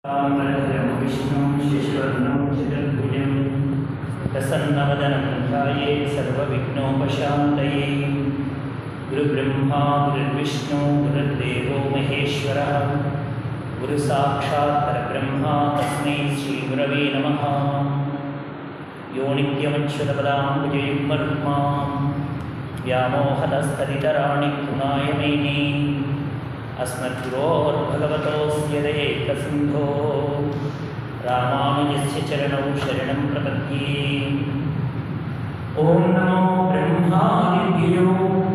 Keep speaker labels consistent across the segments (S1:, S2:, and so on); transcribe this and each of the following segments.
S1: रामभद्रं विष्णुं शिशुवर्णं चतुर्भुजं प्रसन्नवदनं ध्याये सर्वविघ्नोपशान्तये गुरुब्रह्मा गुरुर्विष्णु गुरुर्देवो महेश्वरः गुरुसाक्षात् परब्रह्मा तस्मै श्रीगुरवे नमः यो नित्यमच्युतपदाम्बुजयुग्मरुक्मा व्यामोहतस्तदितराणि गुणाय मेने अस्मद्गुरोर्भगवतोऽस्य दयेकसिन्धो रामानुजस्य चरणौ शरणं प्रपद्ये ॐ नमो ब्रह्मादिभ्यो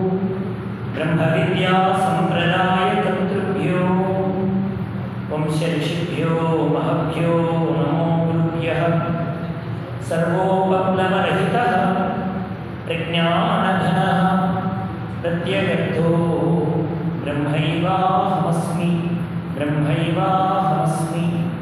S1: ब्रह्मविद्यासम्प्रदायकर्तृभ्यो वंशऋषिभ्यो महभ्यो नमो गुरुभ्यः सर्वोपप्लवरहितः प्रज्ञानघनः प्रत्यगर्थो ब्रह्मैवाहमस्मि ब्रह्मैवाहमस्मि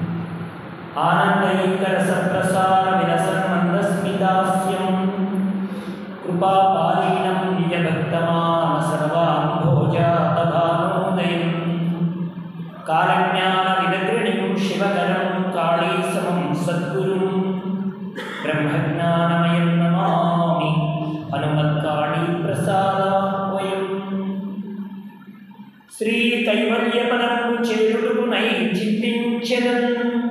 S1: आनन्दैकरसप्रसारविलसन्मन्दस्मितास्यं कृपापालीनं निजभक्तमानसर्वान् भोजातभानोदयं कालज्ञानविदग्रणिं शिवकरं काळीसमं सद्गुरुं ब्रह्मज्ञानमयं नमामि हनुमत्काळीप्रसादाह्वयम् శ్రీ కైవల్యపదము చేరుడునై చింతించెదన్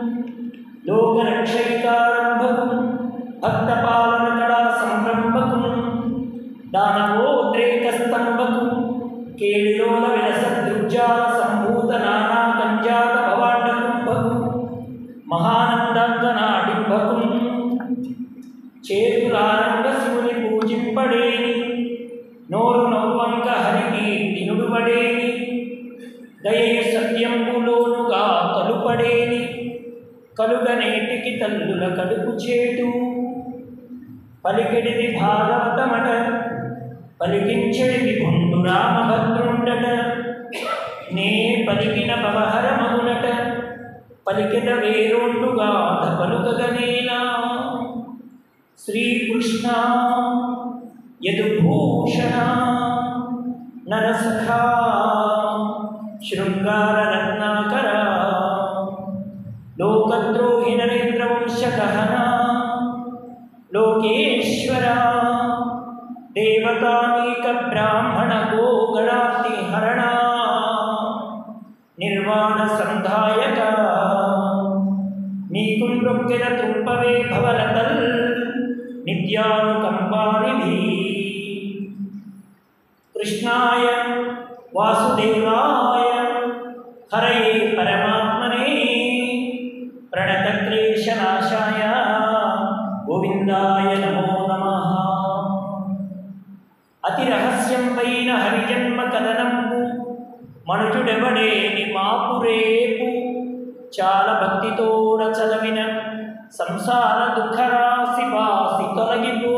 S1: లోకరక్షైకారంభకు భక్తపాలన కళా సంరంభకు దానవోద్రేక స్తంభకు కేళిలోల విలసదృగ్జాల సంభూత నానా కంజాత భవాండ కుంభకు మహానందంగనాడింభకు చేతులారంగ శివుని పూజింపడేని నోరు నవ్వంక హరికి తినుడుబడేని దయయు సత్యంబులోనుగా తలుపడేని కలుగనేటికి తల్లుల కడుపు చేటు పలికిడిది భాగవతమట పలికించడిది పొండు రామభద్రుండట నే పలికిన పవహర మగునట పలికిన వేరొండుగా పలుకగనేలా శ్రీకృష్ణ యదుభూషణ నరసఖా శృంగారరత్నాకర లోకద్రోహి నరేంద్రవంశకహన లోకేశ్వర దేవతానీక బ్రాహ్మణ గోగణాతి హరణ నిర్వాణ సంధాయక నీకు నృక్కెల తుంపవే భవలతల్ నిత్యానుకంపానిధి కృష్ణాయ వాసుదేవాయ హరయే పరమాత్మనే ప్రణతక్లేశనాశాయ గోవిందాయ నమో నమ అతి రహస్యం పైన హరిజన్మ కథనంబు మనుజుడెవడేని మాపు రేపు చాలా భక్తితోడ చదవిన సంసార దుఃఖరాశి పాసి తొలగిపో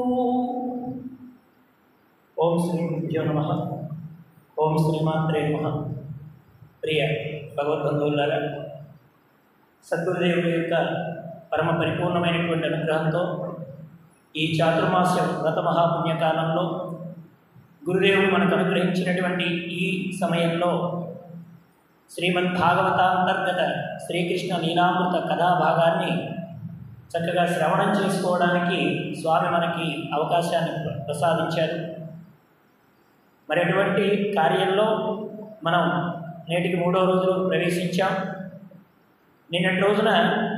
S1: ఓం శ్రీ గురుభ్యో నమ ఓం శ్రీమాత్రే నమ ప్రియ భగవద్బంధువులారా సద్గురుదేవుడి యొక్క పరమ పరిపూర్ణమైనటువంటి అనుగ్రహంతో ఈ చాతుర్మాస్య వ్రత మహాపుణ్యకాలంలో గురుదేవుడు మనకు అనుగ్రహించినటువంటి ఈ సమయంలో శ్రీమద్ భాగవతాంతర్గత శ్రీకృష్ణ లీలామృత కథాభాగాన్ని చక్కగా శ్రవణం చేసుకోవడానికి స్వామి మనకి అవకాశాన్ని ప్రసాదించారు మరి అటువంటి కార్యంలో మనం నేటికి మూడో రోజులు ప్రవేశించాం నిన్నటి రోజున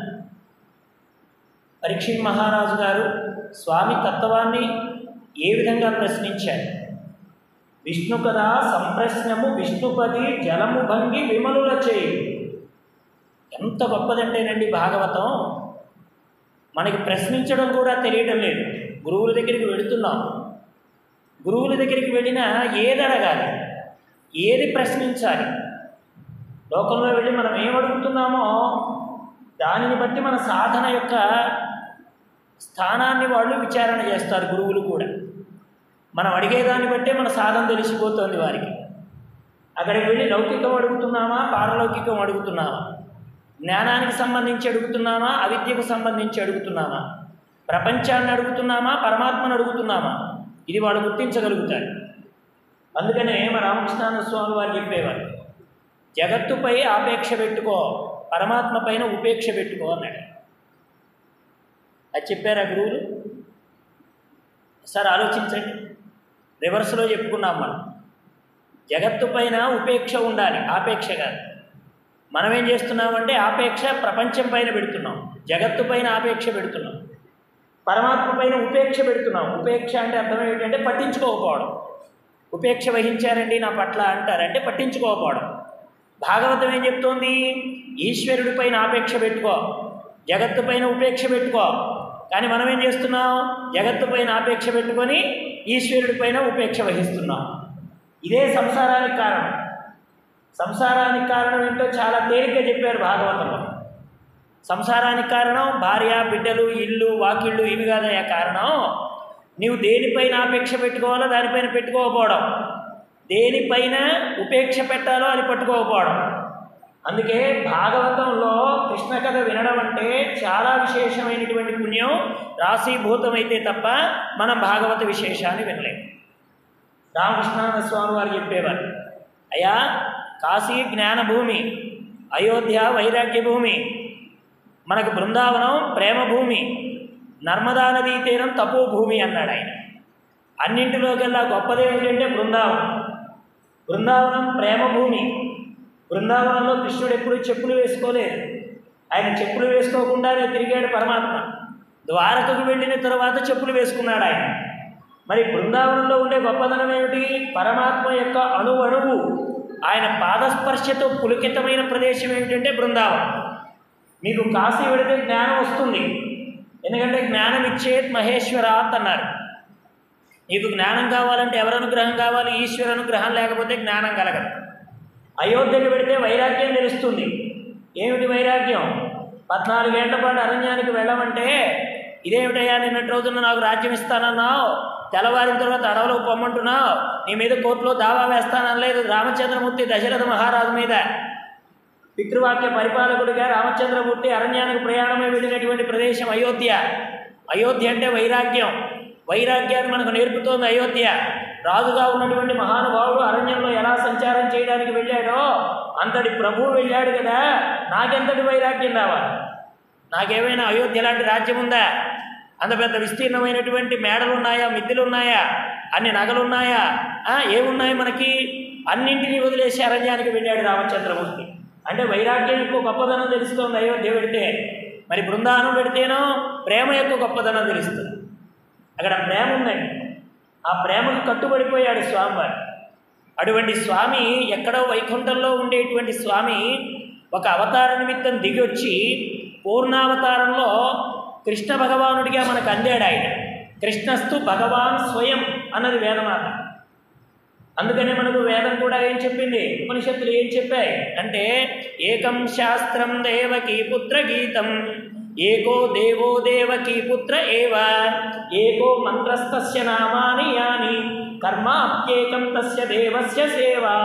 S1: పరీక్షిత్ మహారాజు గారు స్వామి తత్వాన్ని ఏ విధంగా ప్రశ్నించారు విష్ణు కదా సంప్రశ్నము విష్ణుపది జలము భంగి విమలుల చేయి ఎంత గొప్పదంటేనండి భాగవతం మనకి ప్రశ్నించడం కూడా తెలియడం లేదు గురువుల దగ్గరికి వెళుతున్నాం గురువుల దగ్గరికి వెళ్ళినా ఏది అడగాలి ఏది ప్రశ్నించాలి లోకంలో వెళ్ళి మనం ఏం అడుగుతున్నామో దానిని బట్టి మన సాధన యొక్క స్థానాన్ని వాళ్ళు విచారణ చేస్తారు గురువులు కూడా మనం అడిగేదాన్ని బట్టే మన సాధన తెలిసిపోతుంది వారికి అక్కడికి వెళ్ళి లౌకికం అడుగుతున్నామా పారలౌకికం అడుగుతున్నామా జ్ఞానానికి సంబంధించి అడుగుతున్నామా అవిద్యకు సంబంధించి అడుగుతున్నామా ప్రపంచాన్ని అడుగుతున్నామా పరమాత్మను అడుగుతున్నామా ఇది వాళ్ళు గుర్తించగలుగుతారు అందుకనే మా రామకృష్ణానంద స్వామి వారు చెప్పేవారు జగత్తుపై ఆపేక్ష పెట్టుకో పరమాత్మ పైన ఉపేక్ష పెట్టుకో అన్నాడు అది చెప్పారా గురువులు ఒకసారి ఆలోచించండి రివర్స్లో చెప్పుకున్నాం మనం జగత్తు పైన ఉపేక్ష ఉండాలి ఆపేక్ష కాదు మనం ఏం చేస్తున్నామంటే ఆపేక్ష ప్రపంచం పైన పెడుతున్నాం జగత్తు పైన ఆపేక్ష పెడుతున్నాం పరమాత్మ పైన ఉపేక్ష పెడుతున్నాం ఉపేక్ష అంటే అర్థం ఏంటంటే పట్టించుకోకపోవడం ఉపేక్ష వహించారండి నా పట్ల అంటారంటే పట్టించుకోకపోవడం భాగవతం ఏం చెప్తోంది ఈశ్వరుడి పైన ఆపేక్ష పెట్టుకో జగత్తు పైన ఉపేక్ష పెట్టుకో కానీ మనం ఏం చేస్తున్నాం జగత్తు పైన ఆపేక్ష పెట్టుకొని ఈశ్వరుడి పైన ఉపేక్ష వహిస్తున్నాం ఇదే సంసారానికి కారణం సంసారానికి కారణం ఏంటో చాలా తేలిగ్గా చెప్పారు భాగవతంలో సంసారానికి కారణం భార్య బిడ్డలు ఇల్లు వాకిళ్ళు ఇవి కాదయ్యా కారణం నీవు దేనిపైన ఆపేక్ష పెట్టుకోవాలో దానిపైన పెట్టుకోకపోవడం దేనిపైన ఉపేక్ష పెట్టాలో అది పట్టుకోకపోవడం అందుకే భాగవతంలో కృష్ణ కథ వినడం అంటే చాలా విశేషమైనటువంటి పుణ్యం రాశీభూతమైతే తప్ప మనం భాగవత విశేషాన్ని వినలేము రామకృష్ణానంద స్వామి వారు చెప్పేవారు అయ్యా కాశీ జ్ఞాన భూమి అయోధ్య వైరాగ్య భూమి మనకు బృందావనం ప్రేమ భూమి నర్మదా నదీ తీరం తపో భూమి అన్నాడు ఆయన అన్నింటిలోకెల్లా గొప్పది ఏంటంటే బృందావనం బృందావనం ప్రేమ భూమి బృందావనంలో కృష్ణుడు ఎప్పుడు చెప్పులు వేసుకోలేదు ఆయన చెప్పులు వేసుకోకుండానే తిరిగాడు పరమాత్మ ద్వారకకు వెళ్ళిన తర్వాత చెప్పులు వేసుకున్నాడు ఆయన మరి బృందావనంలో ఉండే గొప్పదనం ఏమిటి పరమాత్మ యొక్క అణువణువు ఆయన పాదస్పర్శతో పులికితమైన ప్రదేశం ఏమిటంటే బృందావనం మీకు కాశీ వెళితే జ్ఞానం వస్తుంది ఎందుకంటే జ్ఞానం ఇచ్చేది మహేశ్వరాత్ అన్నారు నీకు జ్ఞానం కావాలంటే ఎవరి అనుగ్రహం కావాలి ఈశ్వర అనుగ్రహం లేకపోతే జ్ఞానం కలగదు అయోధ్యకు వెళితే వైరాగ్యం తెలుస్తుంది ఏమిటి వైరాగ్యం పద్నాలుగేళ్ల పాటు అరణ్యానికి వెళ్ళమంటే ఇదేమిటయ్యా నిన్నటి రోజున నాకు రాజ్యం ఇస్తానన్నావు తెల్లవారిన తర్వాత అడవులకు పొమ్మంటున్నావు నీ మీద కోర్టులో దావా వేస్తాననలేదు రామచంద్రమూర్తి దశరథ మహారాజు మీద పితృవాక్య పరిపాలకుడిగా రామచంద్రమూర్తి అరణ్యానికి ప్రయాణమై వెళ్ళినటువంటి ప్రదేశం అయోధ్య అయోధ్య అంటే వైరాగ్యం వైరాగ్యాన్ని మనకు నేర్పుతోంది అయోధ్య రాజుగా ఉన్నటువంటి మహానుభావుడు అరణ్యంలో ఎలా సంచారం చేయడానికి వెళ్ళాడో అంతటి ప్రభువు వెళ్ళాడు కదా నాకెంతటి వైరాగ్యం రావాలి నాకేమైనా అయోధ్య లాంటి రాజ్యం ఉందా అంత పెద్ద విస్తీర్ణమైనటువంటి మేడలు ఉన్నాయా మిద్దెలు ఉన్నాయా అన్ని నగలు ఉన్నాయా ఆ, ఏమున్నాయి మనకి అన్నింటినీ వదిలేసి అరణ్యానికి వెళ్ళాడు రామచంద్రమూర్తి అంటే వైరాగ్యం యొక్క గొప్పదనం తెలుస్తుంది అయోధ్య పెడితే మరి బృందావనం పెడితేనో ప్రేమ యొక్క గొప్పదనం తెలుస్తుంది అక్కడ ప్రేమ ఉందండి ఆ ప్రేమకు కట్టుబడిపోయాడు స్వామివారు అటువంటి స్వామి ఎక్కడో వైకుంఠంలో ఉండేటువంటి స్వామి ఒక అవతార నిమిత్తం దిగి వచ్చి పూర్ణావతారంలో కృష్ణ భగవానుడిగా మనకు అందాడు ఆయన కృష్ణస్తు భగవాన్ స్వయం అన్నది వేదమాత అందుకనే మనకు వేదం కూడా ఏం చెప్పింది ఉపనిషత్తులు ఏం చెప్పాయి అంటే ఏకం శాస్త్రం దేవకీ పుత్ర గీతం ఏకో దేవో దేవకీ పుత్ర ఏవ ఏకో మంత్రస్తస్య నామాని యాని కర్మ అప్యేకం తస్య దేవస్య సేవా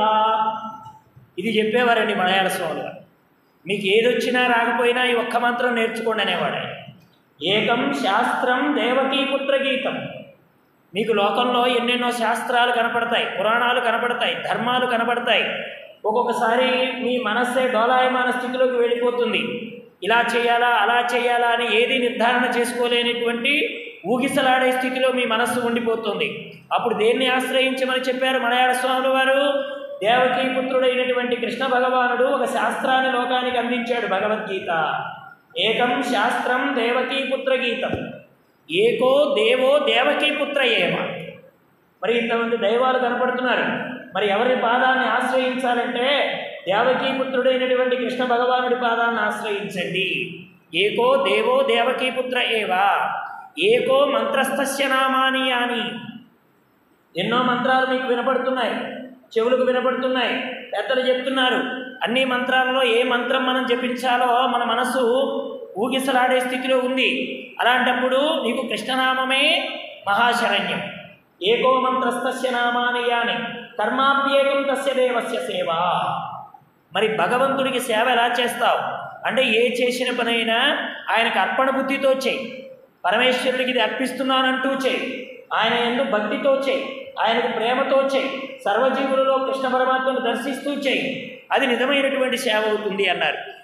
S1: ఇది చెప్పేవారండి మలయాళ స్వామి గారు మీకు ఏది వచ్చినా రాకపోయినా ఈ ఒక్క మంత్రం నేర్చుకోండి అనేవాడు ఆయన. ఏకం శాస్త్రం దేవకీ పుత్ర గీతం మీకు లోకంలో ఎన్నెన్నో శాస్త్రాలు కనపడతాయి పురాణాలు కనపడతాయి ధర్మాలు కనపడతాయి ఒక్కొక్కసారి మీ మనస్సే డోలాయమాన స్థితిలోకి వెళ్ళిపోతుంది ఇలా చేయాలా అలా చేయాలా అని ఏది నిర్ధారణ చేసుకోలేనటువంటి ఊగిసలాడే స్థితిలో మీ మనస్సు ఉండిపోతుంది అప్పుడు దేన్ని ఆశ్రయించమని చెప్పారు మలయాళ స్వాములు వారు దేవకీ పుత్రుడైనటువంటి కృష్ణ భగవానుడు ఒక శాస్త్రాన్ని లోకానికి అందించాడు భగవద్గీత ఏకం శాస్త్రం దేవకీ పుత్ర గీతం ఏకో దేవో దేవకీ పుత్ర ఏవ మరి ఇంతమంది దైవాలు కనపడుతున్నారు మరి ఎవరి పాదాన్ని ఆశ్రయించాలంటే దేవకీ పుత్రుడైనటువంటి కృష్ణ భగవానుడి పాదాన్ని ఆశ్రయించండి ఏకో దేవో దేవకీ పుత్ర ఏవా ఏకో మంత్రస్తస్య నామాని అని ఎన్నో మంత్రాలు మీకు వినపడుతున్నాయి చెవులకు వినపడుతున్నాయి పెద్దలు చెప్తున్నారు అన్ని మంత్రాలలో ఏ మంత్రం మనం జపించాలో మన మనసు ఊగిసలాడే స్థితిలో ఉంది అలాంటప్పుడు నీకు కృష్ణనామమే మహాశరణ్యం ఏకో మంత్రస్తస్య నామాని యాని కర్మాప్యేకం తస్య దేవస్య సేవ మరి భగవంతుడికి సేవ ఎలా చేస్తావు అంటే ఏ చేసిన పనైనా ఆయనకు అర్పణ బుద్ధితో చేయి పరమేశ్వరుడికి ఇది అర్పిస్తున్నానంటూ చేయి ఆయన ఎందు భక్తితో చేయి ఆయనకు ప్రేమతో చేయి సర్వజీవులలో కృష్ణ పరమాత్మను దర్శిస్తూ చేయి అది నిజమైనటువంటి సేవ అవుతుంది అన్నారు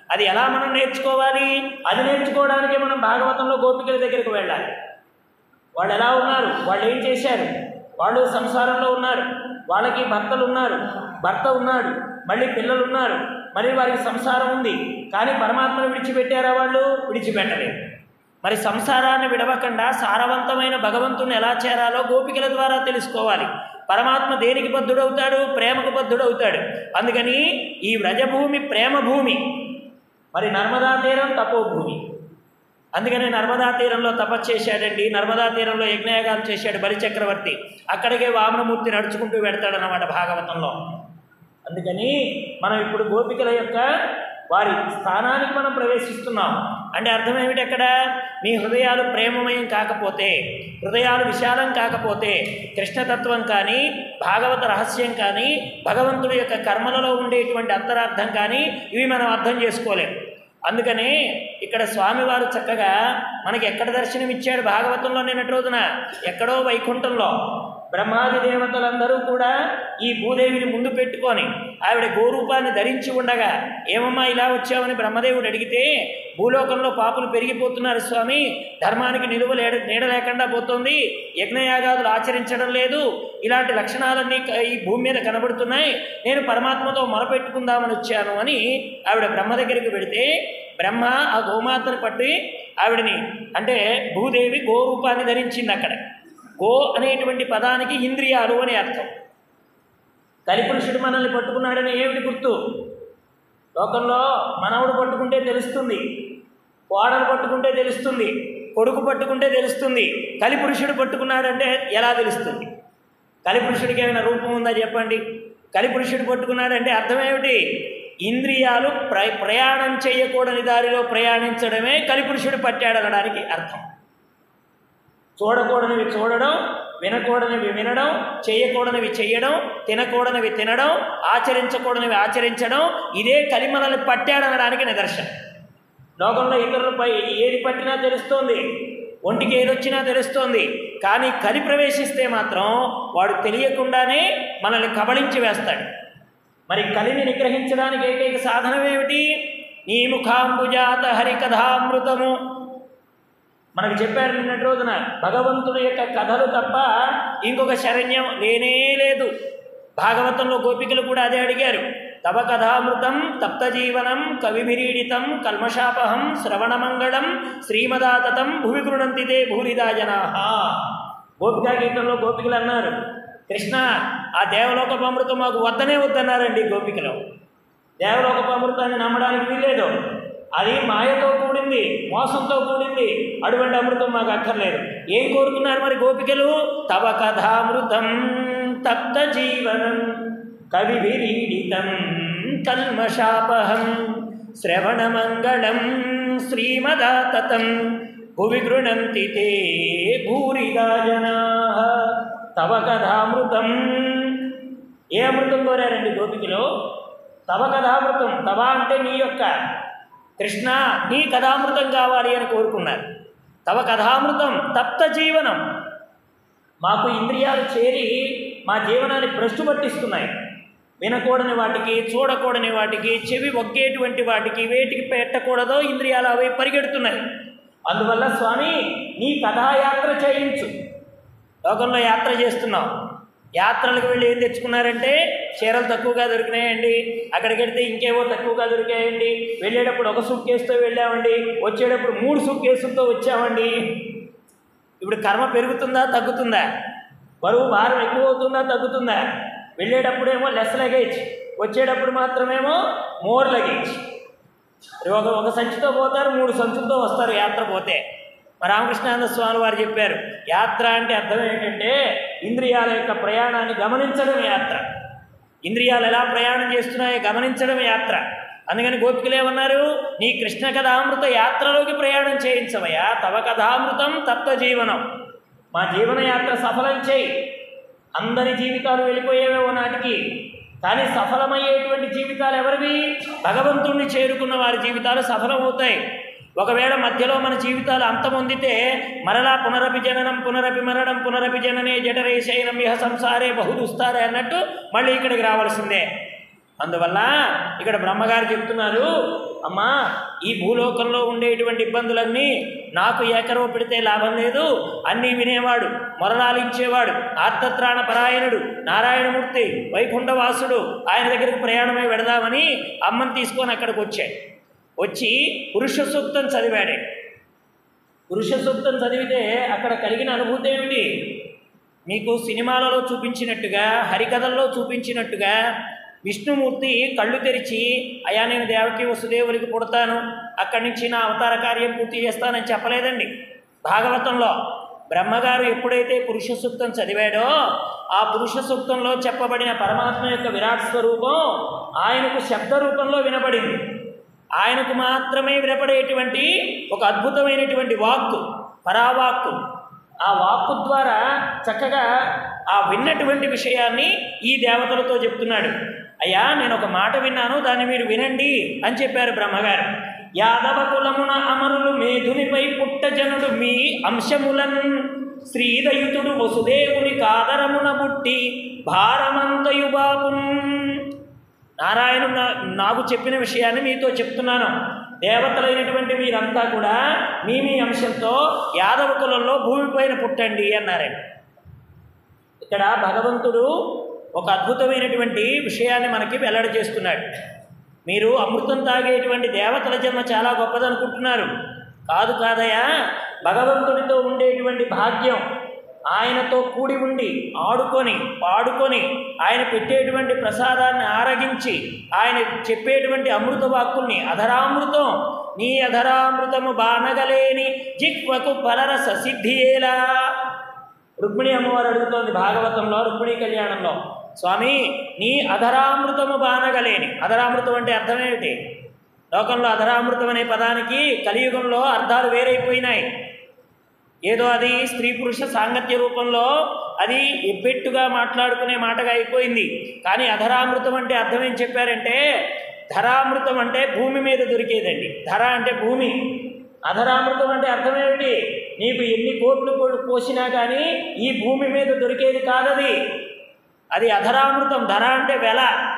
S1: అది ఎలా మనం నేర్చుకోవాలి అది నేర్చుకోవడానికే మనం భాగవతంలో గోపికల దగ్గరికి వెళ్ళాలి వాళ్ళు ఎలా ఉన్నారు వాళ్ళు ఏం చేశారు వాళ్ళు సంసారంలో ఉన్నారు వాళ్ళకి భర్తలు ఉన్నారు భర్త ఉన్నాడు మళ్ళీ పిల్లలు ఉన్నారు మరి వారికి సంసారం ఉంది కానీ పరమాత్మను విడిచిపెట్టారా వాళ్ళు విడిచిపెట్టలేదు మరి సంసారాన్ని విడవకుండా సారవంతమైన భగవంతుని ఎలా చేరాలో గోపికల ద్వారా తెలుసుకోవాలి పరమాత్మ దేనికి బద్ధుడవుతాడు ప్రేమకు బద్ధుడవుతాడు అందుకని ఈ వ్రజభూమి ప్రేమ భూమి మరి నర్మదా తీరం తపోభూమి అందుకని నర్మదా తీరంలో తపస్సు చేశాడండి నర్మదా తీరంలో యజ్ఞయాగాలు చేశాడు బలిచక్రవర్తి అక్కడికే వామనమూర్తి నడుచుకుంటూ వెడతాడనమాట భాగవతంలో అందుకని మనం ఇప్పుడు గోపికల యొక్క వారి స్థానానికి మనం ప్రవేశిస్తున్నాం అంటే అర్థం ఏమిటి అక్కడ మీ హృదయాలు ప్రేమమయం కాకపోతే హృదయాలు విశాలం కాకపోతే కృష్ణతత్వం కానీ భాగవత రహస్యం కానీ భగవంతుడి యొక్క కర్మలలో ఉండేటువంటి అంతరార్థం కానీ ఇవి మనం అర్థం చేసుకోలేము అందుకనే ఇక్కడ స్వామివారు చక్కగా మనకి ఎక్కడ దర్శనమిచ్చాడు భాగవతంలో నిన్నటి రోజున ఎక్కడో వైకుంఠంలో బ్రహ్మాది దేవతలందరూ కూడా ఈ భూదేవిని ముందు పెట్టుకొని ఆవిడ గోరూపాన్ని ధరించి ఉండగా ఏమమ్మా ఇలా వచ్చావని బ్రహ్మదేవుడు అడిగితే భూలోకంలో పాపులు పెరిగిపోతున్నారు స్వామి ధర్మానికి నిలువ లేడ నీడ లేకుండా పోతుంది యజ్ఞయాగాదులు ఆచరించడం లేదు ఇలాంటి లక్షణాలన్నీ క- ఈ భూమి మీద కనబడుతున్నాయి నేను పరమాత్మతో మొరపెట్టుకుందామని వచ్చాను అని ఆవిడ బ్రహ్మ దగ్గరికి వెడితే బ్రహ్మ ఆ గోమాతను పట్టి ఆవిడని అంటే భూదేవి గోరూపాన్ని ధరించింది అక్కడ గో అనేటువంటి పదానికి ఇంద్రియాలు అని అర్థం కలిపురుషుడు మనల్ని పట్టుకున్నాడని ఏమిటి గుర్తు లోకంలో మనవుడు పట్టుకుంటే తెలుస్తుంది కోడలు పట్టుకుంటే తెలుస్తుంది కొడుకు పట్టుకుంటే తెలుస్తుంది కలిపురుషుడు పట్టుకున్నాడంటే ఎలా తెలుస్తుంది కలిపురుషుడికి ఏమైనా రూపం ఉందా చెప్పండి కలిపురుషుడు పట్టుకున్నాడంటే అర్థం ఏమిటి ఇంద్రియాలు ప్ర ప్రయాణం చేయకూడని దారిలో ప్రయాణించడమే కలిపురుషుడు పట్టాడనడానికి అర్థం చూడకూడనివి చూడడం వినకూడనివి వినడం చేయకూడనివి చేయడం తినకూడనివి తినడం ఆచరించకూడనివి ఆచరించడం ఇదే కలిమలని పట్టాడనడానికి నిదర్శనం లోకంలో ఇతరులపై ఏది పట్టినా తెలుస్తోంది ఒంటికి ఏదొచ్చినా తెలుస్తోంది కానీ కలి ప్రవేశిస్తే మాత్రం వాడు తెలియకుండానే మనల్ని కబళించి వేస్తాడు మరి కలిని నిగ్రహించడానికి ఏకైక సాధనం ఏమిటి నీ ముఖాంబుజాత హరికథామృతము మనకు చెప్పారు నిన్నటి రోజున భగవంతుడి యొక్క కథలు తప్ప ఇంకొక శరణ్యం లేనే లేదు భాగవతంలో గోపికలు కూడా అదే అడిగారు తవ కథామృతం తప్తజీవనం కవిభిరీడితం కల్మషాపహం శ్రవణమంగళం శ్రీమదాతతం భువి గృణంతి తే భూరిదా జనా గోపికా గీతంలో గోపికలు అన్నారు కృష్ణ ఆ దేవలోకపు అమృతం మాకు వద్దనే వద్దన్నారండి గోపికలు దేవలోకపు అమృతాన్ని నమ్మడానికి వీల్లేదు అది మాయతో కూడింది మోసంతో కూడింది అటువంటి అమృతం మాకు అక్కర్లేదు ఏం కోరుకున్నారు మరి గోపికలు తవ కథామృతం తప్త జీవనం కవిభిరీడితం కల్మషాపహం శ్రవణమంగళం శ్రీమదాతతం భువి గృణంతి తే భూరిదా జనా తవ కథామృతం ఏ అమృతం కోరారండి గోపికలో తవ కథామృతం తవ అంటే నీ యొక్క కృష్ణ నీ కథామృతం కావాలి అని కోరుకున్నారు తవ కథామృతం తప్త జీవనం మాకు ఇంద్రియాలు చేరి మా జీవనాన్ని భ్రష్టు పట్టిస్తున్నాయి వినకూడని వాటికి చూడకూడని వాటికి చెవి ఒగ్గేటువంటి వాటికి వేటికి పెట్టకూడదో ఇంద్రియాలు అవి పరిగెడుతున్నాయి అందువల్ల స్వామి నీ కథాయాత్ర చేయించు లోకంలో యాత్ర చేస్తున్నాం యాత్రలకు వెళ్ళి ఏం తెచ్చుకున్నారంటే చీరలు తక్కువగా దొరికినాయండి అక్కడికి వెళ్తే ఇంకేవో తక్కువగా దొరికాయండి వెళ్ళేటప్పుడు ఒక సూట్ కేసుతో వెళ్ళామండి వచ్చేటప్పుడు మూడు సూట్ కేసులతో వచ్చామండి ఇప్పుడు కర్మ పెరుగుతుందా తగ్గుతుందా బరువు భారం ఎక్కువ అవుతుందా తగ్గుతుందా వెళ్ళేటప్పుడేమో లెస్ లగేజ్ వచ్చేటప్పుడు మాత్రమేమో మోర్ లగేజ్ ఒక ఒక సంచితో పోతారు మూడు సంచులతో వస్తారు యాత్ర పోతే మరి రామకృష్ణానంద స్వామి వారు చెప్పారు యాత్ర అంటే అర్థం ఏంటంటే ఇంద్రియాల యొక్క ప్రయాణాన్ని గమనించడం యాత్ర ఇంద్రియాలు ఎలా ప్రయాణం చేస్తున్నాయో గమనించడం యాత్ర అందుకని గోపికలు ఏమన్నారు నీ కృష్ణ కథామృత యాత్రలోకి ప్రయాణం చేయించవయ్యా తవ కథామృతం తత్వ జీవనం మా జీవన యాత్ర సఫలం చేయి అందరి జీవితాలు వెళ్ళిపోయేవేవో నాటికి కానీ సఫలమయ్యేటువంటి జీవితాలు ఎవరివి భగవంతుణ్ణి చేరుకున్న వారి జీవితాలు సఫలమవుతాయి ఒకవేళ మధ్యలో మన జీవితాలు అంతమొందితే మరలా పునరపి జననం పునరపి మరణం పునరపి జననే జఠరే శయనం ఇహ సంసారే బహుదుస్తారే అన్నట్టు మళ్ళీ ఇక్కడికి రావాల్సిందే అందువల్ల ఇక్కడ బ్రహ్మగారు చెప్తున్నారు అమ్మా ఈ భూలోకంలో ఉండేటువంటి ఇబ్బందులన్నీ నాకు ఏకరవ పెడితే లాభం లేదు అన్నీ వినేవాడు మొరలాలించేవాడు ఆర్తత్రాణ పరాయణుడు నారాయణమూర్తి వైకుంఠవాసుడు ఆయన దగ్గరికి ప్రయాణమై వెడదామని అమ్మని తీసుకొని అక్కడికి వచ్చాడు వచ్చి పురుష సూక్తం చదివాడే పురుష సూక్తం చదివితే అక్కడ కలిగిన అనుభూతి ఏమిటి మీకు సినిమాలలో చూపించినట్టుగా హరికథల్లో చూపించినట్టుగా విష్ణుమూర్తి కళ్ళు తెరిచి అయా నేను దేవకి వసుదేవునికి పుడతాను అక్కడి నుంచి నా అవతార కార్యం పూర్తి చేస్తానని చెప్పలేదండి భాగవతంలో బ్రహ్మగారు ఎప్పుడైతే పురుష సూక్తం చదివాడో ఆ పురుష సూక్తంలో చెప్పబడిన పరమాత్మ యొక్క విరాట్ స్వరూపం ఆయనకు శబ్ద రూపంలో వినబడింది ఆయనకు మాత్రమే వినపడేటువంటి ఒక అద్భుతమైనటువంటి వాక్కు పరావాక్కు ఆ వాక్కు ద్వారా చక్కగా ఆ విన్నటువంటి విషయాన్ని ఈ దేవతలతో చెప్తున్నాడు అయ్యా నేను ఒక మాట విన్నాను దాన్ని మీరు వినండి అని చెప్పారు బ్రహ్మగారు యాదవ కులమున అమరులు మేధునిపై పుట్టజనుడు మీ అంశములన్ శ్రీదయుతుడు వసుదేవుని కాదరమున పుట్టి భారమంతయు బాపున్ నారాయణు నా- నాకు చెప్పిన విషయాన్ని మీతో చెప్తున్నాను దేవతలైనటువంటి మీరంతా కూడా మీ మీ అంశంతో యాదవ కులంలో భూమిపైన పుట్టండి అన్నారండి ఇక్కడ భగవంతుడు ఒక అద్భుతమైనటువంటి విషయాన్ని మనకి వెల్లడి చేస్తున్నాడు మీరు అమృతం తాగేటువంటి దేవతల జన్మ చాలా గొప్పదనుకుంటున్నారు కాదు కాదయా భగవంతుడితో ఉండేటువంటి భాగ్యం ఆయనతో కూడి ఉండి ఆడుకొని పాడుకొని ఆయన పెట్టేటువంటి ప్రసాదాన్ని ఆరగించి ఆయన చెప్పేటువంటి అమృత వాక్కుల్ని అధరామృతం నీ అధరామృతము బానగలేని జిక్వకు ఫలరస సిద్ధియేలా రుక్మిణి అమ్మవారు అడుగుతోంది భాగవతంలో రుక్మిణి కళ్యాణంలో స్వామి నీ అధరామృతము బానగలేని అధరామృతం అంటే అర్థం ఏమిటి లోకంలో అధరామృతం అనే పదానికి కలియుగంలో అర్థాలు వేరైపోయినాయి ఏదో అది స్త్రీ పురుష సాంగత్య రూపంలో అది ఎబ్బెట్టుగా మాట్లాడుకునే మాటగా అయిపోయింది కానీ అధరామృతం అంటే అర్థం ఏం చెప్పారంటే ధరామృతం అంటే భూమి మీద దొరికేదండి ధర అంటే భూమి అధరామృతం అంటే అర్థం ఏమిటి నీకు ఎన్ని కోట్లు పో- పోసినా కానీ ఈ భూమి మీద దొరికేది కాదది అది అధరామృతం ధర అంటే వెల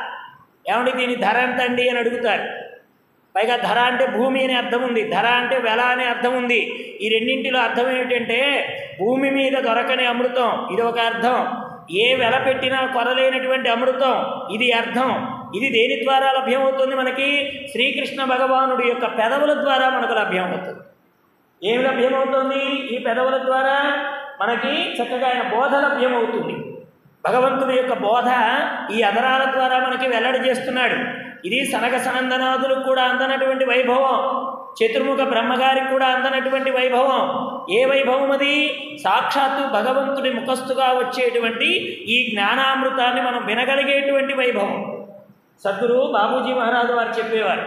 S1: ఏమండి దీని ధర ఎంత అండి అని అడుగుతారు పైగా ధర అంటే భూమి అనే అర్థం ఉంది ధర అంటే వెల అనే అర్థం ఉంది ఈ రెండింటిలో అర్థం ఏమిటంటే భూమి మీద దొరకని అమృతం ఇది ఒక అర్థం ఏ వెల పెట్టినా కొరలేనటువంటి అమృతం ఇది అర్థం ఇది దేని ద్వారా లభ్యమవుతుంది మనకి శ్రీకృష్ణ భగవానుడి యొక్క పెదవుల ద్వారా మనకు లభ్యమవుతుంది ఏమి లభ్యమవుతుంది ఈ పెదవుల ద్వారా మనకి చక్కగా ఆయన బోధ లభ్యమవుతుంది భగవంతుని యొక్క బోధ ఈ అదరాల ద్వారా మనకి వెల్లడి చేస్తున్నాడు ఇది సనక సనందనాథులకు కూడా అందనటువంటి వైభవం చతుర్ముఖ బ్రహ్మగారికి కూడా అందనటువంటి వైభవం ఏ వైభవం అది సాక్షాత్తు భగవంతుడి ముఖస్థుగా వచ్చేటువంటి ఈ జ్ఞానామృతాన్ని మనం వినగలిగేటువంటి వైభవం సద్గురు బాబూజీ మహారాజు వారు చెప్పేవారు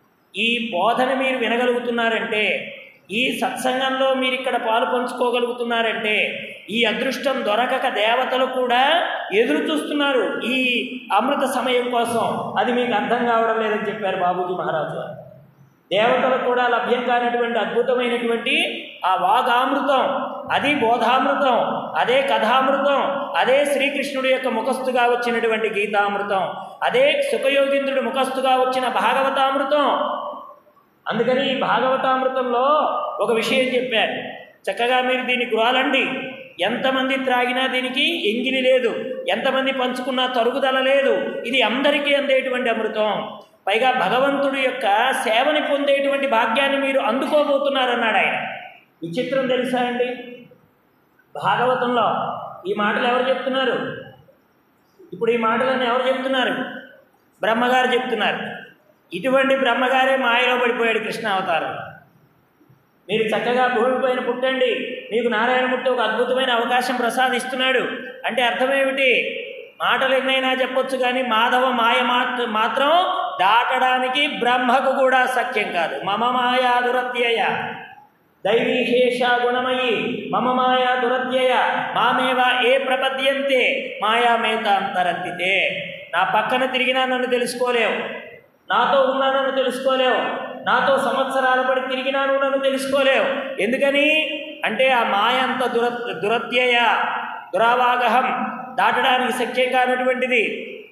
S1: ఈ బోధన మీరు వినగలుగుతున్నారంటే ఈ సత్సంగంలో మీరు ఇక్కడ పాలు పంచుకోగలుగుతున్నారంటే ఈ అదృష్టం దొరకక దేవతలు కూడా ఎదురు చూస్తున్నారు ఈ అమృత సమయం కోసం అది మీకు అర్థం కావడం లేదని చెప్పారు బాబూజీ మహారాజు గారు దేవతలకు కూడా లభ్యం కానటువంటి అద్భుతమైనటువంటి ఆ వాగామృతం అది బోధామృతం అదే కథామృతం అదే శ్రీకృష్ణుడి యొక్క ముఖస్థుగా వచ్చినటువంటి గీతామృతం అదే సుఖయోగీంద్రుడి ముఖస్థుగా వచ్చిన భాగవతామృతం అందుకని ఈ భాగవతామృతంలో ఒక విషయం చెప్పారు చక్కగా మీరు దీన్ని గృహాలండి ఎంతమంది త్రాగినా దీనికి ఎంగిలి లేదు ఎంతమంది పంచుకున్నా తరుగుదల లేదు ఇది అందరికీ అందేటువంటి అమృతం పైగా భగవంతుడి యొక్క సేవని పొందేటువంటి భాగ్యాన్ని మీరు అందుకోబోతున్నారన్నాడు ఆయన విచిత్రం తెలుసా అండి భాగవతంలో ఈ మాటలు ఎవరు చెప్తున్నారు ఇప్పుడు ఈ మాటలన్నీ ఎవరు చెప్తున్నారు బ్రహ్మగారు చెప్తున్నారు ఇటువంటి బ్రహ్మగారే మాయలో పడిపోయాడు కృష్ణ అవతారం మీరు చక్కగా భూమిపైన పుట్టండి మీకు నారాయణమూర్తి ఒక అద్భుతమైన అవకాశం ప్రసాదిస్తున్నాడు అంటే అర్థమేమిటి మాటలు ఎన్నైనా చెప్పొచ్చు కానీ మాధవ మాయ మాత్ర మాత్రం దాటడానికి బ్రహ్మకు కూడా సఖ్యం కాదు మమ మాయా దురత్యయ దైవీశేష గుణమయి మమ మాయా దురత్యయ మామేవ ఏ ప్రపద్యంతే మాయామేత అంతరంతితే నా పక్కన తిరిగినా నన్ను తెలుసుకోలేవు నాతో ఉన్నా నన్ను తెలుసుకోలేవు నాతో సంవత్సరాల పడి తిరిగినా నువ్వు నన్ను తెలుసుకోలేవు ఎందుకని అంటే ఆ మాయ అంత దుర దురత్యయ దురావాగహం దాటడానికి శక్యం కానటువంటిది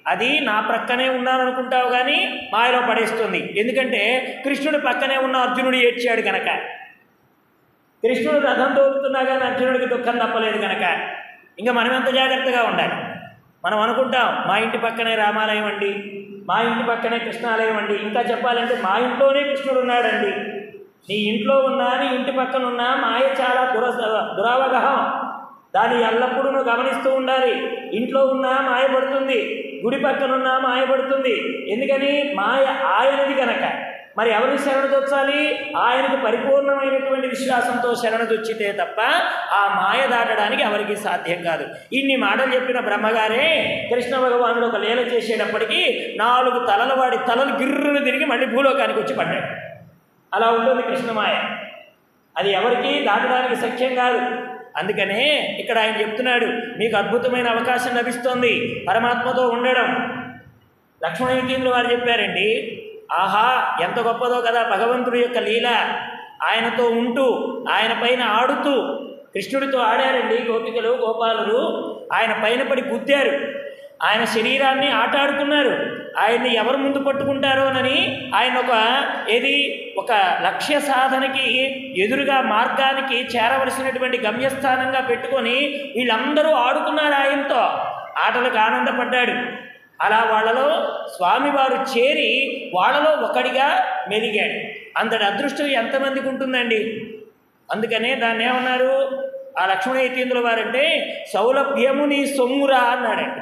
S1: అది నా ప్రక్కనే ఉన్నాననుకుంటావు కానీ మాయలో పడేస్తుంది ఎందుకంటే కృష్ణుడి పక్కనే ఉన్న అర్జునుడు ఏడ్చాడు కనుక కృష్ణుడు రథం తోలుతున్నా కానీ అర్జునుడికి దుఃఖం తప్పలేదు కనుక ఇంకా మనం ఎంత జాగ్రత్తగా ఉండాలి మనం అనుకుంటాం మా ఇంటి పక్కనే రామాలయం అండి మా ఇంటి పక్కనే కృష్ణాలయం అండి ఇంకా చెప్పాలంటే మా ఇంట్లోనే కృష్ణుడు ఉన్నాడండి నీ ఇంట్లో ఉన్నా నీ ఇంటి పక్కన ఉన్నా మాయ చాలా దుర దురావగాహం దాన్ని ఎల్లప్పుడూ నువ్వు గమనిస్తూ ఉండాలి ఇంట్లో ఉన్నా మాయపడుతుంది గుడి పక్కన ఉన్నా మాయపడుతుంది ఎందుకని మాయ ఆయనది గనక మరి ఎవరిని శరణదొచ్చాలి ఆయనకు పరిపూర్ణమైనటువంటి విశ్వాసంతో శరణదొచ్చితే తప్ప ఆ మాయ దాటడానికి ఎవరికి సాధ్యం కాదు ఇన్ని మాటలు చెప్పిన బ్రహ్మగారే కృష్ణ భగవానుడు ఒక లీల చేసేటప్పటికీ నాలుగు తలల వాడి తలలు గిర్రును తిరిగి మళ్ళీ భూలోకానికి వచ్చి పడ్డాడు అలా ఉంటుంది కృష్ణమాయ అది ఎవరికి దాటడానికి సఖ్యం కాదు అందుకనే ఇక్కడ ఆయన చెప్తున్నాడు మీకు అద్భుతమైన అవకాశం లభిస్తోంది పరమాత్మతో ఉండడం లక్ష్మణయుతీంద్రులు వారు చెప్పారండి ఆహా ఎంత గొప్పదో కదా భగవంతుడి యొక్క లీల ఆయనతో ఉంటూ ఆయన పైన ఆడుతూ కృష్ణుడితో ఆడారండి గోపికలు గోపాలులు ఆయన పైన పడి గుద్దారు ఆయన శరీరాన్ని ఆటాడుకున్నారు ఆయన్ని ఎవరు ముందు పట్టుకుంటారోనని ఆయన ఒక ఏది ఒక లక్ష్య సాధనకి ఎదురుగా మార్గానికి చేరవలసినటువంటి గమ్యస్థానంగా పెట్టుకొని వీళ్ళందరూ ఆడుకున్నారు ఆయనతో ఆటలకు ఆనందపడ్డాడు అలా వాళ్ళలో స్వామివారు చేరి వాళ్ళలో ఒకడిగా మెలిగాడు అంతటి అదృష్టం ఎంతమందికి ఉంటుందండి అందుకనే దాన్ని ఏమన్నారు ఆ లక్ష్మణ యతీంద్రుల వారంటే సౌలభ్యము నీ సొమ్మురా అన్నాడండి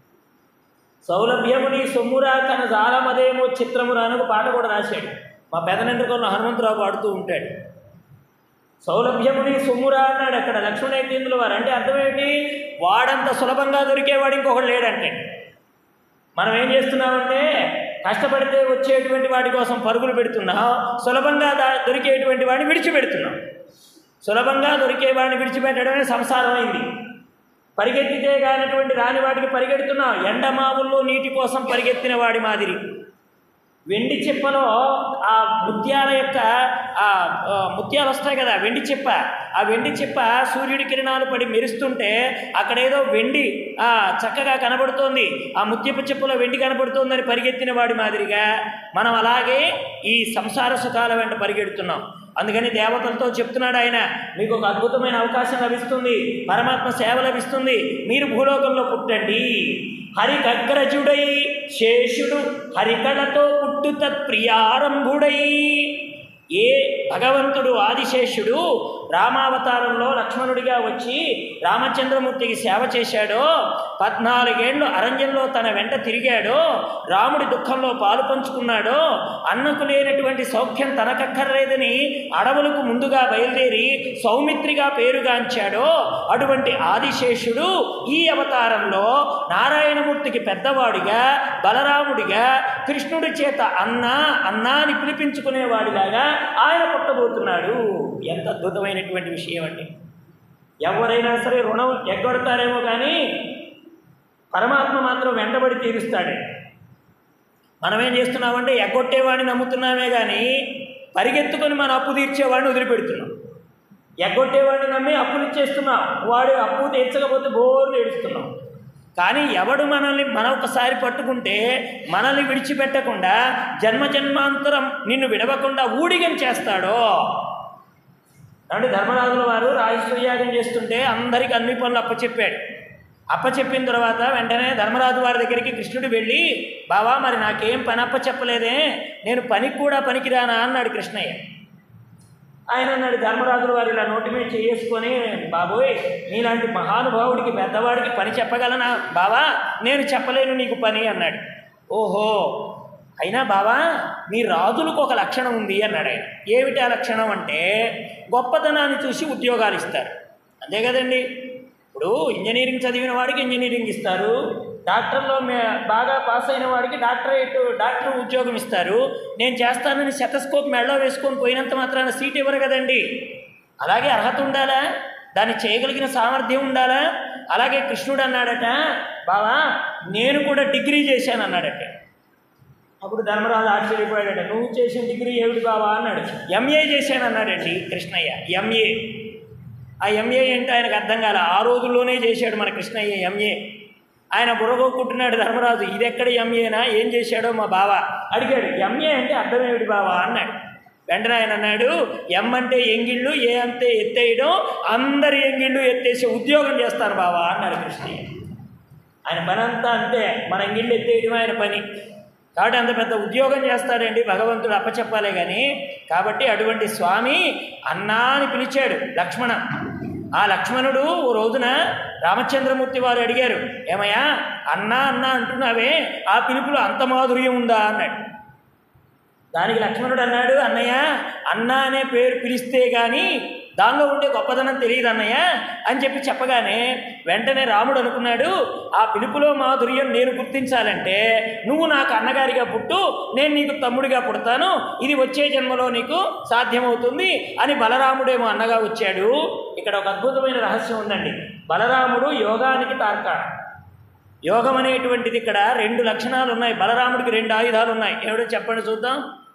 S1: సౌలభ్యము నీ సొమ్మురా కన జాలమదేమో చిత్రమురా అని ఒక పాట కూడా రాశాడు మా పెదనండ్రికొన్న హనుమంతరావు పాడుతూ ఉంటాడు సౌలభ్యముని సొమ్మురా అన్నాడు అక్కడ లక్ష్మణ యతీంద్రుల వారు అంటే అర్థం ఏంటి వాడంత సులభంగా దొరికేవాడు ఇంకొకడు లేడంటే మనం ఏం చేస్తున్నామంటే కష్టపడితే వచ్చేటువంటి వాటి కోసం పరుగులు పెడుతున్నాం సులభంగా దా దొరికేటువంటి వాడిని విడిచిపెడుతున్నాం సులభంగా దొరికే వాడిని విడిచిపెట్టడమే సంసారం అయింది పరిగెత్తితే కానటువంటి రాని వాటికి పరిగెడుతున్నాం ఎండమావుల్లో నీటి కోసం పరిగెత్తిన వాడి మాదిరి వెండి చిప్పలో ఆ ముత్యాల యొక్క ఆ ఆ, ముత్యాలు వస్తాయి కదా వెండి చిప్ప ఆ వెండి చిప్ప సూర్యుడి కిరణాలు పడి మెరుస్తుంటే అక్కడేదో వెండి ఆ, చక్కగా కనబడుతోంది ఆ ముత్యపు చిప్పలో వెండి కనబడుతోందని పరిగెత్తిన వాడి మాదిరిగా మనం అలాగే ఈ సంసార సుఖాల వెంట పరిగెడుతున్నాం అందుకని దేవతలతో చెప్తున్నాడు ఆయన మీకు ఒక అద్భుతమైన అవకాశం లభిస్తుంది పరమాత్మ సేవ లభిస్తుంది మీరు భూలోకంలో పుట్టండి హరికగ్రజుడై శేషుడు హరికళతో పుట్టు తత్ప్రియారంభుడై ఏ భగవంతుడు ఆదిశేషుడు రామావతారంలో లక్ష్మణుడిగా వచ్చి రామచంద్రమూర్తికి సేవ చేశాడో పద్నాలుగేండ్లు అరణ్యంలో తన వెంట తిరిగాడో రాముడి దుఃఖంలో పాలు పంచుకున్నాడో అన్నకు లేనటువంటి సౌఖ్యం తనకక్కర్లేదని అడవులకు ముందుగా బయలుదేరి సౌమిత్రిగా పేరుగాంచాడో అటువంటి ఆదిశేషుడు ఈ అవతారంలో నారాయణమూర్తికి పెద్దవాడిగా బలరాముడిగా కృష్ణుడి చేత అన్న అన్నా అని పిలిపించుకునేవాడిలాగా ఆయన పుట్టబోతున్నాడు ఎంత అద్భుతమైనటువంటి విషయం అండి ఎవరైనా సరే రుణం ఎగ్గొడతారేమో కానీ పరమాత్మ మాత్రం వెంటబడి తీరుస్తాడే మనం ఏం చేస్తున్నామంటే ఎగ్గొట్టేవాడిని నమ్ముతున్నామే కానీ పరిగెత్తుకొని మన అప్పు తీర్చేవాడిని వదిలిపెడుతున్నాం ఎగ్గొట్టేవాడిని నమ్మి అప్పులు ఇచ్చేస్తున్నాం వాడు అప్పు తీర్చకపోతే బోర్లు ఏడుస్తున్నాం కానీ ఎవడు మనల్ని మనం ఒకసారి పట్టుకుంటే మనల్ని విడిచిపెట్టకుండా జన్మ జన్మాంతరం నిన్ను విడవకుండా ఊడిగం చేస్తాడో అంటే ధర్మరాజుల వారు రాజసూయాగం చేస్తుంటే అందరికి అన్ని పనులు అప్పచెప్పాడు అప్పచెప్పిన తర్వాత వెంటనే ధర్మరాజు వారి దగ్గరికి కృష్ణుడు వెళ్ళి బావా మరి నాకేం పని అప్పచెప్పలేదే నేను పనికి కూడా పనికిరానా అన్నాడు కృష్ణయ్య ఆయన అన్నాడు ధర్మరాజుల వారు ఇలా నోటి మీద చేసుకొని బాబోయ్ నీలాంటి మహానుభావుడికి పెద్దవాడికి పని చెప్పగలనా బావా నేను చెప్పలేను నీకు పని అన్నాడు ఓహో అయినా బావా మీ రాజులకు ఒక లక్షణం ఉంది అన్నాడు ఆయన ఏమిటి ఆ లక్షణం అంటే గొప్పతనాన్ని చూసి ఉద్యోగాలు ఇస్తారు అంతే కదండి ఇప్పుడు ఇంజనీరింగ్ చదివిన వాడికి ఇంజనీరింగ్ ఇస్తారు డాక్టర్లో మే బాగా పాస్ అయిన వాడికి డాక్టరేట్ డాక్టర్ ఉద్యోగం ఇస్తారు నేను చేస్తానని శతస్కోప్ మెడలో వేసుకొని పోయినంత మాత్రాన సీట్ ఇవ్వరు కదండి అలాగే అర్హత ఉండాలా దాన్ని చేయగలిగిన సామర్థ్యం ఉండాలా అలాగే కృష్ణుడు అన్నాడట బావా నేను కూడా డిగ్రీ చేశాను అన్నాడట అప్పుడు ధర్మరాజు ఆశ్చర్యపోయాడట నువ్వు చేసిన డిగ్రీ ఏమిటి బావా అన్నాడు ఎంఏ చేశాను అన్నాడండి కృష్ణయ్య ఎంఏ ఆ ఎంఏ అంటే ఆయనకు అర్థం కాల ఆ రోజుల్లోనే చేశాడు మన కృష్ణయ్య ఎంఏ ఆయన బుర్రగొక్కుంటున్నాడు ధర్మరాజు ఇది ఎక్కడ ఎంఏనా ఏం చేశాడో మా బావ అడిగాడు ఎంఏ అంటే అర్థం ఏమిటి బావా అన్నాడు వెంటనే ఆయన అన్నాడు ఎం అంటే ఎంగిళ్ళు ఏ అంటే ఎత్తేయడం అందరి ఎంగిళ్ళు ఎత్తేసి ఉద్యోగం చేస్తాను బావా అన్నాడు కృష్ణయ్య ఆయన పని అంతా అంతే మన ఎంగిళ్ళు ఎత్తేయడం ఆయన పని కాబట్టి అంత పెద్ద ఉద్యోగం చేస్తాడండి భగవంతుడు అప్పచెప్పాలే కానీ కాబట్టి అటువంటి స్వామి అన్నా అని పిలిచాడు లక్ష్మణ ఆ లక్ష్మణుడు ఓ రోజున రామచంద్రమూర్తి వారు అడిగారు ఏమయ్యా అన్నా అన్నా అంటున్నావే ఆ పిలుపులో అంత మాధుర్యం ఉందా అన్నాడు దానికి లక్ష్మణుడు అన్నాడు అన్నయ్య అన్న అనే పేరు పిలిస్తే కానీ దానిలో ఉండే గొప్పదనం తెలియదు అన్నయ్య అని చెప్పి చెప్పగానే వెంటనే రాముడు అనుకున్నాడు ఆ పిలుపులో మాధుర్యం నేను గుర్తించాలంటే నువ్వు నాకు అన్నగారిగా పుట్టు నేను నీకు తమ్ముడిగా పుడతాను ఇది వచ్చే జన్మలో నీకు సాధ్యమవుతుంది అని బలరాముడేమో అన్నగా వచ్చాడు ఇక్కడ ఒక అద్భుతమైన రహస్యం ఉందండి బలరాముడు యోగానికి తార్కాడు యోగం అనేటువంటిది ఇక్కడ రెండు లక్షణాలు ఉన్నాయి బలరాముడికి రెండు ఆయుధాలు ఉన్నాయి ఏమిటో చెప్పండి చూద్దాం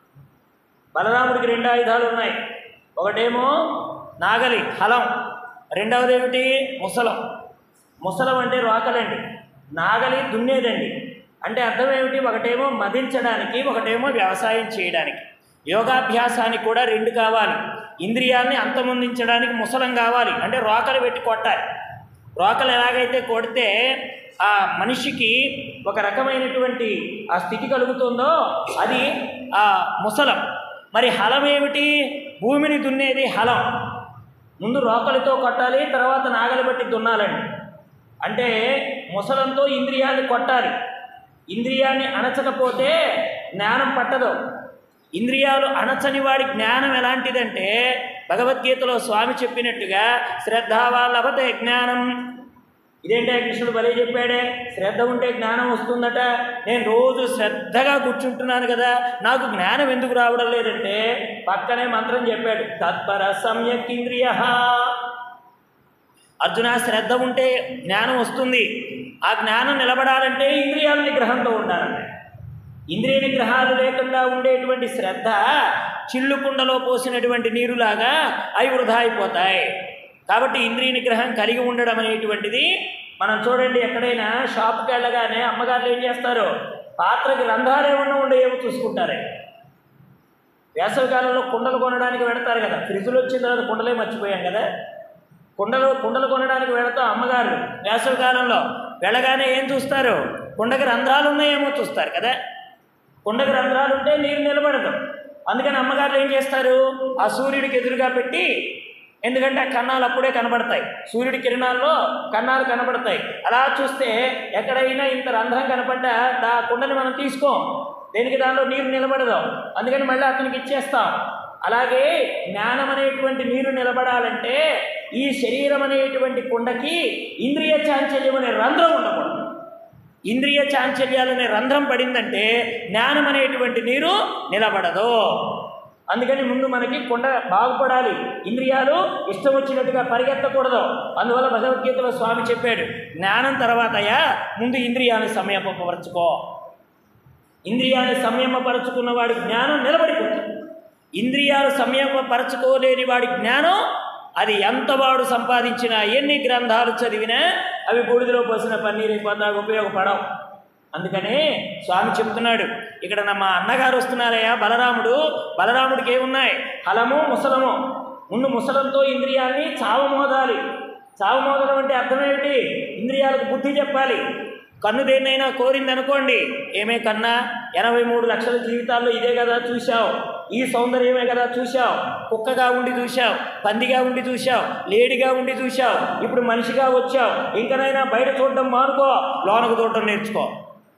S1: బలరాముడికి రెండు ఆయుధాలు ఉన్నాయి ఒకటేమో నాగలి హలం రెండవది ఏమిటి ముసలం ముసలం అంటే రోకలండి నాగలి దున్నేదండి అంటే అర్థం ఏమిటి ఒకటేమో మదించడానికి ఒకటేమో వ్యవసాయం చేయడానికి యోగాభ్యాసానికి కూడా రెండు కావాలి ఇంద్రియాల్ని అంతమొందించడానికి ముసలం కావాలి అంటే రోకలు పెట్టి కొట్టాలి రోకలు ఎలాగైతే కొడితే ఆ మనిషికి ఒక రకమైనటువంటి ఆ స్థితి కలుగుతుందో అది ఆ ముసలం మరి హలం ఏమిటి భూమిని దున్నేది హలం ముందు రోకలితో కొట్టాలి తర్వాత నాగలి బట్టి దున్నాలండి అంటే ముసలంతో ఇంద్రియాన్ని కొట్టాలి ఇంద్రియాన్ని అణచకపోతే జ్ఞానం పట్టదు ఇంద్రియాలు అణచని వాడి జ్ఞానం ఎలాంటిదంటే భగవద్గీతలో స్వామి చెప్పినట్టుగా శ్రద్ధావా లభతే జ్ఞానం ఇదేంటే కృష్ణుడు భలే చెప్పాడే శ్రద్ధ ఉంటే జ్ఞానం వస్తుందట నేను రోజు శ్రద్ధగా కూర్చుంటున్నాను కదా నాకు జ్ఞానం ఎందుకు రావడం లేదంటే పక్కనే మంత్రం చెప్పాడు తత్పర సమ్యక్ ఇంద్రియ అర్జున శ్రద్ధ ఉంటే జ్ఞానం వస్తుంది ఆ జ్ఞానం నిలబడాలంటే ఇంద్రియాల నిగ్రహంతో ఉండాలంటే ఇంద్రియ నిగ్రహాలు లేకుండా ఉండేటువంటి శ్రద్ధ చిల్లు కుండలో పోసినటువంటి నీరులాగా అవి వృధా అయిపోతాయి కాబట్టి ఇంద్రియ నిగ్రహం కలిగి ఉండడం అనేటువంటిది మనం చూడండి ఎక్కడైనా షాప్కి వెళ్ళగానే అమ్మగారులు ఏం చేస్తారు పాత్రకి రంధ్రాలు ఏమన్నా ఉండేవో చూసుకుంటారే వేసవికాలంలో కుండలు కొనడానికి వెడతారు కదా ఫ్రిడ్జ్లు వచ్చిన తర్వాత కుండలే మర్చిపోయాం కదా కుండలు కుండలు కొనడానికి వెళతాం అమ్మగారు వేసవి కాలంలో వెళ్ళగానే ఏం చూస్తారు కుండకి రంధ్రాలు ఉన్నాయేమో చూస్తారు కదా కుండకి రంధ్రాలు ఉంటే నీరు నిలబడదు అందుకని అమ్మగారులు ఏం చేస్తారు ఆ సూర్యుడికి ఎదురుగా పెట్టి ఎందుకంటే ఆ కన్నాలు అప్పుడే కనబడతాయి సూర్యుడి కిరణాల్లో కన్నాలు కనబడతాయి అలా చూస్తే ఎక్కడైనా ఇంత రంధ్రం కనపడ్డా ఆ కుండని మనం తీసుకోం దేనికి దానిలో నీరు నిలబడదు అందుకని మళ్ళీ అతనికి ఇచ్చేస్తాం అలాగే జ్ఞానం అనేటువంటి నీరు నిలబడాలంటే ఈ శరీరం అనేటువంటి కుండకి ఇంద్రియ చాంచల్యం అనే రంధ్రం ఉండకూడదు ఇంద్రియ చాంచల్యాలనే రంధ్రం పడిందంటే జ్ఞానం అనేటువంటి నీరు నిలబడదు అందుకని ముందు మనకి కొండ బాగుపడాలి ఇంద్రియాలు ఇష్టం వచ్చినట్టుగా పరిగెత్తకూడదు అందువల్ల భగవద్గీతలో స్వామి చెప్పాడు జ్ఞానం తర్వాతయా ముందు ఇంద్రియాన్ని సంయమపరచుకో ఇంద్రియాన్ని సంయమపరచుకున్న వాడి జ్ఞానం నిలబడిపోతుంది ఇంద్రియాలు సంయమపరచుకోలేని వాడి జ్ఞానం అది ఎంత వాడు సంపాదించినా ఎన్ని గ్రంథాలు చదివినా అవి బూడిదలో పోసిన పన్నీరు అయిపోతాకు ఉపయోగపడవు అందుకనే స్వామి చెప్తున్నాడు ఇక్కడ నా మా అన్నగారు వస్తున్నారయ్యా బలరాముడు బలరాముడికి ఏమున్నాయి హలము ముసలము ముందు ముసలంతో ఇంద్రియాల్ని చావమోదాలి చావమోదడం అంటే అర్థమేమిటి ఇంద్రియాలకు బుద్ధి చెప్పాలి కన్ను దేన్నైనా కోరింది అనుకోండి ఏమే కన్నా ఎనభై మూడు లక్షల జీవితాల్లో ఇదే కదా చూశావు ఈ సౌందర్యమే కదా చూశావు కుక్కగా ఉండి చూశావు పందిగా ఉండి చూశావు లేడిగా ఉండి చూశావు ఇప్పుడు మనిషిగా వచ్చావు ఇంకనైనా బయట చూడడం మానుకో లోనకు చూడడం నేర్చుకో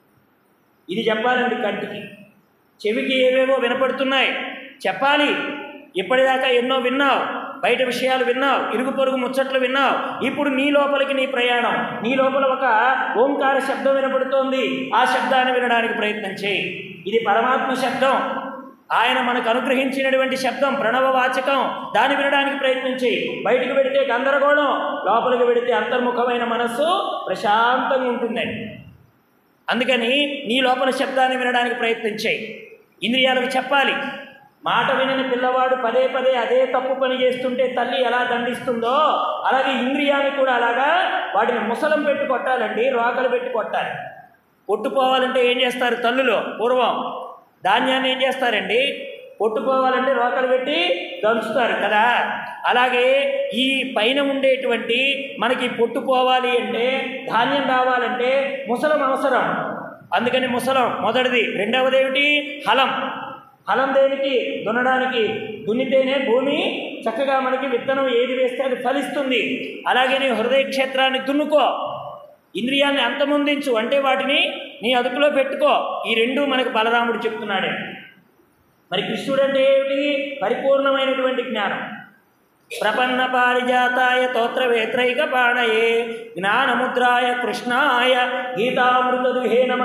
S1: ఇది చెప్పాలండి కంటికి చెవికి ఏవేవో వినపడుతున్నాయి చెప్పాలి ఇప్పటిదాకా ఎన్నో విన్నావు బయట విషయాలు విన్నావు ఇరుగు పొరుగు ముచ్చట్లు విన్నావు ఇప్పుడు నీ లోపలికి నీ ప్రయాణం నీ లోపల ఒక ఓంకార శబ్దం వినపడుతోంది ఆ శబ్దాన్ని వినడానికి ప్రయత్నం చేయి ఇది పరమాత్మ శబ్దం ఆయన మనకు అనుగ్రహించినటువంటి శబ్దం ప్రణవవాచకం దాన్ని వినడానికి ప్రయత్నం చేయి బయటికి పెడితే గందరగోళం లోపలికి పెడితే అంతర్ముఖమైన మనస్సు ప్రశాంతంగా ఉంటుందండి అందుకని నీ లోపల శబ్దాన్ని వినడానికి ప్రయత్నం చేయి ఇంద్రియాలకు చెప్పాలి మాట వినని పిల్లవాడు పదే పదే అదే తప్పు పని చేస్తుంటే తల్లి ఎలా దండిస్తుందో అలాగే ఇంద్రియాన్ని కూడా అలాగా వాటిని ముసలం పెట్టి కొట్టాలండి రోకలు పెట్టి కొట్టాలి కొట్టుకోవాలంటే ఏం చేస్తారు తల్లులో పూర్వం ధాన్యాన్ని ఏం చేస్తారండి కొట్టుకోవాలంటే రోకలు పెట్టి దంచుతారు కదా అలాగే ఈ పైన ఉండేటువంటి మనకి పొట్టుకోవాలి అంటే ధాన్యం రావాలంటే ముసలం అవసరం అందుకని ముసలం మొదటిది రెండవది ఏమిటి హలం హలం దేనికి దున్నడానికి దున్నితేనే భూమి చక్కగా మనకి విత్తనం ఏది వేస్తే అది ఫలిస్తుంది అలాగే నీ హృదయ క్షేత్రాన్ని దున్నుకో ఇంద్రియాన్ని అంతమొందించు అంటే వాటిని నీ అదుపులో పెట్టుకో ఈ రెండు మనకు బలరాముడు చెప్తున్నాడే మరి కృష్ణుడు అంటే ఏమిటి పరిపూర్ణమైనటువంటి జ్ఞానం ప్రపన్న పారిజాతాయ తోత్ర వేత్రైక పాణయే జ్ఞానముద్రాయ కృష్ణాయ గీతామృతదుహే నమ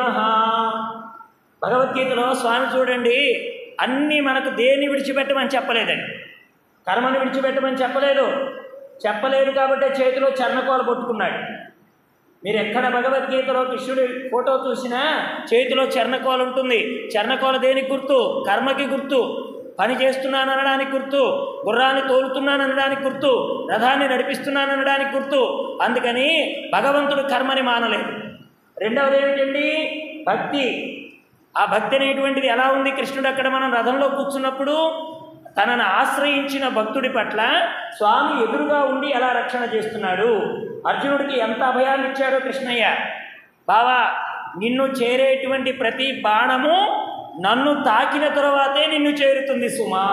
S1: భగవద్గీతలో స్వామి చూడండి అన్నీ మనకు దేన్ని విడిచిపెట్టమని చెప్పలేదండి కర్మను విడిచిపెట్టమని చెప్పలేదు చెప్పలేదు కాబట్టి చేతిలో చర్ణకోల పట్టుకున్నాడు మీరు ఎక్కడ భగవద్గీతలో కృష్ణుడి ఫోటో చూసినా చేతిలో చర్ణకోల ఉంటుంది చర్ణకోల దేనికి గుర్తు కర్మకి గుర్తు పని చేస్తున్నాను అనడానికి గుర్తు గుర్రాన్ని తోలుతున్నాను అనడానికి గుర్తు రథాన్ని నడిపిస్తున్నాను అనడానికి గుర్తు అందుకని భగవంతుడు కర్మని మానలేదు రెండవది ఏమిటండి భక్తి ఆ భక్తి అనేటువంటిది ఎలా ఉంది కృష్ణుడు అక్కడ మనం రథంలో కూర్చున్నప్పుడు తనను ఆశ్రయించిన భక్తుడి పట్ల స్వామి ఎదురుగా ఉండి ఎలా రక్షణ చేస్తున్నాడు అర్జునుడికి ఎంత అభయాన్ని ఇచ్చాడో కృష్ణయ్య బావా నిన్ను చేరేటువంటి ప్రతి బాణము నన్ను తాకిన తరువాతే నిన్ను చేరుతుంది సుమా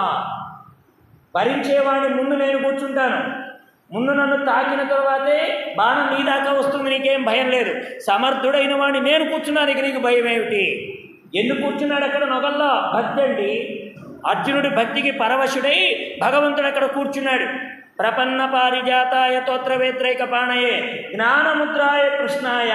S1: భరించేవాడిని ముందు నేను కూర్చుంటాను ముందు నన్ను తాకిన తర్వాతే బాణం నీ దాకా వస్తుంది నీకేం భయం లేదు సమర్థుడైన వాడిని నేను కూర్చున్నాను ఇక నీకు భయం ఏమిటి ఎందుకు కూర్చున్నాడు అక్కడ నొగల్లో భక్తి అండి అర్జునుడి భక్తికి పరవశుడై భగవంతుడు అక్కడ కూర్చున్నాడు ప్రపన్న పారిజాతాయ తోత్రవేత్రైక పాణయే జ్ఞానముద్రాయ కృష్ణాయ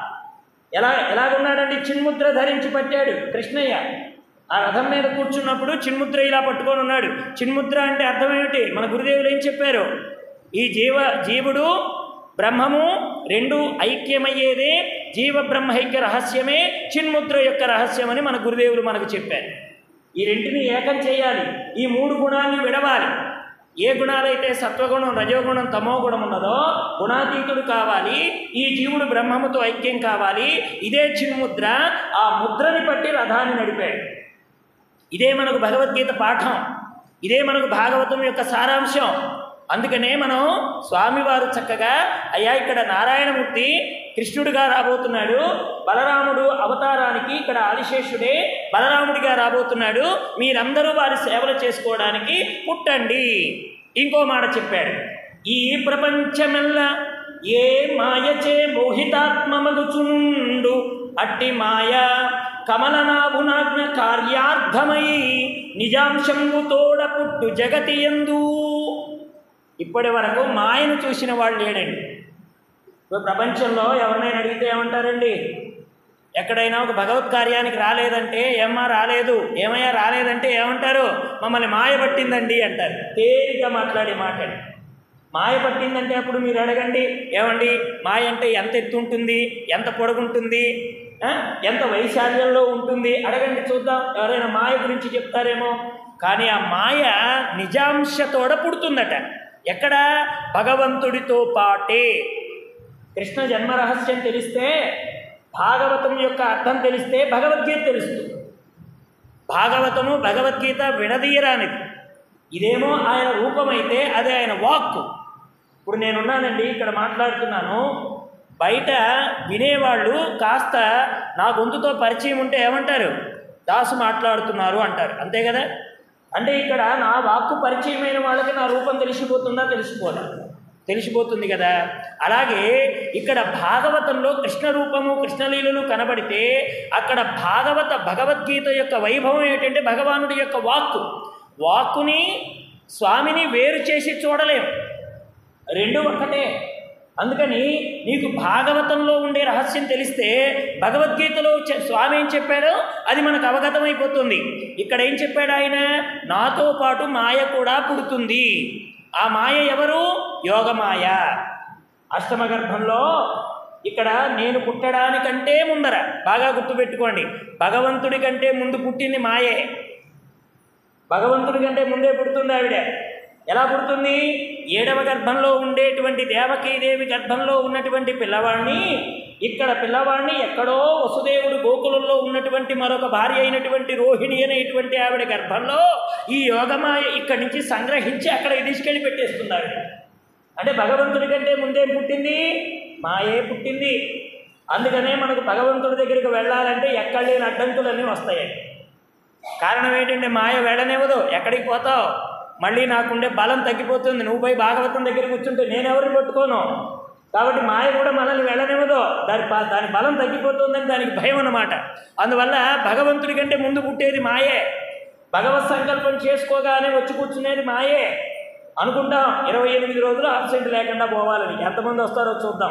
S1: ఎలా ఎలాగున్నాడండి చిన్ముద్ర ధరించి పట్టాడు కృష్ణయ్య ఆ రథం మీద కూర్చున్నప్పుడు చిన్ముద్ర ఇలా పట్టుకొని ఉన్నాడు చిన్ముద్ర అంటే అర్థం ఏమిటి మన గురుదేవులు ఏం చెప్పారు ఈ జీవ జీవుడు బ్రహ్మము రెండు ఐక్యమయ్యేదే జీవ బ్రహ్మైక్య రహస్యమే చిన్ముద్ర యొక్క రహస్యమని మన గురుదేవులు మనకు చెప్పారు ఈ రెంటిని ఏకం చేయాలి ఈ మూడు గుణాన్ని విడవాలి ఏ గుణాలైతే సత్వగుణం రజోగుణం తమో గుణం ఉన్నదో గుణాతీతుడు కావాలి ఈ జీవుడు బ్రహ్మముతో ఐక్యం కావాలి ఇదే చిన్ముద్ర ఆ ముద్రని పట్టి రథాన్ని నడిపాడు ఇదే మనకు భగవద్గీత పాఠం ఇదే మనకు భాగవతం యొక్క సారాంశం అందుకనే మనం స్వామివారు చక్కగా అయ్యా ఇక్కడ నారాయణమూర్తి కృష్ణుడిగా రాబోతున్నాడు బలరాముడు అవతారానికి ఇక్కడ ఆదిశేషుడే బలరాముడిగా రాబోతున్నాడు మీరందరూ వారి సేవలు చేసుకోవడానికి పుట్టండి ఇంకో మాట చెప్పాడు ఈ ప్రపంచమెల్ల ఏ మాయచే మోహితాత్మమగుచుండు అట్టి మాయ కమలనాభునాజ్ఞ కార్యార్థమై నిజాంశంగు తోడ పుట్టు జగతి ఎందు ఇప్పటి వరకు మాయను చూసిన వాళ్ళు లేడండి ఇప్పుడు ప్రపంచంలో ఎవరినైనా అడిగితే ఏమంటారండి ఎక్కడైనా ఒక భగవత్ కార్యానికి రాలేదంటే ఏమ్మా రాలేదు ఏమయ్యా రాలేదంటే ఏమంటారు మమ్మల్ని మాయ పట్టిందండి అంటారు తేలిగ్గా మాట్లాడే మాట అండి. మాయ పట్టిందంటే అప్పుడు మీరు అడగండి ఏమండి మాయ అంటే ఎంత ఎత్తు ఉంటుంది ఎంత పొడుగుంటుంది ఆ? ఎంత వైశాల్యంలో ఉంటుంది అడగండి చూద్దాం ఎవరైనా మాయ గురించి చెప్తారేమో కానీ ఆ మాయ నిజాంశతోడ పుడుతుందట ఎక్కడ భగవంతుడితో పాటే కృష్ణ జన్మ రహస్యం తెలిస్తే భాగవతం యొక్క అర్థం తెలిస్తే భగవద్గీత తెలుస్తుంది భాగవతము భగవద్గీత విడదీయరానిది ఇదేమో ఆయన రూపమైతే అదే ఆయన వాక్కు ఇప్పుడు నేనున్నానండి ఇక్కడ మాట్లాడుతున్నాను బయట వినేవాళ్ళు కాస్త నా గొంతుతో పరిచయం ఉంటే ఏమంటారు దాసు మాట్లాడుతున్నారు అంటారు అంతే కదా అంటే ఇక్కడ నా వాక్కు పరిచయమైన వాళ్ళకి నా రూపం తెలిసిపోతుందా తెలిసిపోదా తెలిసిపోతుంది కదా అలాగే ఇక్కడ భాగవతంలో కృష్ణ రూపము కృష్ణలీలలు కనబడితే అక్కడ భాగవత భగవద్గీత యొక్క వైభవం ఏంటంటే భగవానుడి యొక్క వాక్కు వాక్కుని స్వామిని వేరు చేసి చూడలేం రెండు ఒక్కటే అందుకని నీకు భాగవతంలో ఉండే రహస్యం తెలిస్తే భగవద్గీతలో చె- స్వామి ఏం చెప్పాడో అది మనకు అవగతమైపోతుంది ఇక్కడ ఏం చెప్పాడు ఆయన నాతో పాటు మాయ కూడా పుడుతుంది ఆ మాయ ఎవరు యోగమాయ అష్టమ గర్భంలో ఇక్కడ నేను పుట్టడానికంటే ముందర బాగా గుర్తుపెట్టుకోండి భగవంతుడి కంటే ముందు పుట్టింది మాయే భగవంతుడి కంటే ముందే పుడుతుంది ఆవిడ ఎలా పుడుతుంది ఏడవ గర్భంలో ఉండేటువంటి దేవకీదేవి గర్భంలో ఉన్నటువంటి పిల్లవాడిని ఇక్కడ పిల్లవాడిని ఎక్కడో వసుదేవుడు గోకులంలో ఉన్నటువంటి మరొక భార్య అయినటువంటి రోహిణి అనేటువంటి ఆవిడ గర్భంలో ఈ యోగమాయ ఇక్కడి నుంచి సంగ్రహించి అక్కడికి తీసుకెళ్ళి పెట్టేస్తుంది ఆవిడ అంటే భగవంతుడి కంటే ముందేం పుట్టింది మాయే పుట్టింది అందుకనే మనకు భగవంతుడి దగ్గరికి వెళ్ళాలంటే ఎక్కడ లేని అడ్డంకులన్నీ వస్తాయి కారణం ఏంటంటే మాయ వెళ్ళనివ్వదు ఎక్కడికి పోతావు మళ్ళీ నాకుండే బలం తగ్గిపోతుంది నువ్వు పోయి భాగవతం దగ్గర కూర్చుంటే నేను ఎవరిని పట్టుకోను కాబట్టి మాయ కూడా మనల్ని వెళ్ళనివ్వదు దాని బ- దాని బలం తగ్గిపోతుందని దానికి భయం అన్నమాట అందువల్ల భగవంతుడి కంటే ముందు పుట్టేది మాయే భగవత్ సంకల్పం చేసుకోగానే వచ్చి కూర్చునేది మాయే అనుకుంటాం ఇరవై ఎనిమిది రోజులు అబ్సెంట్ లేకుండా పోవాలని ఎంతమంది వస్తారో చూద్దాం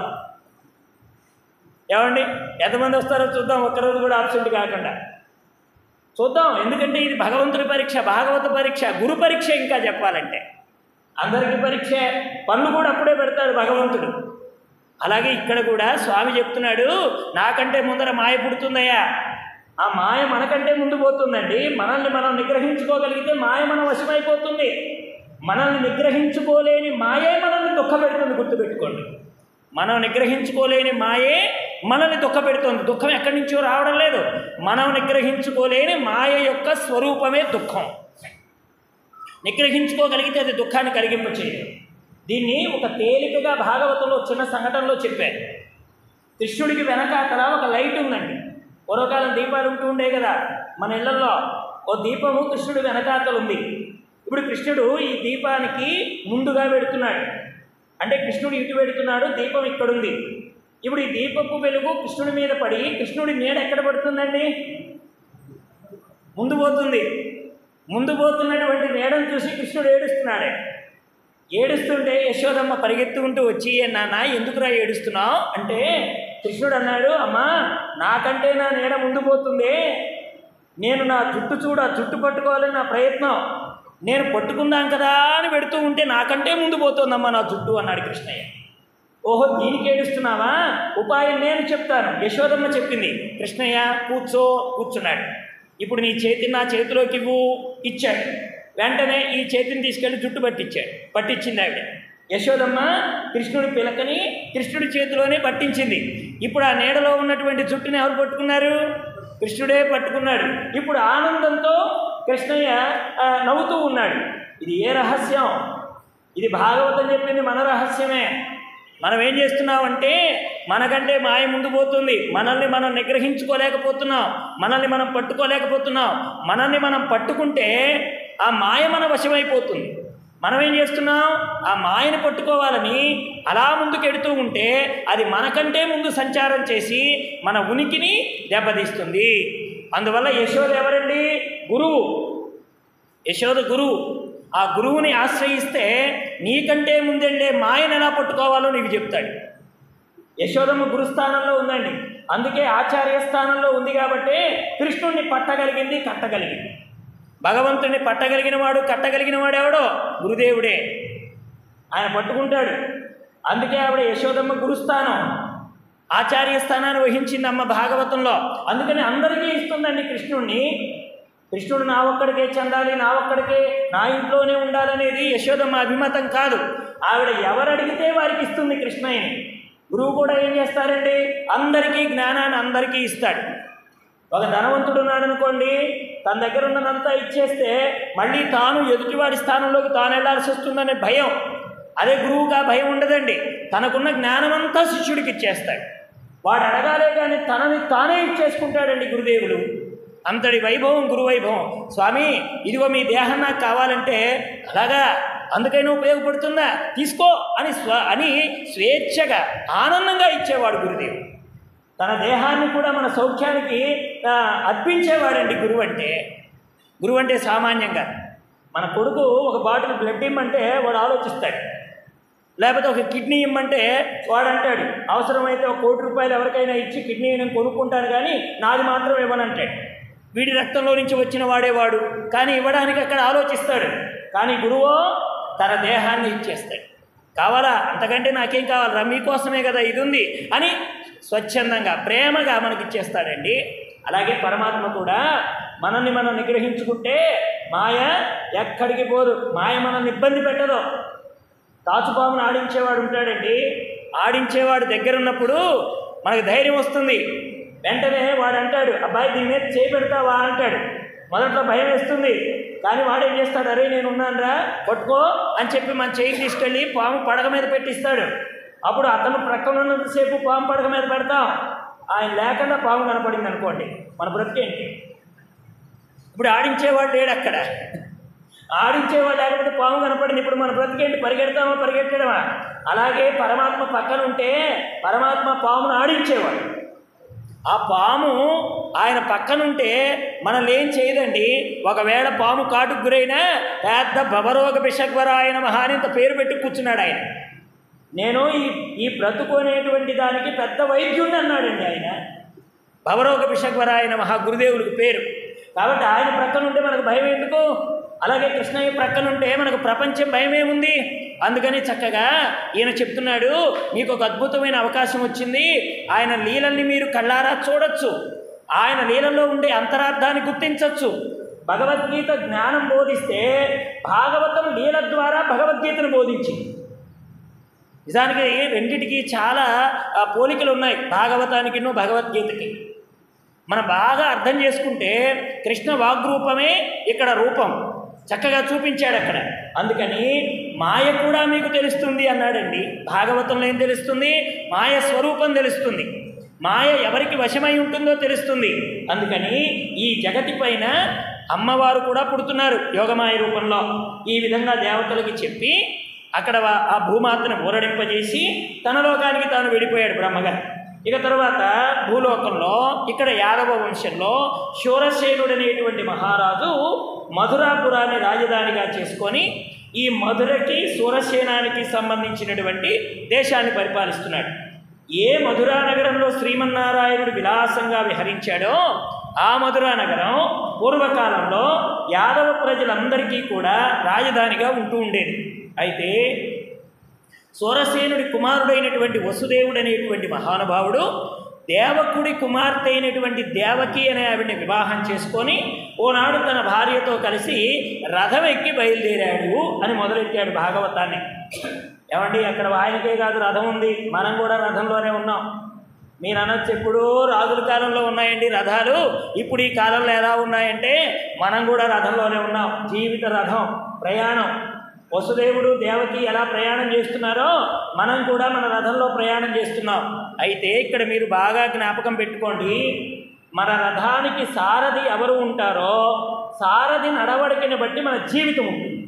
S1: ఏమండి ఎంతమంది వస్తారో చూద్దాం ఒక్కరోజు కూడా అబ్సెంట్ కాకుండా చూద్దాం ఎందుకంటే ఇది భగవంతుడి పరీక్ష భాగవత పరీక్ష గురు పరీక్ష ఇంకా చెప్పాలంటే అందరికీ పరీక్ష పనులు కూడా అప్పుడే పెడతాడు భగవంతుడు అలాగే ఇక్కడ కూడా స్వామి చెప్తున్నాడు నాకంటే ముందర మాయ పుడుతుందయ్యా ఆ మాయ మనకంటే ముందు పోతుందండి మనల్ని మనం నిగ్రహించుకోగలిగితే మాయ మన వశమైపోతుంది మనల్ని నిగ్రహించుకోలేని మాయే మనల్ని దుఃఖపెడుతుంది గుర్తుపెట్టుకోండి మనం నిగ్రహించుకోలేని మాయే మనల్ని దుఃఖపెడుతుంది దుఃఖం ఎక్కడి నుంచో రావడం లేదు మనం నిగ్రహించుకోలేని మాయ యొక్క స్వరూపమే దుఃఖం నిగ్రహించుకోగలిగితే అది దుఃఖాన్ని కలిగింపచేయదు దీన్ని ఒక తేలికగా భాగవతంలో చిన్న సంఘటనలో చెప్పారు కృష్ణుడికి వెనకాతల ఒక లైట్ ఉందండి పూర్వకాలం దీపాలు ఉంటూ ఉండే కదా మన ఇళ్లలో ఓ దీపము కృష్ణుడి వెనకాతలు ఉంది ఇప్పుడు కృష్ణుడు ఈ దీపానికి ముందుగా పెడుతున్నాడు అంటే కృష్ణుడు ఇటు పెడుతున్నాడు దీపం ఇక్కడుంది ఇప్పుడు ఈ దీపపు వెలుగు కృష్ణుడి మీద పడి కృష్ణుడి నీడ ఎక్కడ పడుతుందండి ముందు పోతుంది ముందు పోతున్నటువంటి నీడను చూసి కృష్ణుడు ఏడుస్తున్నాడే ఏడుస్తుంటే యశోదమ్మ పరిగెత్తుకుంటూ వచ్చి "ఏ నాన్న ఎందుకురా ఏడుస్తున్నావు అంటే కృష్ణుడు అన్నాడు అమ్మా నాకంటే నా నీడ ముందు పోతుంది నేను నా జుట్టు చూడ జుట్టు పట్టుకోవాలని నా ప్రయత్నం నేను పట్టుకుందాం కదా అని పెడుతూ ఉంటే నాకంటే ముందు పోతుందమ్మా నా జుట్టు అన్నాడు కృష్ణయ్య ఓహో దీనికి ఏడుస్తున్నావా ఉపాయం నేను చెప్తాను యశోదమ్మ చెప్పింది కృష్ణయ్య కూర్చో కూర్చున్నాడు ఇప్పుడు నీ చేతిని నా చేతిలోకి ఇవ్వు ఇచ్చాడు వెంటనే ఈ చేతిని తీసుకెళ్లి జుట్టు పట్టించాడు పట్టించింది ఆవిడ యశోదమ్మ కృష్ణుడి పిలకని కృష్ణుడి చేతిలోనే పట్టించింది ఇప్పుడు ఆ నీడలో ఉన్నటువంటి జుట్టుని ఎవరు పట్టుకున్నారు కృష్ణుడే పట్టుకున్నాడు ఇప్పుడు ఆనందంతో కృష్ణయ్య ఆ, నవ్వుతూ ఉన్నాడు ఇది ఏ రహస్యం ఇది భాగవతం చెప్పింది మన రహస్యమే మనం ఏం చేస్తున్నామంటే మనకంటే మాయ ముందు పోతుంది మనల్ని మనం నిగ్రహించుకోలేకపోతున్నాం మనల్ని మనం పట్టుకోలేకపోతున్నాం మనల్ని మనం పట్టుకుంటే ఆ మాయ మన వశమైపోతుంది మనం ఏం చేస్తున్నాం ఆ మాయని పట్టుకోవాలని అలా ముందుకెడుతూ ఉంటే అది మనకంటే ముందు సంచారం చేసి మన ఉనికిని దెబ్బతీస్తుంది అందువల్ల యశోద ఎవరండి గురువు యశోద గురువు ఆ గురువుని ఆశ్రయిస్తే నీకంటే ముందెళ్ళే మాయను ఎలా పట్టుకోవాలో నీకు చెప్తాడు యశోదమ్మ గురుస్థానంలో ఉందండి అందుకే ఆచార్య స్థానంలో ఉంది కాబట్టి కృష్ణుణ్ణి పట్టగలిగింది కట్టగలిగింది భగవంతుడిని పట్టగలిగిన వాడు కట్టగలిగిన వాడు ఎవడో గురుదేవుడే ఆయన పట్టుకుంటాడు అందుకే ఆవిడ యశోదమ్మ గురుస్థానం ఆచార్య స్థానాన్ని వహించింది అమ్మ భాగవతంలో అందుకని అందరికీ ఇస్తుందండి కృష్ణుణ్ణి కృష్ణుడు నా ఒక్కడికే చెందాలి నా ఒక్కడికే నా ఇంట్లోనే ఉండాలనేది యశోదమ్మ అభిమతం కాదు ఆవిడ ఎవరు అడిగితే వారికి ఇస్తుంది కృష్ణయ్యని గురువు కూడా ఏం చేస్తారండి అందరికీ జ్ఞానాన్ని అందరికీ ఇస్తాడు ఒక ధనవంతుడు ఉన్నాడు అనుకోండి తన దగ్గర ఉన్నదంతా ఇచ్చేస్తే మళ్ళీ తాను ఎదుటివాడి స్థానంలోకి తాను వెళ్ళాల్సి వస్తుందనే భయం అదే గురువుకి ఆ భయం ఉండదండి తనకున్న జ్ఞానమంతా శిష్యుడికి ఇచ్చేస్తాడు వాడు అడగాలే కానీ తనని తానే ఇచ్చేసుకుంటాడండి గురుదేవుడు అంతటి వైభవం గురువైభవం స్వామి ఇదిగో మీ దేహం నాకు కావాలంటే అలాగా అందుకైనా ఉపయోగపడుతుందా తీసుకో అని స్వ అని స్వేచ్ఛగా ఆనందంగా ఇచ్చేవాడు గురుదేవుడు తన దేహాన్ని కూడా మన సౌఖ్యానికి ఆ, అర్పించేవాడండి గురువు అంటే గురువు అంటే సామాన్యంగా మన కొడుకు ఒక బాటిల్ బ్లడ్ ఇమ్మంటే వాడు ఆలోచిస్తాడు లేకపోతే ఒక కిడ్నీ ఇమ్మంటే వాడు అంటాడు అవసరమైతే ఒక కోటి రూపాయలు ఎవరికైనా ఇచ్చి కిడ్నీ నేను కొనుక్కుంటాను కానీ నాది మాత్రం ఇవ్వనంటాడు వీడి రక్తంలో నుంచి వచ్చిన వాడేవాడు కానీ ఇవ్వడానికి అక్కడ ఆలోచిస్తాడు కానీ గురువు తన దేహాన్ని ఇచ్చేస్తాడు కావాలా అంతకంటే నాకేం కావాలరా మీకోసమే కదా ఇది ఉంది అని స్వచ్ఛందంగా ప్రేమగా మనకి ఇచ్చేస్తాడండి అలాగే పరమాత్మ కూడా మనల్ని మనం నిగ్రహించుకుంటే మాయ ఎక్కడికి పోదు మాయ మనల్ని ఇబ్బంది పెట్టదు తాచుపామును ఆడించేవాడు ఉంటాడండి ఆడించేవాడు దగ్గర ఉన్నప్పుడు మనకు ధైర్యం వస్తుంది వెంటనే వాడు అంటాడు అబ్బాయి దీని మీద చేయి పెడతావా అంటాడు మొదట్లో భయం వేస్తుంది కానీ వాడు ఏం చేస్తాడు అరే నేను ఉన్నానురా పట్టుకో అని చెప్పి మన చేయి తీసుకెళ్ళి పాము పడగ మీద పెట్టిస్తాడు అప్పుడు అతను ప్రక్కన ఉన్నంతసేపు పాము పడగ మీద పెడతాం ఆయన లేకుండా పాము కనపడింది అనుకోండి మన బ్రతికేంటి ఇప్పుడు ఆడించేవాడు లేడు అక్కడ ఆడించేవాడు లేకపోతే పాము కనపడింది ఇప్పుడు మన బ్రతికేంటి పరిగెడతామా పరిగెట్టడమా అలాగే పరమాత్మ పక్కన ఉంటే పరమాత్మ పామును ఆడించేవాడు ఆ పాము ఆయన పక్కనుంటే మనల్ని ఏం చేయదండి ఒకవేళ పాము కాటుకు గురైనా పెద్ద భవరోగ విషగ్వరాయన మహానింత పేరు పెట్టి కూర్చున్నాడు ఆయన నేను ఈ ఈ బ్రతుకునేటువంటి దానికి పెద్ద వైద్యుడిని అన్నాడండి ఆయన భవరోగ విషగ్వరాయన మహా గురుదేవులకు పేరు కాబట్టి ఆయన ప్రక్కన ఉంటే మనకు భయం ఎందుకు అలాగే కృష్ణయ్య ప్రక్కన ఉంటే మనకు ప్రపంచం భయమేముంది అందుకని చక్కగా ఈయన చెప్తున్నాడు మీకు ఒక అద్భుతమైన అవకాశం వచ్చింది ఆయన లీలల్ని మీరు కళ్ళారా చూడొచ్చు ఆయన లీలలో ఉండే అంతరార్థాన్ని గుర్తించవచ్చు భగవద్గీత జ్ఞానం బోధిస్తే భాగవతం లీల ద్వారా భగవద్గీతను బోధించింది నిజానికి రెండిటికి చాలా ఆ, పోలికలు ఉన్నాయి భాగవతానికిను భగవద్గీతకి మనం బాగా అర్థం చేసుకుంటే కృష్ణ వాగ్రూపమే ఇక్కడ రూపం చక్కగా చూపించాడు అక్కడ అందుకని మాయ కూడా మీకు తెలుస్తుంది అన్నాడండి భాగవతంలో ఏం తెలుస్తుంది మాయ స్వరూపం తెలుస్తుంది మాయ ఎవరికి వశమై ఉంటుందో తెలుస్తుంది అందుకని ఈ జగతి పైన అమ్మవారు కూడా పుడుతున్నారు యోగమాయ రూపంలో ఈ విధంగా దేవతలకి చెప్పి అక్కడ వా- ఆ భూమాతను ఊరడింపజేసి తన లోకానికి తాను వెళ్ళిపోయాడు బ్రహ్మగారు ఇక తర్వాత భూలోకంలో ఇక్కడ యాదవ వంశంలో శూరసేనుడనేటువంటి మహారాజు మధురాపురాన్ని రాజధానిగా చేసుకొని ఈ మధురకి సూరసేనానికి సంబంధించినటువంటి దేశాన్ని పరిపాలిస్తున్నాడు ఏ మధురా నగరంలో శ్రీమన్నారాయణుడు విలాసంగా విహరించాడో ఆ మధురా నగరం పూర్వకాలంలో యాదవ ప్రజలందరికీ కూడా రాజధానిగా ఉంటూ ఉండేది అయితే సూరసేనుడి కుమారుడైనటువంటి వసుదేవుడు అనేటువంటి మహానుభావుడు దేవకుడి కుమార్తె అయినటువంటి దేవకి అనే ఆవిడని వివాహం చేసుకొని ఓనాడు తన భార్యతో కలిసి రథం ఎక్కి బయలుదేరాడు అని మొదలెట్టాడు భాగవతాన్ని ఏమండి అక్కడ ఆయనకే కాదు రథం ఉంది మనం కూడా రథంలోనే ఉన్నాం మీరు అనొచ్చు ఎప్పుడూ రాజుల కాలంలో ఉన్నాయండి రథాలు ఇప్పుడు ఈ కాలంలో ఎలా ఉన్నాయంటే మనం కూడా రథంలోనే ఉన్నాం జీవిత రథం ప్రయాణం వసుదేవుడు దేవకి ఎలా ప్రయాణం చేస్తున్నారో మనం కూడా మన రథంలో ప్రయాణం చేస్తున్నాం అయితే ఇక్కడ మీరు బాగా జ్ఞాపకం పెట్టుకోండి మన రథానికి సారథి ఎవరు ఉంటారో సారథి నడవడికని బట్టి మన జీవితం ఉంటుంది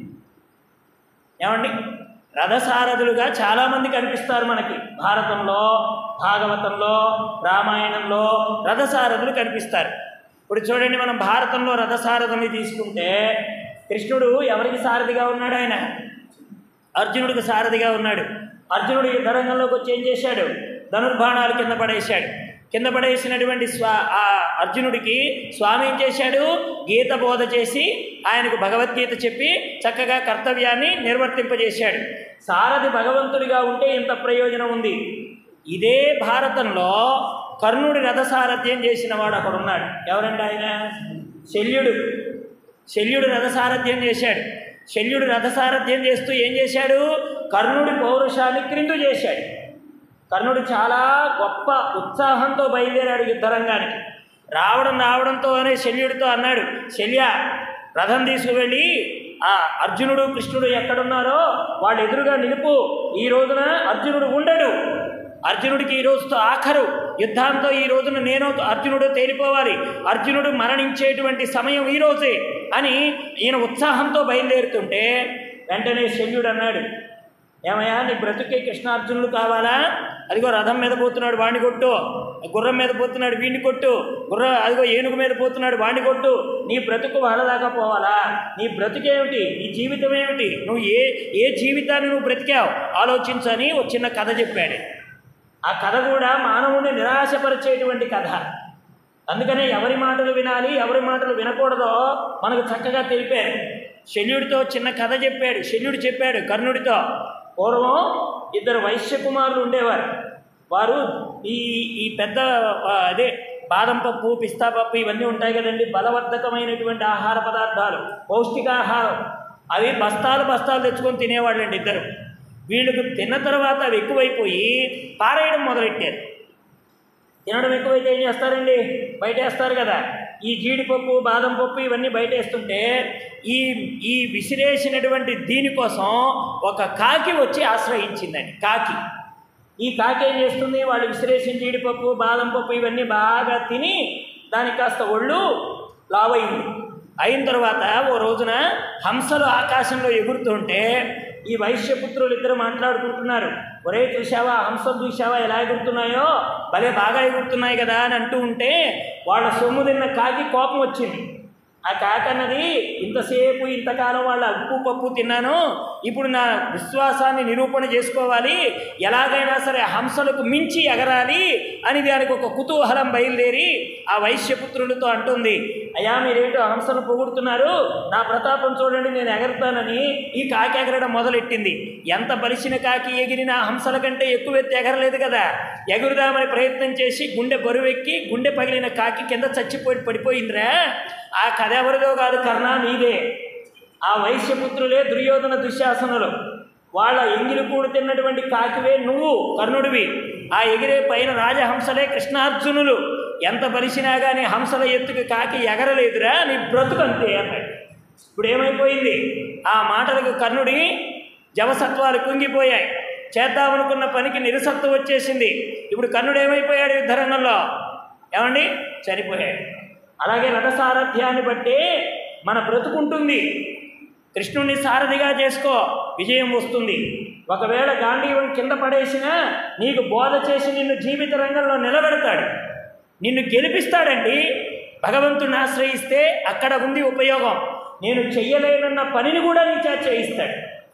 S1: ఏమండి రథసారథులుగా చాలామంది కనిపిస్తారు మనకి భారతంలో భాగవతంలో రామాయణంలో రథసారథులు కనిపిస్తారు ఇప్పుడు చూడండి మనం భారతంలో రథసారథుని తీసుకుంటే కృష్ణుడు ఎవరికి సారథిగా ఉన్నాడు ఆయన అర్జునుడికి సారథిగా ఉన్నాడు అర్జునుడు యుద్ధరంగంలోకి వచ్చి ఏం చేశాడు ధనుర్బాణాలు కింద పడేశాడు కింద పడేసినటువంటి స్వా ఆ అర్జునుడికి స్వామి ఏం చేశాడు గీత బోధ చేసి ఆయనకు భగవద్గీత చెప్పి చక్కగా కర్తవ్యాన్ని నిర్వర్తింపజేశాడు సారథి భగవంతుడిగా ఉంటే ఇంత ప్రయోజనం ఉంది ఇదే భారతంలో కర్ణుడి రథసారథ్యం చేసిన వాడు అక్కడ ఉన్నాడు ఎవరండి ఆయన శల్యుడు శల్యుడు రథసారథ్యం చేశాడు శల్యుడు రథసారథ్యం చేస్తూ ఏం చేశాడు కర్ణుడి పౌరుషాన్ని క్రిందు చేశాడు కర్ణుడు చాలా గొప్ప ఉత్సాహంతో బయలుదేరాడు యుద్ధరంగానికి రావడం రావడంతోనే శల్యుడితో అన్నాడు శల్య రథం తీసుకువెళ్ళి ఆ అర్జునుడు కృష్ణుడు ఎక్కడున్నారో వాళ్ళు ఎదురుగా నిలుపు ఈ రోజున అర్జునుడు ఉండడు అర్జునుడికి ఈ రోజుతో ఆఖరు యుద్ధాంతో ఈ రోజున నేను అర్జునుడు తేలిపోవాలి అర్జునుడు మరణించేటువంటి సమయం ఈ రోజే అని ఈయన ఉత్సాహంతో బయలుదేరుతుంటే వెంటనే శల్యుడు అన్నాడు ఏమయ్యా నీ బ్రతుకే కృష్ణార్జునుడు కావాలా అదిగో రథం మీద పోతున్నాడు వాణ్ణి కొట్టు గుర్రం మీద పోతున్నాడు వీడిని కొట్టు గుర్ర అదిగో ఏనుగు మీద పోతున్నాడు వాణ్ణి కొట్టు నీ బ్రతుకు వాళ్ళ దాకా పోవాలా నీ బ్రతుకేమిటి నీ జీవితం ఏమిటి నువ్వు ఏ ఏ జీవితాన్ని నువ్వు బ్రతికావు ఆలోచించని ఒక చిన్న కథ చెప్పాడు ఆ కథ కూడా మానవుని నిరాశపరిచేటువంటి కథ అందుకనే ఎవరి మాటలు వినాలి ఎవరి మాటలు వినకూడదో మనకు చక్కగా తెలిపారు శల్యుడితో చిన్న కథ చెప్పాడు శల్యుడు చెప్పాడు కర్ణుడితో పూర్వం ఇద్దరు వైశ్య కుమారులు ఉండేవారు వారు ఈ ఈ పెద్ద ఆ, అదే బాదం పప్పు పిస్తా పప్పు ఇవన్నీ ఉంటాయి కదండి బలవర్ధకమైనటువంటి ఆహార పదార్థాలు పౌష్టికాహారం అవి బస్తాలు బస్తాలు తెచ్చుకొని తినేవాళ్ళండి ఇద్దరు వీళ్ళకు తిన్న తర్వాత అవి ఎక్కువైపోయి పారేయడం మొదలెట్టారు తినడం ఎక్కువైతే ఏం చేస్తారండి బయట వేస్తారు కదా ఈ జీడిపప్పు బాదం పప్పు ఇవన్నీ బయట వేస్తుంటే ఈ ఈ విసిరేసినటువంటి దీనికోసం ఒక కాకి వచ్చి ఆశ్రయించిందండి కాకి ఈ కాకి ఏం చేస్తుంది వాళ్ళు విసిరేసిన జీడిపప్పు బాదం పప్పు ఇవన్నీ బాగా తిని దానికి కాస్త ఒళ్ళు లావైంది అయిన తర్వాత ఓ రోజున హంసలు ఆకాశంలో ఎగురుతుంటే ఈ వైశ్యపుత్రులు ఇద్దరు మాట్లాడుకుంటున్నారు ఒరే చూసావా హంసం చూసావా ఎలా ఎగురుతున్నాయో భలే బాగా ఎగురుతున్నాయి కదా అని అంటూ ఉంటే వాళ్ళ సొమ్ము తిన్న కాకి కోపం వచ్చింది ఆ కాకన్నది ఇంతసేపు ఇంతకాలం వాళ్ళ ఉప్పు పప్పు తిన్నాను ఇప్పుడు నా విశ్వాసాన్ని నిరూపణ చేసుకోవాలి ఎలాగైనా సరే హంసలకు మించి ఎగరాలి అని దానికి ఒక కుతూహలం బయలుదేరి ఆ వైశ్యపుత్రులతో అంటుంది అయ్యా మీరేంటో హంసను పొగుడుతున్నారు నా ప్రతాపం చూడండి నేను ఎగరుతానని ఈ కాకి ఎగరడం మొదలెట్టింది ఎంత బలిసిన కాకి ఎగిరినా హంసల కంటే ఎక్కువ ఎత్తి ఎగరలేదు కదా ఎగురుదామని ప్రయత్నం చేసి గుండె బరువెక్కి గుండె పగిలిన కాకి కింద చచ్చిపోయి పడిపోయిందిరా ఆ కథ ఎవరిదో కాదు కర్ణ నీదే ఆ వైశ్యపుత్రులే దుర్యోధన దుశ్శాసనులు వాళ్ళ ఎంగిలి కూడు తిన్నటువంటి కాకివే నువ్వు కర్ణుడివి ఆ ఎగిరే పైన రాజహంసలే కృష్ణార్జునులు ఎంత బలిసినా కానీ హంసల ఎత్తుకు కాకి ఎగరలేదురా నీ బ్రతుకు అంతే అన్నాడు ఇప్పుడు ఏమైపోయింది ఆ మాటలకు కర్ణుడి జవసత్వాలు కుంగిపోయాయి చేద్దామనుకున్న పనికి నిరసత్వం వచ్చేసింది ఇప్పుడు కర్ణుడు ఏమైపోయాడు యుద్ధరంగంలో ఏమండి చనిపోయాడు అలాగే రథసారథ్యాన్ని బట్టి మన బ్రతుకుంటుంది కృష్ణుణ్ణి సారథిగా చేసుకో విజయం వస్తుంది ఒకవేళ గాంధీవం కింద పడేసినా నీకు బోధ చేసి నిన్ను జీవిత రంగంలో నిలబెడతాడు నిన్ను గెలిపిస్తాడండి భగవంతుని ఆశ్రయిస్తే అక్కడ ఉంది ఉపయోగం నేను చెయ్యలేనన్న పనిని కూడా నీ చేత చేయిస్తాడు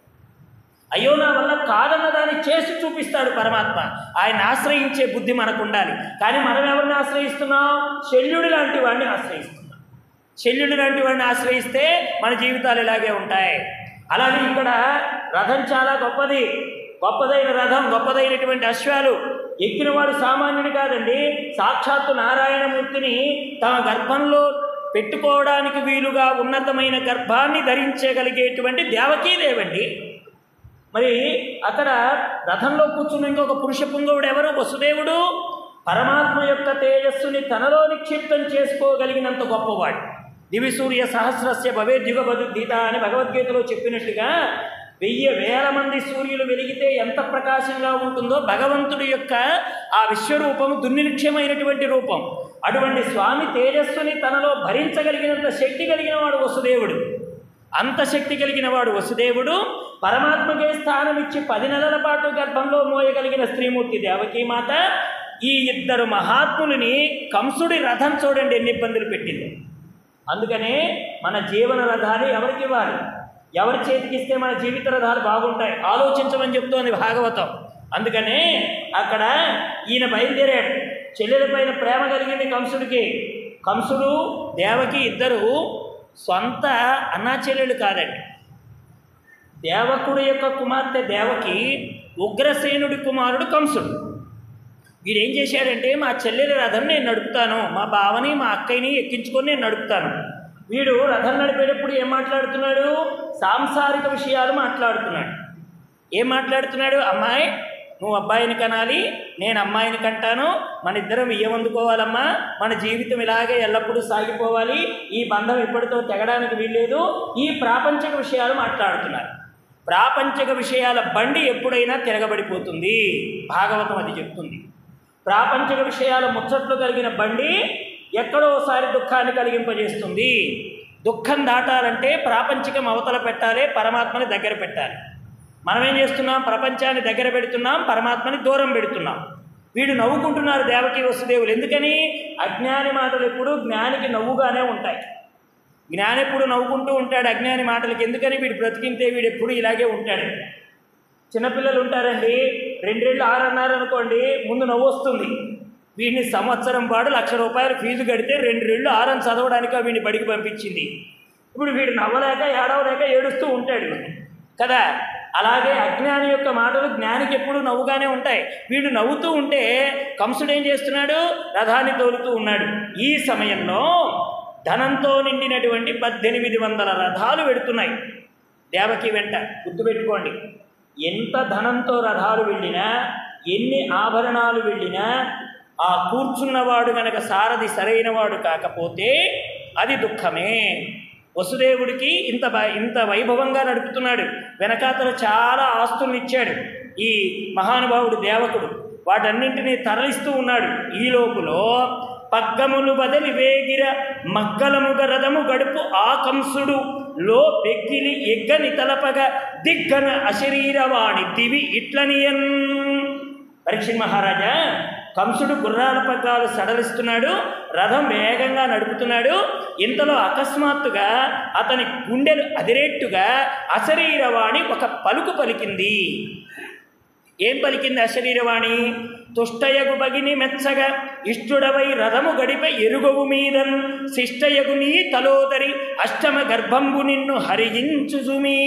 S1: అయ్యో నా వల్ల కాదన్న దాన్ని చేసి చూపిస్తాడు పరమాత్మ ఆయన ఆశ్రయించే బుద్ధి మనకు ఉండాలి కానీ మనం ఎవరిని ఆశ్రయిస్తున్నాం శల్యుడి లాంటి వాడిని ఆశ్రయిస్తున్నాం శల్యుడి లాంటి వాడిని ఆశ్రయిస్తే మన జీవితాలు ఇలాగే ఉంటాయి అలాగే ఇక్కడ రథం చాలా గొప్పది గొప్పదైన రథం గొప్పదైనటువంటి అశ్వాలు ఎక్కినవాడు సామాన్యుడు కాదండి సాక్షాత్తు నారాయణమూర్తిని తమ గర్భంలో పెట్టుకోవడానికి వీలుగా ఉన్నతమైన గర్భాన్ని ధరించగలిగేటువంటి దేవకీదేవండి మరి అక్కడ రథంలో కూర్చున్న ఇంకొక పురుష పుంగవుడు ఎవరు వసుదేవుడు పరమాత్మ యొక్క తేజస్సుని తనలో నిక్షిప్తం చేసుకోగలిగినంత గొప్పవాడు దివి సూర్య సహస్రస్య భవేద్యుగ గీత అని భగవద్గీతలో చెప్పినట్టుగా వెయ్యి వేల మంది సూర్యులు వెలిగితే ఎంత ప్రకాశంగా ఉంటుందో భగవంతుడి యొక్క ఆ విశ్వరూపము దుర్నిరీక్ష్యమైనటువంటి రూపం అటువంటి స్వామి తేజస్సుని తనలో భరించగలిగినంత శక్తి కలిగిన వాడు వసుదేవుడు అంత శక్తి కలిగిన వాడు వసుదేవుడు పరమాత్మకే స్థానం ఇచ్చి పది నెలల పాటు గర్భంలో మోయగలిగిన స్త్రీమూర్తి దేవకీమాత ఈ ఇద్దరు మహాత్ములని కంసుడి రథం చూడండి ఎన్ని ఇబ్బందులు పెట్టింది అందుకనే మన జీవన రథాన్ని ఎవరికి ఇవ్వాలి ఎవరి చేతికి ఇస్తే మన జీవిత రథాలు బాగుంటాయి ఆలోచించమని చెప్తోంది భాగవతం అందుకనే అక్కడ ఈయన బయలుదేరాడు చెల్లెల పైన ప్రేమ కలిగింది కంసుడికి కంసుడు దేవకి ఇద్దరు సొంత అన్నా చెల్లెలు కాదండి దేవకుడు యొక్క కుమార్తె దేవకి ఉగ్రసేనుడి కుమారుడు కంసుడు వీడు ఏం చేశాడంటే మా చెల్లెలి రథం నేను నడుపుతాను మా బావని మా అక్కయ్యని ఎక్కించుకొని నేను నడుపుతాను వీడు రథం నడిపేటప్పుడు ఏం మాట్లాడుతున్నాడు సాంసారిక విషయాలు మాట్లాడుతున్నాడు ఏం మాట్లాడుతున్నాడు అమ్మాయి నువ్వు అబ్బాయిని కనాలి నేను అమ్మాయిని కంటాను మన ఇద్దరం ఇయ్యమందుకోవాలమ్మా మన జీవితం ఇలాగే ఎల్లప్పుడూ సాగిపోవాలి ఈ బంధం ఎప్పటితో తెగడానికి వీల్లేదు ఈ ప్రాపంచిక విషయాలు మాట్లాడుతున్నారు ప్రాపంచిక విషయాల బండి ఎప్పుడైనా తిరగబడిపోతుంది భాగవతం అది చెప్తుంది ప్రాపంచిక విషయాల ముచ్చట్లు కలిగిన బండి ఎక్కడో ఒకసారి దుఃఖాన్ని కలిగింపజేస్తుంది దుఃఖం దాటాలంటే ప్రాపంచికం అవతల పెట్టాలి పరమాత్మని దగ్గర పెట్టాలి మనం ఏం చేస్తున్నాం ప్రపంచాన్ని దగ్గర పెడుతున్నాం పరమాత్మని దూరం పెడుతున్నాం వీడు నవ్వుకుంటున్నారు దేవకి వసుదేవులు ఎందుకని అజ్ఞాని మాటలు ఎప్పుడు జ్ఞానికి నవ్వుగానే ఉంటాయి జ్ఞాని ఎప్పుడు నవ్వుకుంటూ ఉంటాడు అజ్ఞాని మాటలకి ఎందుకని వీడు బ్రతికింతే వీడు ఎప్పుడు ఇలాగే ఉంటాడు చిన్నపిల్లలు ఉంటారండి రెండేళ్ళు ఆరు అన్నారు అనుకోండి ముందు నవ్వు వస్తుంది వీడిని సంవత్సరం పాటు లక్ష రూపాయలు ఫీజు కడితే రెండు రెళ్ళు ఆరని చదవడానికి వీడిని బడికి పంపించింది ఇప్పుడు వీడు నవ్వలేక ఏడవలేక ఏడుస్తూ ఉంటాడు కదా అలాగే అజ్ఞాని యొక్క మాటలు జ్ఞానికి ఎప్పుడు నవ్వుగానే ఉంటాయి వీడు నవ్వుతూ ఉంటే కంసుడు ఏం చేస్తున్నాడు రథాన్ని తోలుతూ ఉన్నాడు ఈ సమయంలో ధనంతో నిండినటువంటి పద్దెనిమిది వందల రథాలు వెడుతున్నాయి దేవకి వెంట గుర్తుపెట్టుకోండి ఎంత ధనంతో రథాలు వెళ్ళినా ఎన్ని ఆభరణాలు వెళ్ళినా ఆ కూర్చున్నవాడు గనక సారథి సరైనవాడు కాకపోతే అది దుఃఖమే వసుదేవుడికి ఇంత బ- ఇంత వైభవంగా నడుపుతున్నాడు వెనకాతల చాలా ఆస్తుల్ని ఇచ్చాడు ఈ మహానుభావుడు దేవకుడు వాటన్నింటినీ తరలిస్తూ ఉన్నాడు ఈ లోపులో పగ్గములు బదలి వేగిర మగ్గలముగ రథము గడుపు ఆ కంసుడు లో పెక్కిలి ఎగ్గని తలపగ దిగ్గన అశరీరవాణి దివి ఇట్లనియన్ పరీక్ష మహారాజా కంసుడు గుర్రాల పగ్గాలు సడలిస్తున్నాడు రథం వేగంగా నడుపుతున్నాడు ఇంతలో అకస్మాత్తుగా అతని గుండెలు అదిరేట్టుగా అశరీరవాణి ఒక పలుకు పలికింది ఏం పలికింది అశరీరవాణి తుష్టయగు బగిని మెచ్చగా ఇష్టుడవై రథము గడిప ఎరుగవు మీదన్ శిష్టయగు నీ తలోదరి అష్టమ గర్భంబు నిన్ను హరించుజుమీ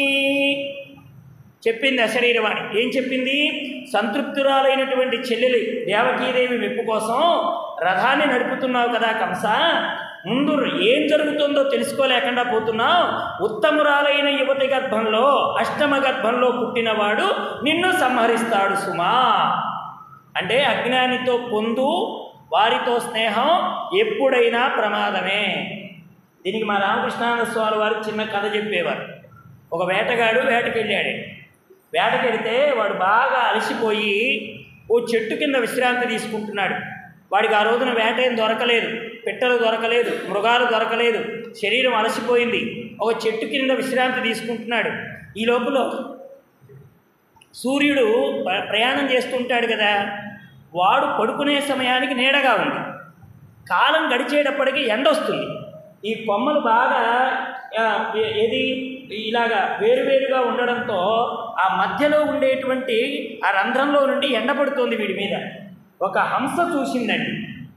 S1: చెప్పింది అశరీరవాణి ఏం చెప్పింది సంతృప్తురాలైనటువంటి చెల్లెలి దేవకీదేవి మెప్పు కోసం రథాన్ని నడుపుతున్నావు కదా కంస ముందు ఏం జరుగుతుందో తెలుసుకోలేకుండా పోతున్నావు ఉత్తమురాలైన యువతి గర్భంలో అష్టమ గర్భంలో పుట్టినవాడు నిన్ను సంహరిస్తాడు సుమా అంటే అజ్ఞానితో పొందు వారితో స్నేహం ఎప్పుడైనా ప్రమాదమే దీనికి మా రామకృష్ణానంద స్వామి వారు చిన్న కథ చెప్పేవారు ఒక వేటగాడు వేటకెళ్ళాడు వేటకెడితే వాడు బాగా అలసిపోయి ఓ చెట్టు కింద విశ్రాంతి తీసుకుంటున్నాడు వాడికి ఆ రోజున వేట ఏం దొరకలేదు పిట్టలు దొరకలేదు మృగాలు దొరకలేదు శరీరం అలసిపోయింది ఒక చెట్టు కింద విశ్రాంతి తీసుకుంటున్నాడు ఈ లోపల సూర్యుడు ప్ర- ప్రయాణం చేస్తుంటాడు కదా వాడు పడుకునే సమయానికి నీడగా ఉంది కాలం గడిచేటప్పటికి ఎండ వస్తుంది ఈ కొమ్మలు బాగా ఆ, ఏ- ఏది ఇలాగా వేరువేరుగా ఉండడంతో ఆ మధ్యలో ఉండేటువంటి ఆ రంధ్రంలో నుండి ఎండ పడుతోంది వీడి మీద ఒక హంస చూసిందండి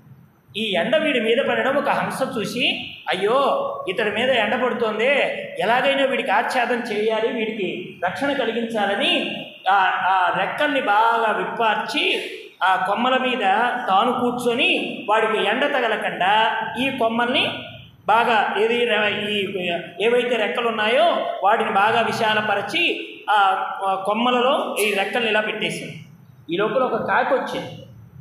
S1: ఈ ఎండ వీడి మీద పడడం ఒక హంస చూసి అయ్యో ఇతడి మీద ఎండ పడుతోంది ఎలాగైనా వీడికి ఆచ్ఛాదం చేయాలి వీడికి రక్షణ కలిగించాలని ఆ ఆ రెక్కల్ని బాగా విప్పార్చి ఆ కొమ్మల మీద తాను కూర్చొని వాడికి ఎండ తగలకుండా ఈ కొమ్మల్ని బాగా ఏది ర- ఈ ఏవైతే రెక్కలు ఉన్నాయో వాటిని బాగా విశాలపరిచి ఆ ఆ కొమ్మలలో ఈ రెక్కల్ని ఇలా పెట్టేసింది ఈ లోపల ఒక కాకి వచ్చింది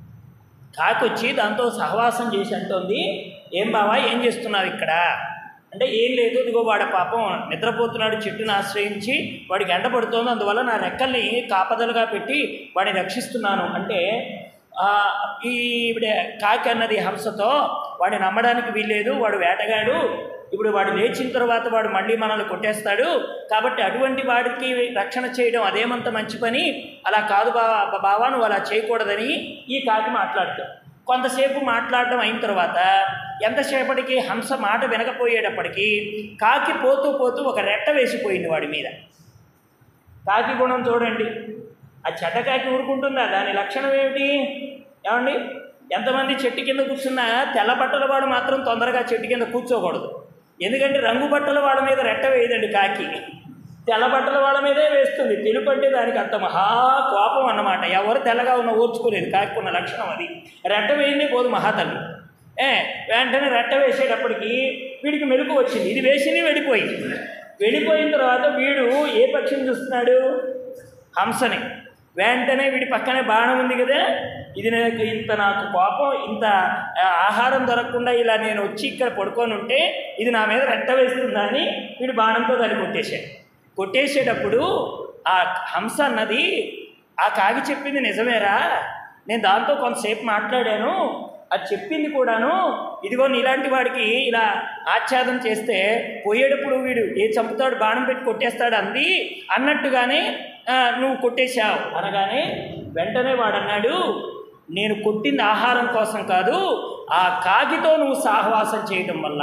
S1: కాకి వచ్చి దాంతో సహవాసం చేసి అంటోంది ఏం బావా ఏం చేస్తున్నావు ఇక్కడ అంటే ఏం లేదు ఇదిగో వాడి పాపం నిద్రపోతున్నాడు చెట్టుని ఆశ్రయించి వాడికి ఎండ పడుతోంది అందువల్ల నా రెక్కల్ని కాపదలుగా పెట్టి వాడిని రక్షిస్తున్నాను అంటే ఆ, ఈ ఈవిడ కాకి అన్నది హంసతో వాడిని నమ్మడానికి వీల్లేదు వాడు వేటగాడు ఇప్పుడు వాడు లేచిన తర్వాత వాడు మళ్ళీ మనల్ని కొట్టేస్తాడు కాబట్టి అటువంటి వాడికి రక్షణ చేయడం అదేమంత మంచి పని అలా కాదు బా బావా నువ్వు అలా చేయకూడదని ఈ కాకి మాట్లాడుతాడు కొంతసేపు మాట్లాడడం అయిన తర్వాత ఎంతసేపటికి హంస మాట వినకపోయేటప్పటికీ కాకి పోతూ పోతూ ఒక రెట్ట వేసిపోయింది వాడి మీద కాకి గుణం చూడండి ఆ చెడ్డ కాకి ఊరుకుంటుందా దాని లక్షణం ఏమిటి ఏమండి ఎంతమంది చెట్టు కింద కూర్చున్నా తెల్ల బట్టల వాడు మాత్రం తొందరగా చెట్టు కింద కూర్చోకూడదు ఎందుకంటే రంగు బట్టల వాళ్ళ మీద రెట్ట వేయదండి కాకి తెల్ల బట్టల వాళ్ళ మీదే వేస్తుంది తెలుపు అంటే దానికి అంత మహా కోపం అన్నమాట ఎవరు తెల్లగా ఉన్న ఓర్చుకోలేదు కాకి ఉన్న లక్షణం అది రెట్ట వేయింది పోదు మహాతల్లి ఏ వెంటనే రెట్ట వేసేటప్పటికి వీడికి మెలకు వచ్చింది ఇది వేసింది వెళ్ళిపోయింది వెళ్ళిపోయిన తర్వాత వీడు ఏ పక్షిని చూస్తున్నాడు హంసని వెంటనే వీడి పక్కనే బాణం ఉంది కదా ఇది నాకు ఇంత నాకు కోపం ఇంత ఆ, ఆహారం దొరకకుండా ఇలా నేను వచ్చి ఇక్కడ పడుకొని ఉంటే ఇది నా మీద రెట్ట వేస్తుందా అని వీడు బాణంతో దాన్ని కొట్టేశాడు కొట్టేసేటప్పుడు ఆ హంస అన్నది ఆ కాగి చెప్పింది నిజమేరా నేను దాంతో కొంతసేపు మాట్లాడాను అది చెప్పింది కూడాను ఇదిగో నీలాంటి వాడికి ఇలా ఆచ్ఛాదం చేస్తే పోయేటప్పుడు వీడు ఏ చంపుతాడు బాణం పెట్టి కొట్టేస్తాడు అంది అన్నట్టుగానే ఆ, నువ్వు కొట్టేశావు అనగానే వెంటనే వాడు అన్నాడు నేను కొట్టింది ఆహారం కోసం కాదు ఆ కాకితో నువ్వు సహవాసం చేయడం వల్ల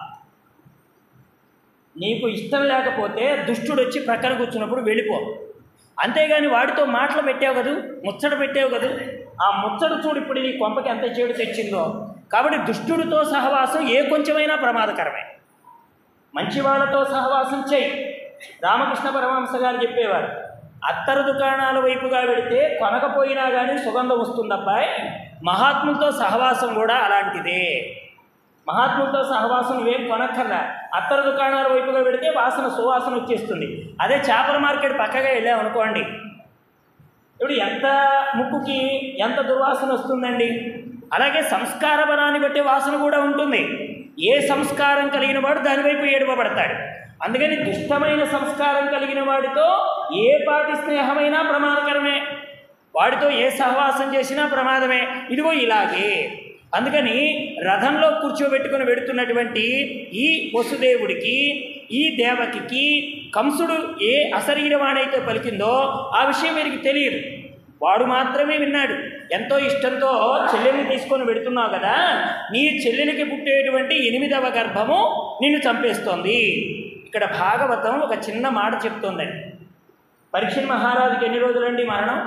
S1: నీకు ఇష్టం లేకపోతే దుష్టుడు వచ్చి ప్రక్కన కూర్చున్నప్పుడు వెళ్ళిపో అంతేగాని వాడితో మాటలు పెట్టావు కదూ ముచ్చట పెట్టావు కదూ ఆ ముచ్చట చూడు ఇప్పుడు నీ కొంపకి ఎంత చెడు తెచ్చిందో కాబట్టి దుష్టుడితో సహవాసం ఏ కొంచెమైనా ప్రమాదకరమే మంచి వాళ్ళతో సహవాసం చేయి రామకృష్ణ పరమహంస గారు చెప్పేవారు అత్తరు దుకాణాల వైపుగా వెడితే కొనకపోయినా కానీ సుగంధం వస్తుందబ్బాయి మహాత్ములతో సహవాసం కూడా అలాంటిదే మహాత్ములతో సహవాసం నువ్వేం కొనక్కర్లా అత్తరు దుకాణాల వైపుగా పెడితే వాసన సువాసన వచ్చేస్తుంది అదే చేపల మార్కెట్ పక్కగా వెళ్ళామనుకోండి ఇప్పుడు ఎంత ముక్కుకి ఎంత దుర్వాసన వస్తుందండి అలాగే సంస్కార బలాన్ని బట్టి వాసన కూడా ఉంటుంది ఏ సంస్కారం కలిగిన వాడు దానివైపు ఏడుపబడతాడు అందుకని దుష్టమైన సంస్కారం కలిగిన వాడితో ఏ పాటి స్నేహమైనా ప్రమాదకరమే వాడితో ఏ సహవాసం చేసినా ప్రమాదమే ఇదిగో ఇలాగే అందుకని రథంలో కూర్చోబెట్టుకుని వెడుతున్నటువంటి ఈ వసుదేవుడికి ఈ దేవకికి కంసుడు ఏ అశరీరవాణైతే పలికిందో ఆ విషయం వీరికి తెలియదు వాడు మాత్రమే విన్నాడు ఎంతో ఇష్టంతో చెల్లెల్ని తీసుకొని వెడుతున్నావు కదా నీ చెల్లెలికి పుట్టేటువంటి ఎనిమిదవ గర్భము నిన్ను చంపేస్తోంది ఇక్కడ భాగవతం ఒక చిన్న మాట చెప్తోందండి పరీక్షణ్ మహారాజుకి ఎన్ని రోజులండి మరణం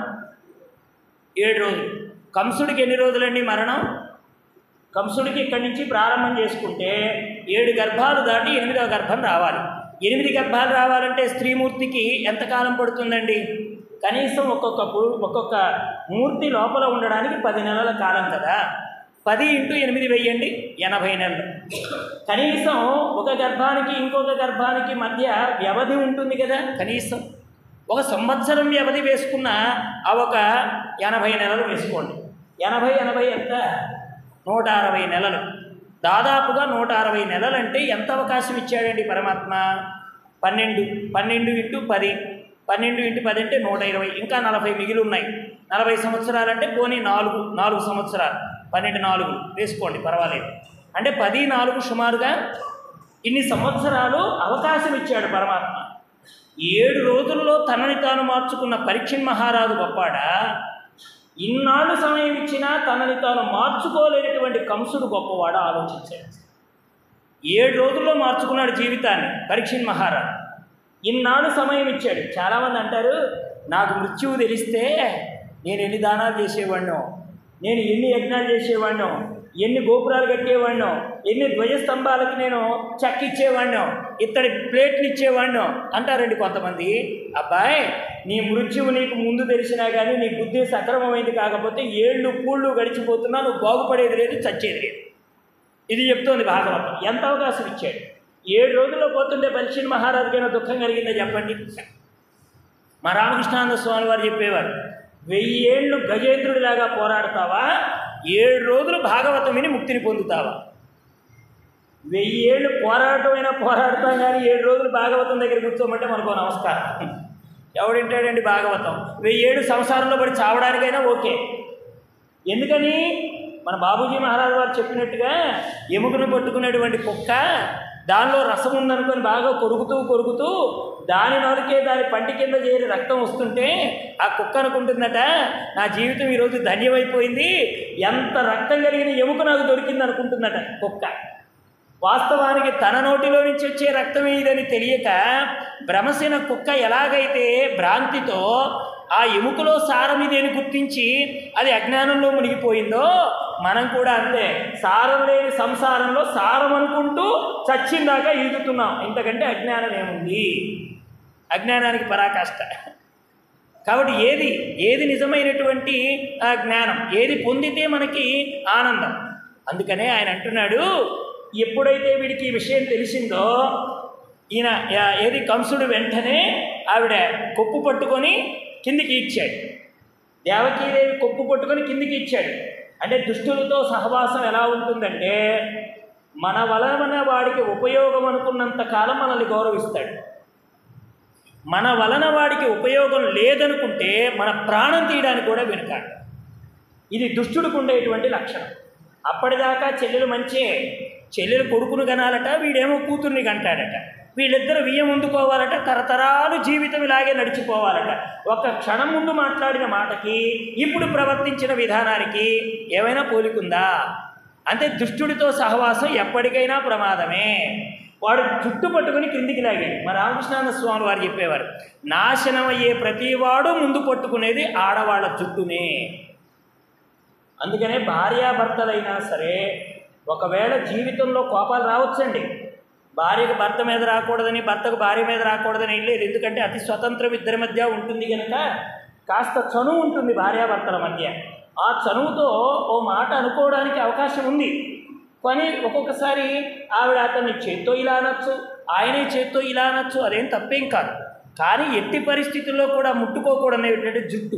S1: ఏడు రోజులు కంసుడికి ఎన్ని రోజులండి మరణం కంసుడికి ఇక్కడి నుంచి ప్రారంభం చేసుకుంటే ఏడు గర్భాలు దాటి ఎనిమిదవ గర్భం రావాలి ఎనిమిది గర్భాలు రావాలంటే స్త్రీమూర్తికి ఎంతకాలం పడుతుందండి కనీసం ఒక్కొక్క పు- ఒక్కొక్క మూర్తి లోపల ఉండడానికి పది నెలల కాలం కదా పది ఇంటూ ఎనిమిది వెయ్యండి ఎనభై నెలలు కనీసం ఒక గర్భానికి ఇంకొక గర్భానికి మధ్య వ్యవధి ఉంటుంది కదా కనీసం ఒక సంవత్సరం వ్యవధి వేసుకున్న ఆ ఒక ఎనభై నెలలు వేసుకోండి ఎనభై ఎనభై ఎంత నూట అరవై నెలలు దాదాపుగా నూట అరవై నెలలు అంటే ఎంత అవకాశం ఇచ్చాడండి పరమాత్మ పన్నెండు పన్నెండు ఇంటూ పది పన్నెండు ఇంటూ పది అంటే నూట ఇరవై ఇంకా నలభై మిగిలి ఉన్నాయి నలభై సంవత్సరాలంటే పోనీ నాలుగు నాలుగు సంవత్సరాలు పన్నెండు నాలుగు వేసుకోండి పర్వాలేదు అంటే పది నాలుగు సుమారుగా ఇన్ని సంవత్సరాలు అవకాశం ఇచ్చాడు పరమాత్మ ఏడు రోజుల్లో తనని తాను మార్చుకున్న పరీక్షణ్ మహారాజు గొప్పాడా ఇన్నాళ్ళు సమయం ఇచ్చినా తనని తాను మార్చుకోలేనటువంటి కంసుడు గొప్పవాడు ఆలోచించాడు ఏడు రోజుల్లో మార్చుకున్నాడు జీవితాన్ని పరీక్షణ్ మహారాజు ఇన్నాళ్ళు సమయం ఇచ్చాడు చాలామంది అంటారు నాకు మృత్యువు తెలిస్తే నేను ఎన్ని దానాలు చేసేవాడినో నేను ఎన్ని యజ్ఞాలు చేసేవాడినో ఎన్ని గోపురాలు కట్టేవాడినో ఎన్ని ధ్వజస్తంభాలకి నేను చెక్కిచ్చేవాడినో ఇత్తడి ప్లేట్లు ఇచ్చేవాడినో అంటారండి కొంతమంది అబ్బాయి నీ మృత్యువు నీకు ముందు తెలిసినా కానీ నీ బుద్ధి సక్రమమైంది కాకపోతే ఏళ్ళు పూళ్ళు గడిచిపోతున్నా నువ్వు బాగుపడేది లేదు చచ్చేది లేదు ఇది చెప్తోంది భాగవతం ఎంత అవకాశం ఇచ్చాడు ఏడు రోజుల్లో పోతుంటే పరీక్షణ మహారాజుకైనా దుఃఖం కలిగిందో చెప్పండి మా రామకృష్ణానంద స్వామి వారు చెప్పేవారు వెయ్యి ఏళ్ళు గజేంద్రుడిలాగా పోరాడతావా ఏడు రోజులు భాగవతం విని ముక్తిని పొందుతావా వెయ్యి ఏళ్ళు పోరాటమైనా పోరాడతాం కానీ ఏడు రోజులు భాగవతం దగ్గర కూర్చోమంటే మనకు నమస్కారం ఎవడింటాడండి భాగవతం వెయ్యి ఏడు సంసారంలో పడి చావడానికైనా ఓకే ఎందుకని మన బాబూజీ మహారాజు వారు చెప్పినట్టుగా ఎముకను పట్టుకునేటువంటి కుక్క దానిలో రసం ఉందనుకొని బాగా కొరుకుతూ కొరుకుతూ దాని నోరికే దాని పంటి కింద చేరి రక్తం వస్తుంటే ఆ కుక్క అనుకుంటుందట నా జీవితం ఈరోజు ధన్యమైపోయింది ఎంత రక్తం కలిగిన ఎముక నాకు దొరికింది అనుకుంటుందట కుక్క వాస్తవానికి తన నోటిలో నుంచి వచ్చే రక్తమే ఇదని తెలియక భ్రమసిన కుక్క ఎలాగైతే భ్రాంతితో ఆ ఎముకలో సారం ఇదేని గుర్తించి అది అజ్ఞానంలో మునిగిపోయిందో మనం కూడా అంతే సారం లేని సంసారంలో సారం అనుకుంటూ చచ్చిందాకా ఈదుతున్నాం ఇంతకంటే అజ్ఞానం ఏముంది అజ్ఞానానికి పరాకాష్ట కాబట్టి ఏది ఏది నిజమైనటువంటి ఆ జ్ఞానం ఏది పొందితే మనకి ఆనందం అందుకనే ఆయన అంటున్నాడు ఎప్పుడైతే వీడికి ఈ విషయం తెలిసిందో ఈయన యా- ఏది కంసుడు వెంటనే ఆవిడ కొప్పు పట్టుకొని కిందికి ఇచ్చాడు దేవకీదేవి కొప్పు పట్టుకొని కిందికి ఇచ్చాడు అంటే దుష్టులతో సహవాసం ఎలా ఉంటుందంటే మన వలన వాడికి ఉపయోగం అనుకున్నంత కాలం మనల్ని గౌరవిస్తాడు మన వలన వాడికి ఉపయోగం లేదనుకుంటే మన ప్రాణం తీయడానికి కూడా వెనుకాడు ఇది దుష్టుడికి ఉండేటువంటి లక్షణం అప్పటిదాకా చెల్లెలు మంచే చెల్లెలు కొడుకును కనాలట వీడేమో కూతుర్ని కంటాడట వీళ్ళిద్దరు వియ్యం ముందుకోవాలట తరతరాలు జీవితం ఇలాగే నడిచిపోవాలట ఒక క్షణం ముందు మాట్లాడిన మాటకి ఇప్పుడు ప్రవర్తించిన విధానానికి ఏమైనా పోలికుందా అంటే దుష్టుడితో సహవాసం ఎప్పటికైనా ప్రమాదమే వాడు జుట్టు పట్టుకుని క్రిందికి లాగాడు మా రామకృష్ణానంద స్వామి వారు చెప్పేవారు నాశనం అయ్యే ప్రతివాడు ముందు పట్టుకునేది ఆడవాళ్ళ జుట్టునే అందుకనే భార్యాభర్తలైనా సరే ఒకవేళ జీవితంలో కోపాలు రావచ్చండి భార్యకు భర్త మీద రాకూడదని భర్తకు భార్య మీద రాకూడదని ఏం లేదు ఎందుకంటే అతి స్వతంత్రం ఇద్దరి మధ్య ఉంటుంది కనుక కాస్త చనువు ఉంటుంది భార్యాభర్తల మధ్య ఆ చనువుతో ఓ మాట అనుకోవడానికి అవకాశం ఉంది కానీ ఒక్కొక్కసారి ఆవిడ అతన్ని చేత్తో ఇలా అనొచ్చు ఆయనే చేత్తో ఇలా అనొచ్చు అదేం తప్పేం కాదు కానీ ఎట్టి పరిస్థితుల్లో కూడా ముట్టుకోకూడనేటువంటి జుట్టు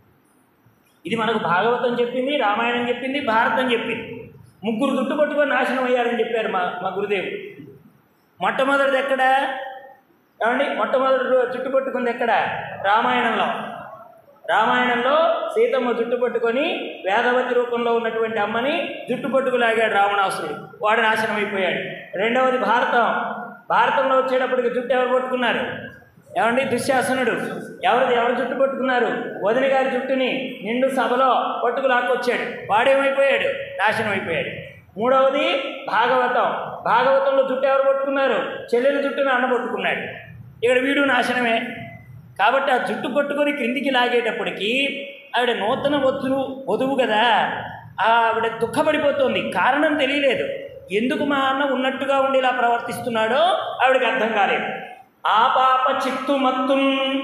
S1: ఇది మనకు భాగవతం చెప్పింది రామాయణం చెప్పింది భారతం చెప్పింది ముగ్గురు జుట్టు పట్టుకొని నాశనం అయ్యారని చెప్పారు మా మా గురుదేవుడు మొట్టమొదటిది ఎక్కడ ఏమండి మొట్టమొదటి రో- జుట్టు పట్టుకుంది ఎక్కడ రామాయణంలో రామాయణంలో సీతమ్మ జుట్టు పట్టుకొని వేదవతి రూపంలో ఉన్నటువంటి అమ్మని జుట్టు పట్టుకు లాగాడు రావణాసురుడు వాడు నాశనం అయిపోయాడు రెండవది భారతం భారతంలో వచ్చేటప్పటికి జుట్టు ఎవరు పట్టుకున్నారు ఏమండి దుశ్శాసనుడు ఎవరిది ఎవరు జుట్టు పట్టుకున్నారు వదిన గారి జుట్టుని నిండు సభలో పట్టుకు లాక్కొచ్చాడు వాడేమైపోయాడు నాశనం అయిపోయాడు మూడవది భాగవతం భాగవతంలో జుట్టు ఎవరు పట్టుకున్నారు చెల్లెల జుట్టుని అన్న పట్టుకున్నాడు ఇక్కడ వీడు నాశనమే కాబట్టి ఆ జుట్టు పట్టుకొని క్రిందికి లాగేటప్పటికి ఆవిడ నూతన వధువు వధువు కదా ఆవిడ దుఃఖపడిపోతుంది కారణం తెలియలేదు ఎందుకు మా అన్న ఉన్నట్టుగా ఉండి ఇలా ప్రవర్తిస్తున్నాడో ఆవిడకి అర్థం కాలేదు ఆ పాప చిత్తు మత్తుం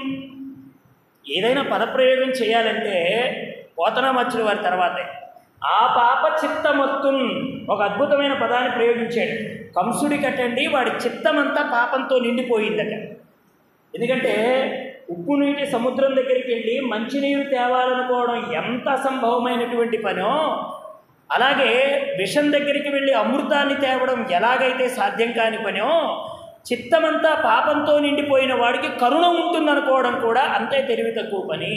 S1: ఏదైనా పదప్రయోగం చేయాలంటే పోతనామచ్చుల వారి తర్వాతే ఆ పాప చిత్తమత్తున్ ఒక అద్భుతమైన పదాన్ని ప్రయోగించాడు కంసుడి కట్టండి వాడి చిత్తమంతా పాపంతో నిండిపోయిందట ఎందుకంటే ఉప్పు నీటి సముద్రం దగ్గరికి వెళ్ళి మంచినీరు తేవాలనుకోవడం ఎంత అసంభవమైనటువంటి పనో అలాగే విషం దగ్గరికి వెళ్ళి అమృతాన్ని తేవడం ఎలాగైతే సాధ్యం కాని పనో చిత్తమంతా పాపంతో నిండిపోయిన వాడికి కరుణ ఉంటుందనుకోవడం కూడా అంతే తెలివి తక్కువ పని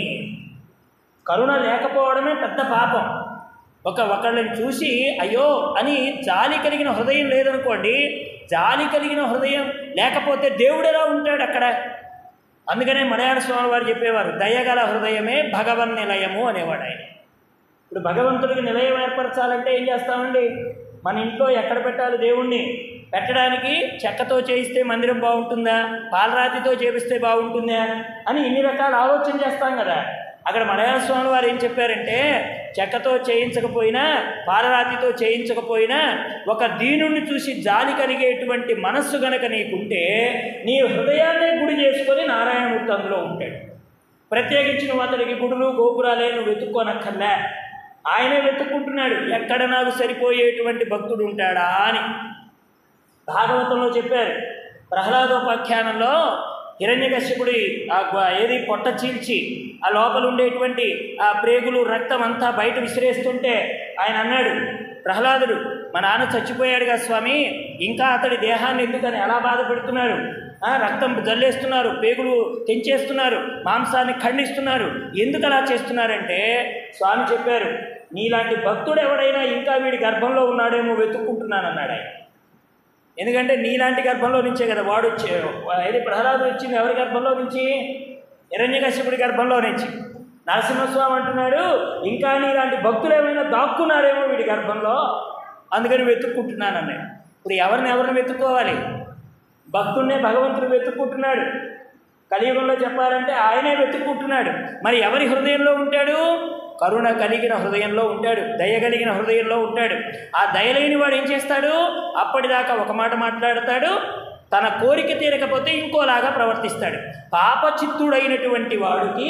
S1: కరుణ లేకపోవడమే పెద్ద పాపం ఒక ఒకళ్ళని చూసి అయ్యో అని జాలి కలిగిన హృదయం లేదనుకోండి జాలి కలిగిన హృదయం లేకపోతే దేవుడు ఎలా ఉంటాడు అక్కడ అందుకనే మలయాళ స్వామి వారు చెప్పేవారు దయగల హృదయమే భగవన్ నిలయము అనేవాడు ఆయన ఇప్పుడు భగవంతుడికి నిలయం ఏర్పరచాలంటే ఏం చేస్తామండి మన ఇంట్లో ఎక్కడ పెట్టాలి దేవుణ్ణి పెట్టడానికి చెక్కతో చేయిస్తే మందిరం బాగుంటుందా పాలరాతితో చేపిస్తే బాగుంటుందా అని ఇన్ని రకాల ఆలోచన చేస్తాం కదా అక్కడ మలయాళ స్వామి వారు ఏం చెప్పారంటే చెక్కతో చేయించకపోయినా పాలరాతితో చేయించకపోయినా ఒక దీనుణ్ణి చూసి జాలి కలిగేటువంటి మనస్సు గనక నీకుంటే నీ హృదయాన్నే గుడి చేసుకొని నారాయణమూర్తి అందులో ఉంటాడు ప్రత్యేకించి నువ్వు అతడికి గుడులు గోపురాలే నువ్వు వెతుక్కోనక్కర్లే ఆయనే వెతుక్కుంటున్నాడు ఎక్కడ నాకు సరిపోయేటువంటి భక్తుడు ఉంటాడా అని భాగవతంలో చెప్పారు ప్రహ్లాదోపాఖ్యానంలో హిరణ్యకశ్యపుడి ఆ గ- ఏది పొట్ట చీల్చి ఆ లోపల ఉండేటువంటి ఆ ప్రేగులు రక్తం అంతా బయట విసిరేస్తుంటే ఆయన అన్నాడు ప్రహ్లాదుడు మా నాన్న చచ్చిపోయాడుగా స్వామి ఇంకా అతడి దేహాన్ని ఎందుకని ఎలా బాధపెడుతున్నారు ఆ, రక్తం జల్లేస్తున్నారు పేగులు తెంచేస్తున్నారు మాంసాన్ని ఖండిస్తున్నారు ఎందుకు అలా చేస్తున్నారంటే స్వామి చెప్పారు నీలాంటి భక్తుడు ఎవడైనా ఇంకా వీడి గర్భంలో ఉన్నాడేమో వెతుక్కుంటున్నాను అన్నాడు ఆయన ఎందుకంటే నీలాంటి గర్భంలో నుంచే కదా వాడు వచ్చే ఏది ప్రహ్లాదుడు వచ్చింది ఎవరి గర్భంలో నుంచి హిరణ్యకశ్యపుడి గర్భంలో నుంచి నరసింహస్వామి అంటున్నాడు ఇంకా నీలాంటి భక్తులు ఏమైనా దాక్కున్నారేమో వీడి గర్భంలో అందుకని వెతుక్కుంటున్నాను అన్నాడు ఇప్పుడు ఎవరిని ఎవరిని వెతుక్కోవాలి భక్తున్నే భగవంతుడు వెతుక్కుంటున్నాడు కలియుగంలో చెప్పాలంటే ఆయనే వెతుక్కుంటున్నాడు మరి ఎవరి హృదయంలో ఉంటాడు కరుణ కలిగిన హృదయంలో ఉంటాడు దయ కలిగిన హృదయంలో ఉంటాడు ఆ దయలేని వాడు ఏం చేస్తాడు అప్పటిదాకా ఒక మాట మాట్లాడతాడు తన కోరిక తీరకపోతే ఇంకోలాగా ప్రవర్తిస్తాడు పాపచిత్తుడైనటువంటి వాడికి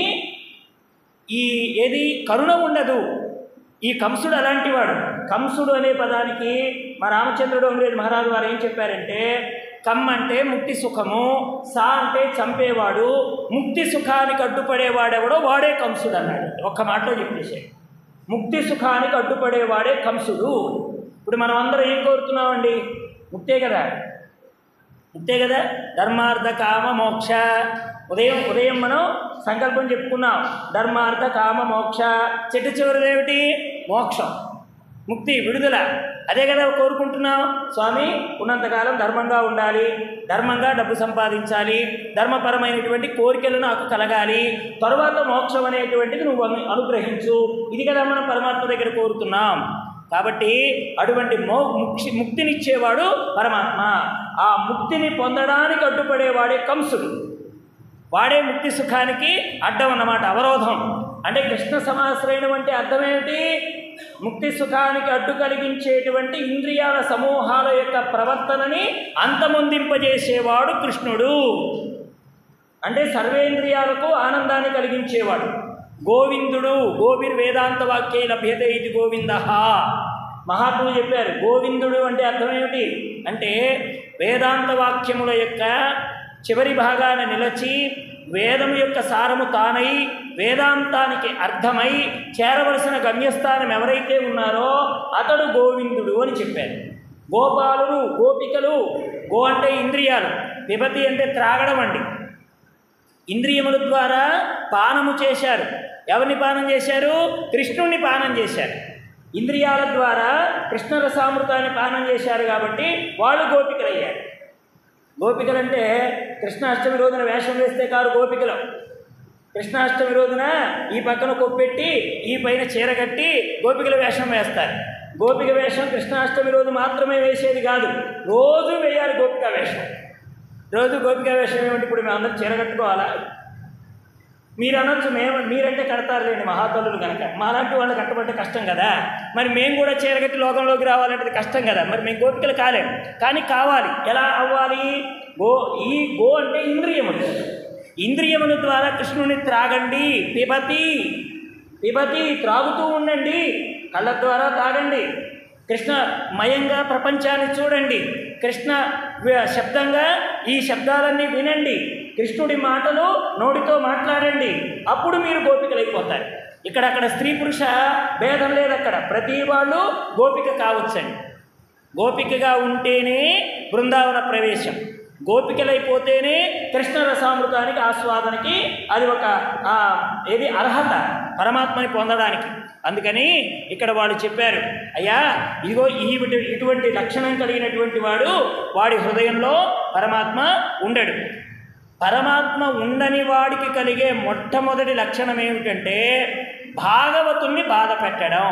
S1: ఈ ఏది కరుణ ఉండదు ఈ కంసుడు అలాంటి వాడు కంసుడు అనే పదానికి మా రామచంద్రుడు అంగ్రేజ్ మహారాజు వారు ఏం చెప్పారంటే కమ్ అంటే ముక్తి సుఖము సా అంటే చంపేవాడు ముక్తి సుఖానికి అడ్డుపడేవాడెవడో వాడే కంసుడు అన్నాడు ఒక్క మాటలో చెప్పేశాడు ముక్తి సుఖానికి అడ్డుపడేవాడే కంసుడు ఇప్పుడు మనం అందరం ఏం కోరుతున్నామండి ముక్తే కదా అంతే కదా ధర్మార్థ కామ మోక్ష ఉదయం ఉదయం మనం సంకల్పం చెప్పుకున్నాం ధర్మార్థ కామ మోక్ష చెట్టు చివరిది ఏమిటి మోక్షం ముక్తి విడుదల అదే కదా కోరుకుంటున్నాం స్వామి ఉన్నంతకాలం ధర్మంగా ఉండాలి ధర్మంగా డబ్బు సంపాదించాలి ధర్మపరమైనటువంటి కోరికలు నాకు కలగాలి తరువాత మోక్షం అనేటువంటిది నువ్వు అను- అనుగ్రహించు ఇది కదా మనం పరమాత్మ దగ్గర కోరుతున్నాం కాబట్టి అటువంటి మో ముక్షి ముక్తినిచ్చేవాడు పరమాత్మ ఆ ముక్తిని పొందడానికి అడ్డుపడేవాడే కంసుడు వాడే ముక్తి సుఖానికి అడ్డం అన్నమాట అవరోధం అంటే కృష్ణ సమాశ్రయణం అంటే అర్థం ఏమిటి ముక్తి సుఖానికి అడ్డు కలిగించేటువంటి ఇంద్రియాల సమూహాల యొక్క ప్రవర్తనని అంతమొందింపజేసేవాడు కృష్ణుడు అంటే సర్వేంద్రియాలకు ఆనందాన్ని కలిగించేవాడు గోవిందుడు గోవిర్ వేదాంత వాక్యే లభ్యతే ఇది గోవింద మహాత్ములు చెప్పారు గోవిందుడు అంటే అర్థం ఏమిటి అంటే వేదాంత వాక్యముల యొక్క చివరి భాగాన నిలచి వేదం యొక్క సారము తానై వేదాంతానికి అర్థమై చేరవలసిన గమ్యస్థానం ఎవరైతే ఉన్నారో అతడు గోవిందుడు అని చెప్పారు గోపాలులు గోపికలు గో అంటే ఇంద్రియాలు పిబతి అంటే త్రాగడం అండి ఇంద్రియముల ద్వారా పానము చేశారు ఎవరిని పానం చేశారు కృష్ణుణ్ణి పానం చేశారు ఇంద్రియాల ద్వారా కృష్ణరసామృతాన్ని పానం చేశారు కాబట్టి వాళ్ళు గోపికలయ్యారు గోపికలంటే కృష్ణాష్టమి రోజున వేషం వేస్తే కారు గోపికలు కృష్ణాష్టమి రోజున ఈ పక్కన కొప్పెట్టి ఈ పైన చీర కట్టి గోపికల వేషం వేస్తారు గోపిక వేషం కృష్ణాష్టమి రోజు మాత్రమే వేసేది కాదు రోజు వేయాలి గోపిక వేషం రోజు గోపిక వేషం ఏమంటే ఇప్పుడు మేము అందరం చీర కట్టుకోవాలా మీరు అనొచ్చు మేము మీరంటే కడతారులేండి మహాతల్లులు కనుక మాలాంటి వాళ్ళు కట్టబట్టే కష్టం కదా మరి మేము కూడా చీరగట్టి లోకంలోకి రావాలంటే కష్టం కదా మరి మేము గోపికలు కాలేము కానీ కావాలి ఎలా అవ్వాలి గో ఈ గో అంటే ఇంద్రియములు ఇంద్రియముల ద్వారా కృష్ణుని త్రాగండి పిబతి పిబతి త్రాగుతూ ఉండండి కళ్ళ ద్వారా తాగండి కృష్ణ మయంగా ప్రపంచాన్ని చూడండి కృష్ణ వ- శబ్దంగా ఈ శబ్దాలన్నీ వినండి కృష్ణుడి మాటలు నోటితో మాట్లాడండి అప్పుడు మీరు గోపికలైపోతారు ఇక్కడ అక్కడ స్త్రీ పురుష భేదం లేదు అక్కడ ప్రతి వాళ్ళు గోపిక కావచ్చండి గోపికగా ఉంటేనే బృందావన ప్రవేశం గోపికలైపోతేనే కృష్ణ రసామృతానికి ఆస్వాదనకి అది ఒక ఆ, ఏది అర్హత పరమాత్మని పొందడానికి అందుకని ఇక్కడ వాళ్ళు చెప్పారు అయ్యా ఇదిగో ఈ ఇటువంటి లక్షణం కలిగినటువంటి వాడు వాడి హృదయంలో పరమాత్మ ఉండడు పరమాత్మ ఉండని వాడికి కలిగే మొట్టమొదటి లక్షణం ఏమిటంటే భాగవతుణ్ణి బాధ పెట్టడం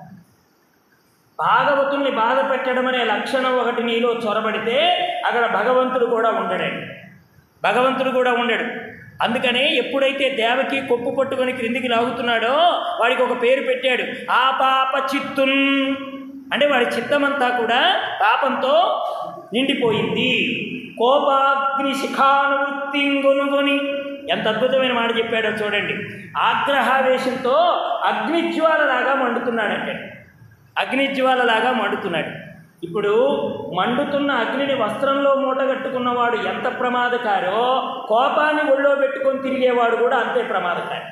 S1: భాగవతుల్ని బాధ పెట్టడం అనే లక్షణం ఒకటి నీలో చొరబడితే అక్కడ భగవంతుడు కూడా ఉండడండి భగవంతుడు కూడా ఉండడు అందుకనే ఎప్పుడైతే దేవకి కొప్పు పట్టుకొని క్రిందికి లాగుతున్నాడో వాడికి ఒక పేరు పెట్టాడు ఆ పాప చిత్తున్ అంటే వాడి చిత్తమంతా కూడా పాపంతో నిండిపోయింది కోపాగ్ని శిఖానువృత్తి గొనుగొని ఎంత అద్భుతమైన మాట చెప్పాడో చూడండి ఆగ్రహావేశంతో అగ్నిజ్వాలలాగా మండుతున్నాడంటే అగ్నిజ్వాలలాగా మండుతున్నాడు ఇప్పుడు మండుతున్న అగ్నిని వస్త్రంలో మూటగట్టుకున్నవాడు ఎంత ప్రమాదకారో కోపాన్ని ఒళ్ళో పెట్టుకొని తిరిగేవాడు కూడా అంతే ప్రమాదకారి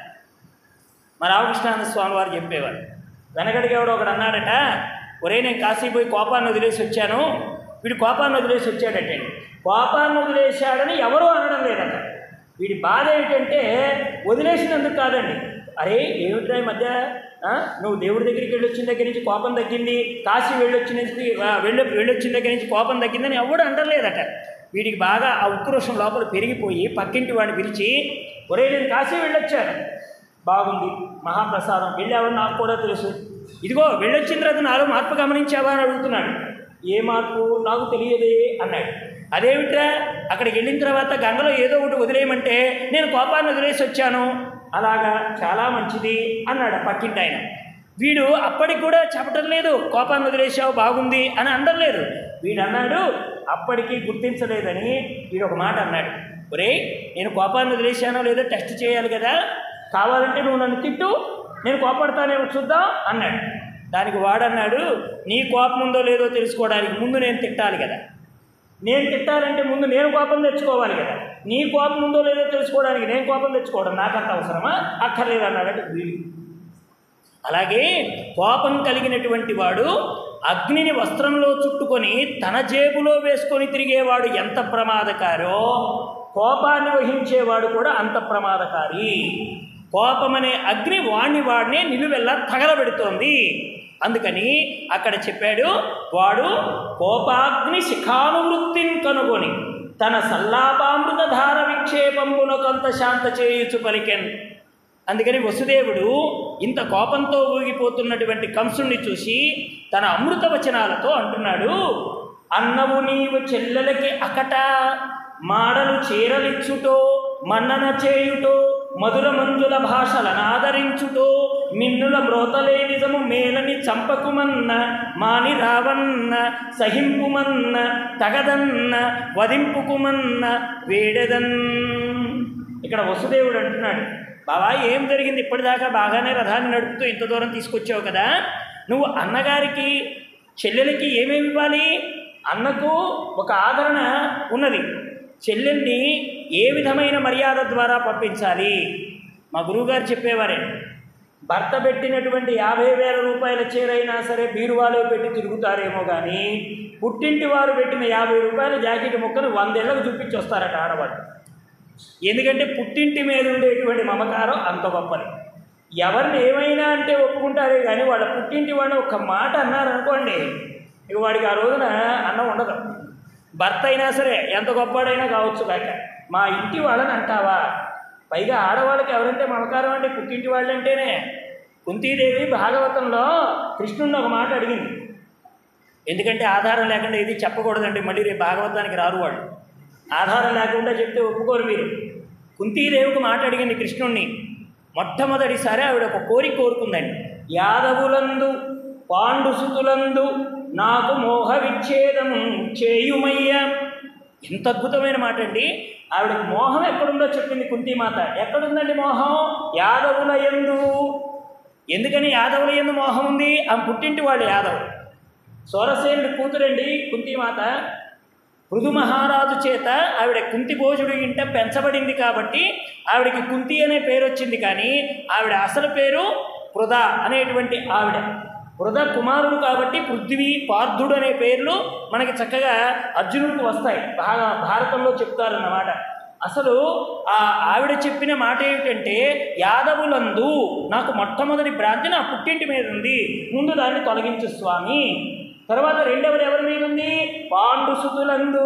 S1: మా రామకృష్ణానంద స్వామి వారు చెప్పేవారు వెనకడికి ఎవడో ఒకడు అన్నాడట ఒరే నేను కాశీ పోయి కోపాన్ని వదిలేసి వచ్చాను వీడు కోపాన్ని వదిలేసి వచ్చాడట కోపాన్ని వదిలేశాడని ఎవరూ అనడం లేదట వీడి బాధ ఏంటంటే వదిలేసినందుకు కాదండి అరే ఏమిట్రా ఈ మధ్య ఆ, నువ్వు దేవుడి దగ్గరికి వెళ్ళొచ్చిన దగ్గర నుంచి కోపం తగ్గింది కాశీ వెళ్ళొచ్చిన నుంచి ఆ, వెళ్ళి వెళ్ళొచ్చిన దగ్గర నుంచి కోపం తగ్గిందని ఎవడు అంటలేదట వీడికి బాగా ఆ ఉక్రోషం లోపల పెరిగిపోయి పక్కింటి వాడిని పిలిచి ఒరే నేను కాశీ వెళ్ళొచ్చాను బాగుంది మహాప్రసాదం వెళ్ళావని నాకు కూడా తెలుసు ఇదిగో వెళ్ళొచ్చిన తర్వాత నాలో మార్పు గమనించావా అని అడుగుతున్నాడు ఏ మార్పు నాకు తెలియదే అన్నాడు అదేమిట్రా అక్కడికి వెళ్ళిన తర్వాత గంగలో ఏదో ఒకటి వదిలేయమంటే నేను కోపాన్ని వదిలేసి వచ్చాను అలాగా చాలా మంచిది అన్నాడు ఆ పక్కింటి ఆయన వీడు అప్పటికి కూడా చెప్పటం లేదు కోపాన్ని వదిలేసావు బాగుంది అని అనడం లేదు వీడు అన్నాడు అప్పటికి గుర్తించలేదని వీడు ఒక మాట అన్నాడు ఒరేయ్ నేను కోపాన్ని వదిలేశానో లేదో టెస్ట్ చేయాలి కదా కావాలంటే నువ్వు నన్ను తిట్టు నేను కోపడతానేమో చూద్దాం అన్నాడు దానికి వాడన్నాడు నీ కోపం ఉందో లేదో తెలుసుకోవడానికి ముందు నేను తిట్టాలి కదా నేను తిట్టాలంటే ముందు నేను కోపం తెచ్చుకోవాలి కదా నీ కోపం ఉందో లేదో తెలుసుకోవడానికి నేను కోపం తెచ్చుకోవడం నాకంత అవసరమా అక్కర్లేదు అన్నాడంటే వీడు అలాగే కోపం కలిగినటువంటి వాడు అగ్నిని వస్త్రంలో చుట్టుకొని తన జేబులో వేసుకొని తిరిగేవాడు ఎంత ప్రమాదకారో కోపాన్ని వహించేవాడు కూడా అంత ప్రమాదకారి కోపం అనే అగ్ని వాణ్ణి వాడినే నిలువెల్లా తగలబెడుతోంది అందుకని అక్కడ చెప్పాడు వాడు కోపాగ్ని శిఖానువృత్తిని కనుగొని తన సల్లాపామృత ధార విక్షేపంబున కొంత శాంత చేయుచు పలికెన్ అందుకని వసుదేవుడు ఇంత కోపంతో ఊగిపోతున్నటువంటి కంసుణ్ణి చూసి తన అమృత వచనాలతో అంటున్నాడు అన్నవు నీవు చెల్లెలకి అకట మాడలు చీరలిచ్చుటో మన్నన చేయుటో మధుర మంజుల భాషలను ఆదరించుటో మిన్నుల మ్రోతలే నిజము మేలని చంపకుమన్న మాని రావన్న సహింపుమన్న తగదన్న వధింపుకుమన్న వేడెదన్ ఇక్కడ వసుదేవుడు అంటున్నాడు బాబా ఏం జరిగింది ఇప్పటిదాకా బాగానే రథాన్ని నడుపుతూ ఇంత దూరం తీసుకొచ్చావు కదా నువ్వు అన్నగారికి చెల్లెలకి ఏమేమి ఇవ్వాలి అన్నకు ఒక ఆదరణ ఉన్నది చెల్లెల్ని ఏ విధమైన మర్యాద ద్వారా పంపించాలి మా గురువుగారు చెప్పేవారే భర్త పెట్టినటువంటి యాభై వేల రూపాయల చీరైనా సరే బీరువాలో పెట్టి తిరుగుతారేమో కానీ పుట్టింటి వారు పెట్టిన యాభై రూపాయల జాకెట్ ముక్కను వందేళ్లకు చూపించి వస్తారట ఆడవాళ్ళు ఎందుకంటే పుట్టింటి మీద ఉండేటువంటి మమకారం అంత గొప్పది ఎవరిని ఏమైనా అంటే ఒప్పుకుంటారే కానీ వాళ్ళ పుట్టింటి వాళ్ళని ఒక మాట అన్నారనుకోండి ఇక వాడికి ఆ రోజున అన్నం ఉండదు భర్త అయినా సరే ఎంత గొప్పవాడైనా కావచ్చు కాక మా ఇంటి వాళ్ళని అంటావా పైగా ఆడవాళ్ళకి ఎవరంటే మమకారం అంటే పుట్టింటి వాళ్ళంటేనే కుంతీదేవి భాగవతంలో కృష్ణుడిని ఒక మాట అడిగింది ఎందుకంటే ఆధారం లేకుండా ఇది చెప్పకూడదండి మళ్ళీ రేపు భాగవతానికి రారు వాళ్ళు ఆధారం లేకుండా చెప్తే ఒప్పుకోరు మీరు కుంతీదేవికి మాట అడిగింది కృష్ణుణ్ణి మొట్టమొదటిసారి ఆవిడ ఒక కోరిక కోరుకుందండి యాదవులందు పాండుసుతులందు నాకు మోహ విచ్ఛేదము చేయుమయ్యా ఎంత అద్భుతమైన మాట అండి ఆవిడకి మోహం ఎక్కడుందో చెప్పింది కుంతీమాత ఎక్కడుందండి మోహం యాదవుల ఎందు ఎందుకని యాదవుల ఎందు మోహం ఉంది ఆ పుట్టింటి వాళ్ళు యాదవ్ సోరసేనుడి కూతురండి కుంతీమాత పృథు మహారాజు చేత ఆవిడ కుంతి భోజుడు ఇంట పెంచబడింది కాబట్టి ఆవిడకి కుంతి అనే పేరు వచ్చింది కానీ ఆవిడ అసలు పేరు పృథ అనేటువంటి ఆవిడ పృథ కుమారుడు కాబట్టి పృథ్వీ పార్థుడు అనే పేర్లు మనకి చక్కగా అర్జునుడికి వస్తాయి బాగా భారతంలో చెప్తారన్నమాట అసలు ఆ ఆవిడ చెప్పిన మాట ఏమిటంటే యాదవులందు నాకు మొట్టమొదటి భ్రాంతి నా పుట్టింటి మీద ఉంది ముందు దాన్ని తొలగించు స్వామి తర్వాత రెండవది ఎవరి మీద ఉంది పాండుసుతులందు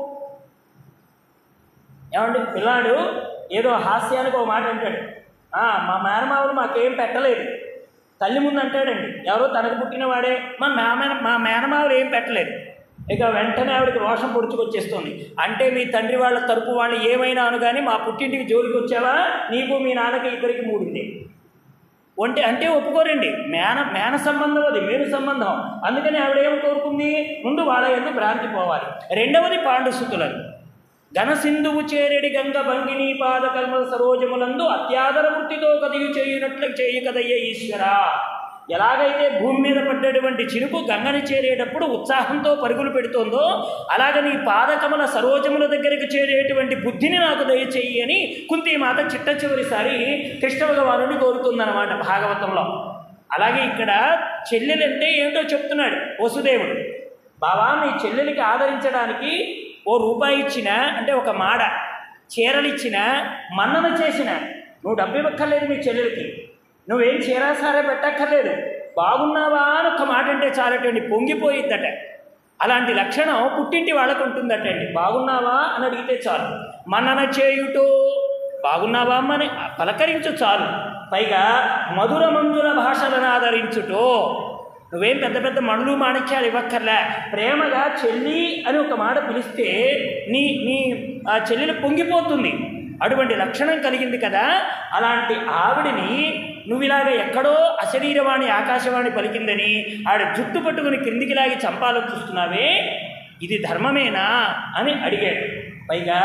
S1: ఏమండి పిల్లాడు ఏదో హాస్యానికి ఒక మాట అంటాడు "ఆ, మా మేనమావులు మాకేం పెట్టలేదు తల్లి ముందు అంటాడండి ఎవరో తనకు పుట్టినవాడే మా మేన మా మేనమావులు ఏం పెట్టలేదు ఇక వెంటనే ఆవిడకి రోషం పొడుచుకొచ్చేస్తుంది అంటే మీ తండ్రి వాళ్ళ తరపు వాళ్ళు ఏమైనా అను కానీ మా పుట్టింటికి జోలికి వచ్చావా నీకు మీ నాన్నకి ఇద్దరికి మూడింది ఒంటి అంటే ఒప్పుకోరండి మేన మేన సంబంధం అది మేలు సంబంధం అందుకని ఆవిడ ఏం కోరుకుంది ముందు వాళ్ళ ఎందుకు భ్రాంతి పోవాలి రెండవది పాండుసుతులను ఘనసింధువు చేరెడి గంగ భంగిని పాద కల్మల సరోజములందు అత్యాదర వృత్తితో కదియు చేయునట్లు చేయు కదయ్య ఈశ్వర ఎలాగైతే భూమి మీద పడ్డటువంటి చినుకు గంగని చేరేటప్పుడు ఉత్సాహంతో పరుగులు పెడుతోందో అలాగ నీ పాదకమల సరోజముల దగ్గరికి చేరేటువంటి బుద్ధిని నాకు దయచేయి అని కుంతీమాత చిట్ట చివరిసారి కృష్ణ భగవానుని కోరుతుందన్నమాట భాగవతంలో అలాగే ఇక్కడ చెల్లెలంటే ఏమిటో చెప్తున్నాడు వసుదేవుడు బావా మీ చెల్లెలికి ఆదరించడానికి ఓ రూపాయి ఇచ్చిన అంటే ఒక మాడ చీరలు ఇచ్చిన మన్నన చేసిన నువ్వు డబ్బు ఇవ్వక్కర్లేదు మీ చెల్లెలికి నువ్వేం చీరా సారా పెట్టక్కర్లేదు బాగున్నావా అని ఒక మాట అంటే చాలటండి పొంగిపోయిద్దట అలాంటి లక్షణం పుట్టింటి వాళ్ళకు ఉంటుందటండి బాగున్నావా అని అడిగితే చాలు మన్నన చేయుటో బాగున్నావా అమ్మని పలకరించు చాలు పైగా మధుర మంజుల భాషలను ఆదరించుటో నువ్వేం పెద్ద పెద్ద మణులు మాణిక్యాలు ఇవ్వక్కర్లే ప్రేమగా చెల్లి అని ఒక మాట పిలిస్తే నీ నీ ఆ చెల్లెలు పొంగిపోతుంది అటువంటి లక్షణం కలిగింది కదా అలాంటి ఆవిడిని నువ్వు ఇలాగ ఎక్కడో అశరీరవాణి ఆకాశవాణి పలికిందని ఆవిడ జుట్టు పట్టుకుని క్రిందికి లాగి చంపాలని చూస్తున్నావే ఇది ధర్మమేనా అని అడిగాడు పైగా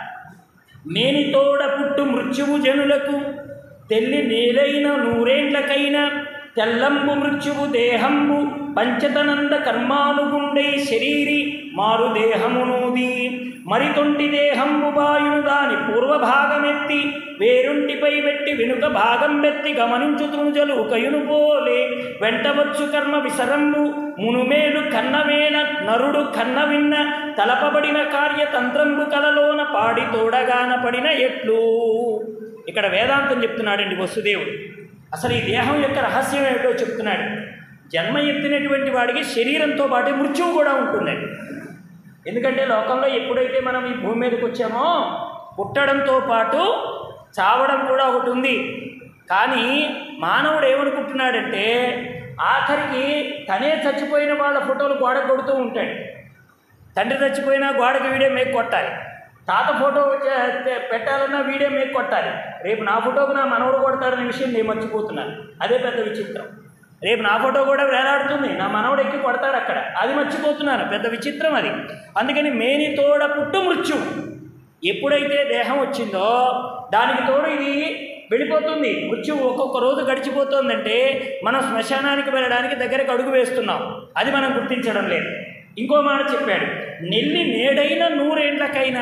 S1: మేనితోడ పుట్టు మృత్యువు జనులకు తెల్లి నేలైన నూరేండ్లకైన తెల్లంబు మృత్యువు దేహంబు పంచతనంద కర్మానుగుండై శరీరి మారు దేహమునూది మరితొంటి దేహంబు బాయును దాని పూర్వభాగమెత్తి వేరుంటిపై పెట్టి వెనుక భాగం పెట్టి గమనించు తృజలు కయును పోలే వెంటవచ్చు కర్మ విసరంబు మునుమేలు కన్నవేన నరుడు కన్న విన్న తలపబడిన కార్యతంత్రంబు కలలోన పాడి తోడగాన పడిన ఎట్లు ఇక్కడ వేదాంతం చెప్తున్నాడండి వసుదేవుడు అసలు ఈ దేహం యొక్క రహస్యం ఏమిటో చెప్తున్నాడు జన్మ ఎత్తినటువంటి వాడికి శరీరంతో పాటు మృత్యువు కూడా ఉంటుందండి ఎందుకంటే లోకంలో ఎప్పుడైతే మనం ఈ భూమి మీదకి వచ్చామో పుట్టడంతో పాటు చావడం కూడా ఒకటి ఉంది కానీ మానవుడు ఏమనుకుంటున్నాడంటే ఆఖరికి తనే చచ్చిపోయిన వాళ్ళ ఫోటోలు గోడ కొడుతూ ఉంటాడు తండ్రి చచ్చిపోయినా గోడకి వీడే మేకు కొట్టాలి తాత ఫోటో చే- చే- పెట్టాలన్నా వీడియో మీకు కొట్టాలి రేపు నా ఫోటోకు నా మనవడు కొడతారనే విషయం నేను మర్చిపోతున్నాను అదే పెద్ద విచిత్రం రేపు నా ఫోటో కూడా వేలాడుతుంది నా మనవడు ఎక్కి కొడతాడు అక్కడ అది మర్చిపోతున్నాను పెద్ద విచిత్రం అది అందుకని మేని తోడ పుట్టు మృత్యు ఎప్పుడైతే దేహం వచ్చిందో దానికి తోడు ఇది వెళ్ళిపోతుంది మృత్యువు ఒక్కొక్క రోజు గడిచిపోతుందంటే మనం శ్మశానానికి వెళ్ళడానికి దగ్గరకు అడుగు వేస్తున్నాం అది మనం గుర్తించడం లేదు ఇంకో మాట చెప్పాడు నెల్లి నేడైన నూరేండ్లకైనా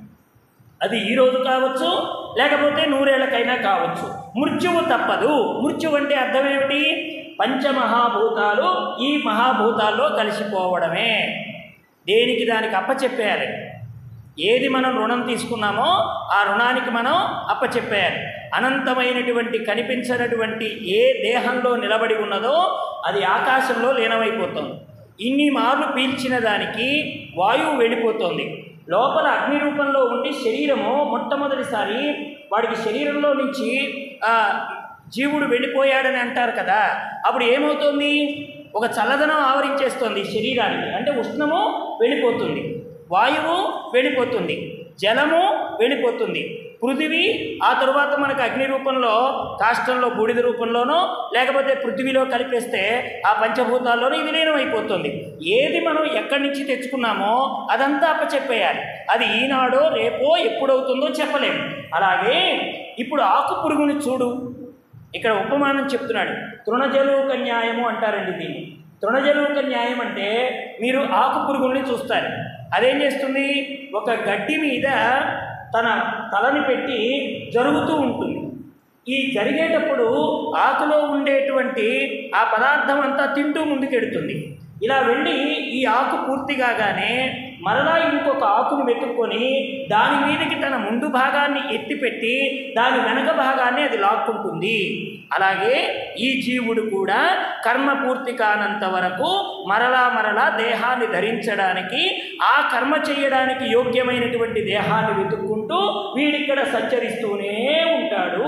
S1: అది ఈ రోజు కావచ్చు లేకపోతే నూరేళ్లకైనా కావచ్చు మృత్యువు తప్పదు మృత్యువు అంటే అర్థం ఏమిటి పంచమహాభూతాలు ఈ మహాభూతాల్లో కలిసిపోవడమే దేనికి దానికి అప్పచెప్పేయాలి ఏది మనం రుణం తీసుకున్నామో ఆ రుణానికి మనం అప్పచెప్పేయాలి అనంతమైనటువంటి కనిపించనటువంటి ఏ దేహంలో నిలబడి ఉన్నదో అది ఆకాశంలో లీనమైపోతుంది ఇన్ని మార్లు పీల్చిన దానికి వాయువు వెళ్ళిపోతుంది లోపల అగ్ని రూపంలో ఉండి శరీరము మొట్టమొదటిసారి వాడికి శరీరంలో నుంచి ఆ, జీవుడు వెళ్ళిపోయాడని అంటారు కదా అప్పుడు ఏమవుతుంది ఒక చల్లదనం ఆవరించేస్తుంది శరీరానికి అంటే ఉష్ణము వెళ్ళిపోతుంది వాయువు వెళ్ళిపోతుంది జలము వెళ్ళిపోతుంది పృథివీ ఆ తరువాత మనకు అగ్ని రూపంలో కాష్టంలో బూడిద రూపంలోనో లేకపోతే పృథివీలో కలిపేస్తే ఆ పంచభూతాల్లోనూ ఇది లీనమైపోతుంది ఏది మనం ఎక్కడి నుంచి తెచ్చుకున్నామో అదంతా అప్పచెప్పేయాలి అది ఈనాడో రేపో ఎప్పుడవుతుందో చెప్పలేము అలాగే ఇప్పుడు ఆకు పురుగుని చూడు ఇక్కడ ఉపమానం చెప్తున్నాడు తృణజలూక న్యాయము అంటారండి దీన్ని తృణజలూక న్యాయం అంటే మీరు ఆకు పురుగుల్ని చూస్తారు అదేం చేస్తుంది ఒక గడ్డి మీద తన తలని పెట్టి జరుగుతూ ఉంటుంది ఈ జరిగేటప్పుడు ఆకులో ఉండేటువంటి ఆ పదార్థం అంతా తింటూ ముందుకెడుతుంది ఇలా వెళ్ళి ఈ ఆకు పూర్తి కాగానే మరలా ఇంకొక ఆకును వెతుక్కొని దాని మీదకి తన ముందు భాగాన్ని ఎత్తిపెట్టి దాని వెనక భాగాన్ని అది లాక్కుంటుంది అలాగే ఈ జీవుడు కూడా కర్మ పూర్తి కానంత వరకు మరలా మరలా దేహాన్ని ధరించడానికి ఆ కర్మ చేయడానికి యోగ్యమైనటువంటి దేహాన్ని వెతుక్కుంటూ వీడిక్కడ సంచరిస్తూనే ఉంటాడు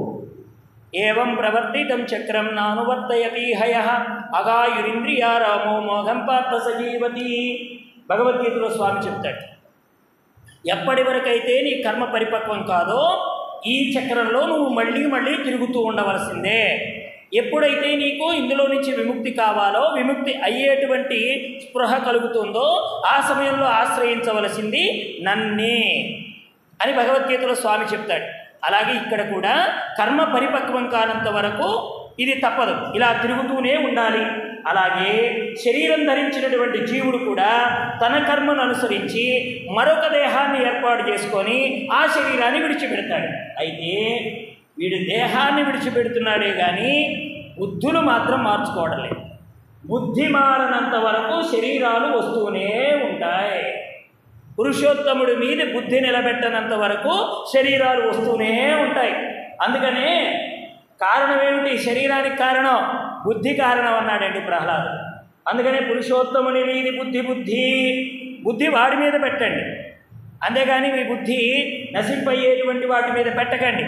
S1: ఏవం ప్రవర్తితం చక్రం నానువర్తయతి హయ అగాయురింద్రియారామో మోఘం పార్థ సజీవతి భగవద్గీతలో స్వామి చెప్తాడు ఎప్పటి వరకైతే నీ కర్మ పరిపక్వం కాదో ఈ చక్రంలో నువ్వు మళ్ళీ మళ్ళీ తిరుగుతూ ఉండవలసిందే ఎప్పుడైతే నీకు ఇందులో నుంచి విముక్తి కావాలో విముక్తి అయ్యేటువంటి స్పృహ కలుగుతుందో ఆ సమయంలో ఆశ్రయించవలసింది నన్నే అని భగవద్గీతలో స్వామి చెప్తాడు అలాగే ఇక్కడ కూడా కర్మ పరిపక్వం కానంత వరకు ఇది తప్పదు ఇలా తిరుగుతూనే ఉండాలి అలాగే శరీరం ధరించినటువంటి జీవుడు కూడా తన కర్మను అనుసరించి మరొక దేహాన్ని ఏర్పాటు చేసుకొని ఆ శరీరాన్ని విడిచిపెడతాడు అయితే వీడు దేహాన్ని విడిచిపెడుతున్నాడే కానీ బుద్ధులు మాత్రం మార్చుకోవడం లేదు బుద్ధి మారనంత వరకు శరీరాలు వస్తూనే ఉంటాయి పురుషోత్తముడి మీద బుద్ధి నిలబెట్టనంత వరకు శరీరాలు వస్తూనే ఉంటాయి అందుకనే కారణం ఏమిటి శరీరానికి కారణం బుద్ధి కారణం అన్నాడండి ప్రహ్లాదు అందుకనే పురుషోత్తముని మీది బుద్ధి బుద్ధి బుద్ధి వాడి మీద పెట్టండి అంతేగాని మీ బుద్ధి నశింపయ్యేటువంటి వాటి మీద పెట్టకండి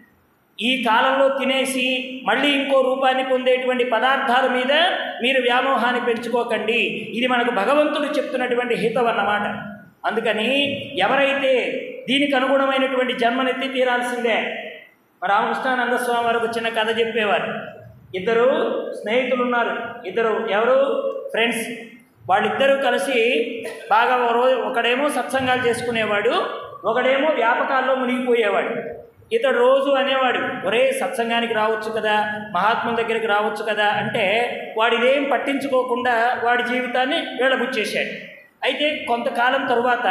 S1: ఈ కాలంలో తినేసి మళ్ళీ ఇంకో రూపాన్ని పొందేటువంటి పదార్థాల మీద మీరు వ్యామోహాన్ని పెంచుకోకండి ఇది మనకు భగవంతుడు చెప్తున్నటువంటి హితం అన్నమాట అందుకని ఎవరైతే దీనికి అనుగుణమైనటువంటి జన్మనెత్తి తీరాల్సిందే మా రామకృష్ణానంద స్వామి వారు ఒక చిన్న కథ చెప్పేవారు ఇద్దరు స్నేహితులు ఉన్నారు ఇద్దరు ఎవరు ఫ్రెండ్స్ వాళ్ళిద్దరూ కలిసి బాగా ఒక రోజు ఒకడేమో సత్సంగాలు చేసుకునేవాడు ఒకడేమో వ్యాపకాల్లో మునిగిపోయేవాడు ఇతడు రోజు అనేవాడు ఒరే సత్సంగానికి రావచ్చు కదా మహాత్ముల దగ్గరికి రావచ్చు కదా అంటే వాడు ఇదేం పట్టించుకోకుండా వాడి జీవితాన్ని వేళబుచ్చేశాడు అయితే కొంతకాలం తరువాత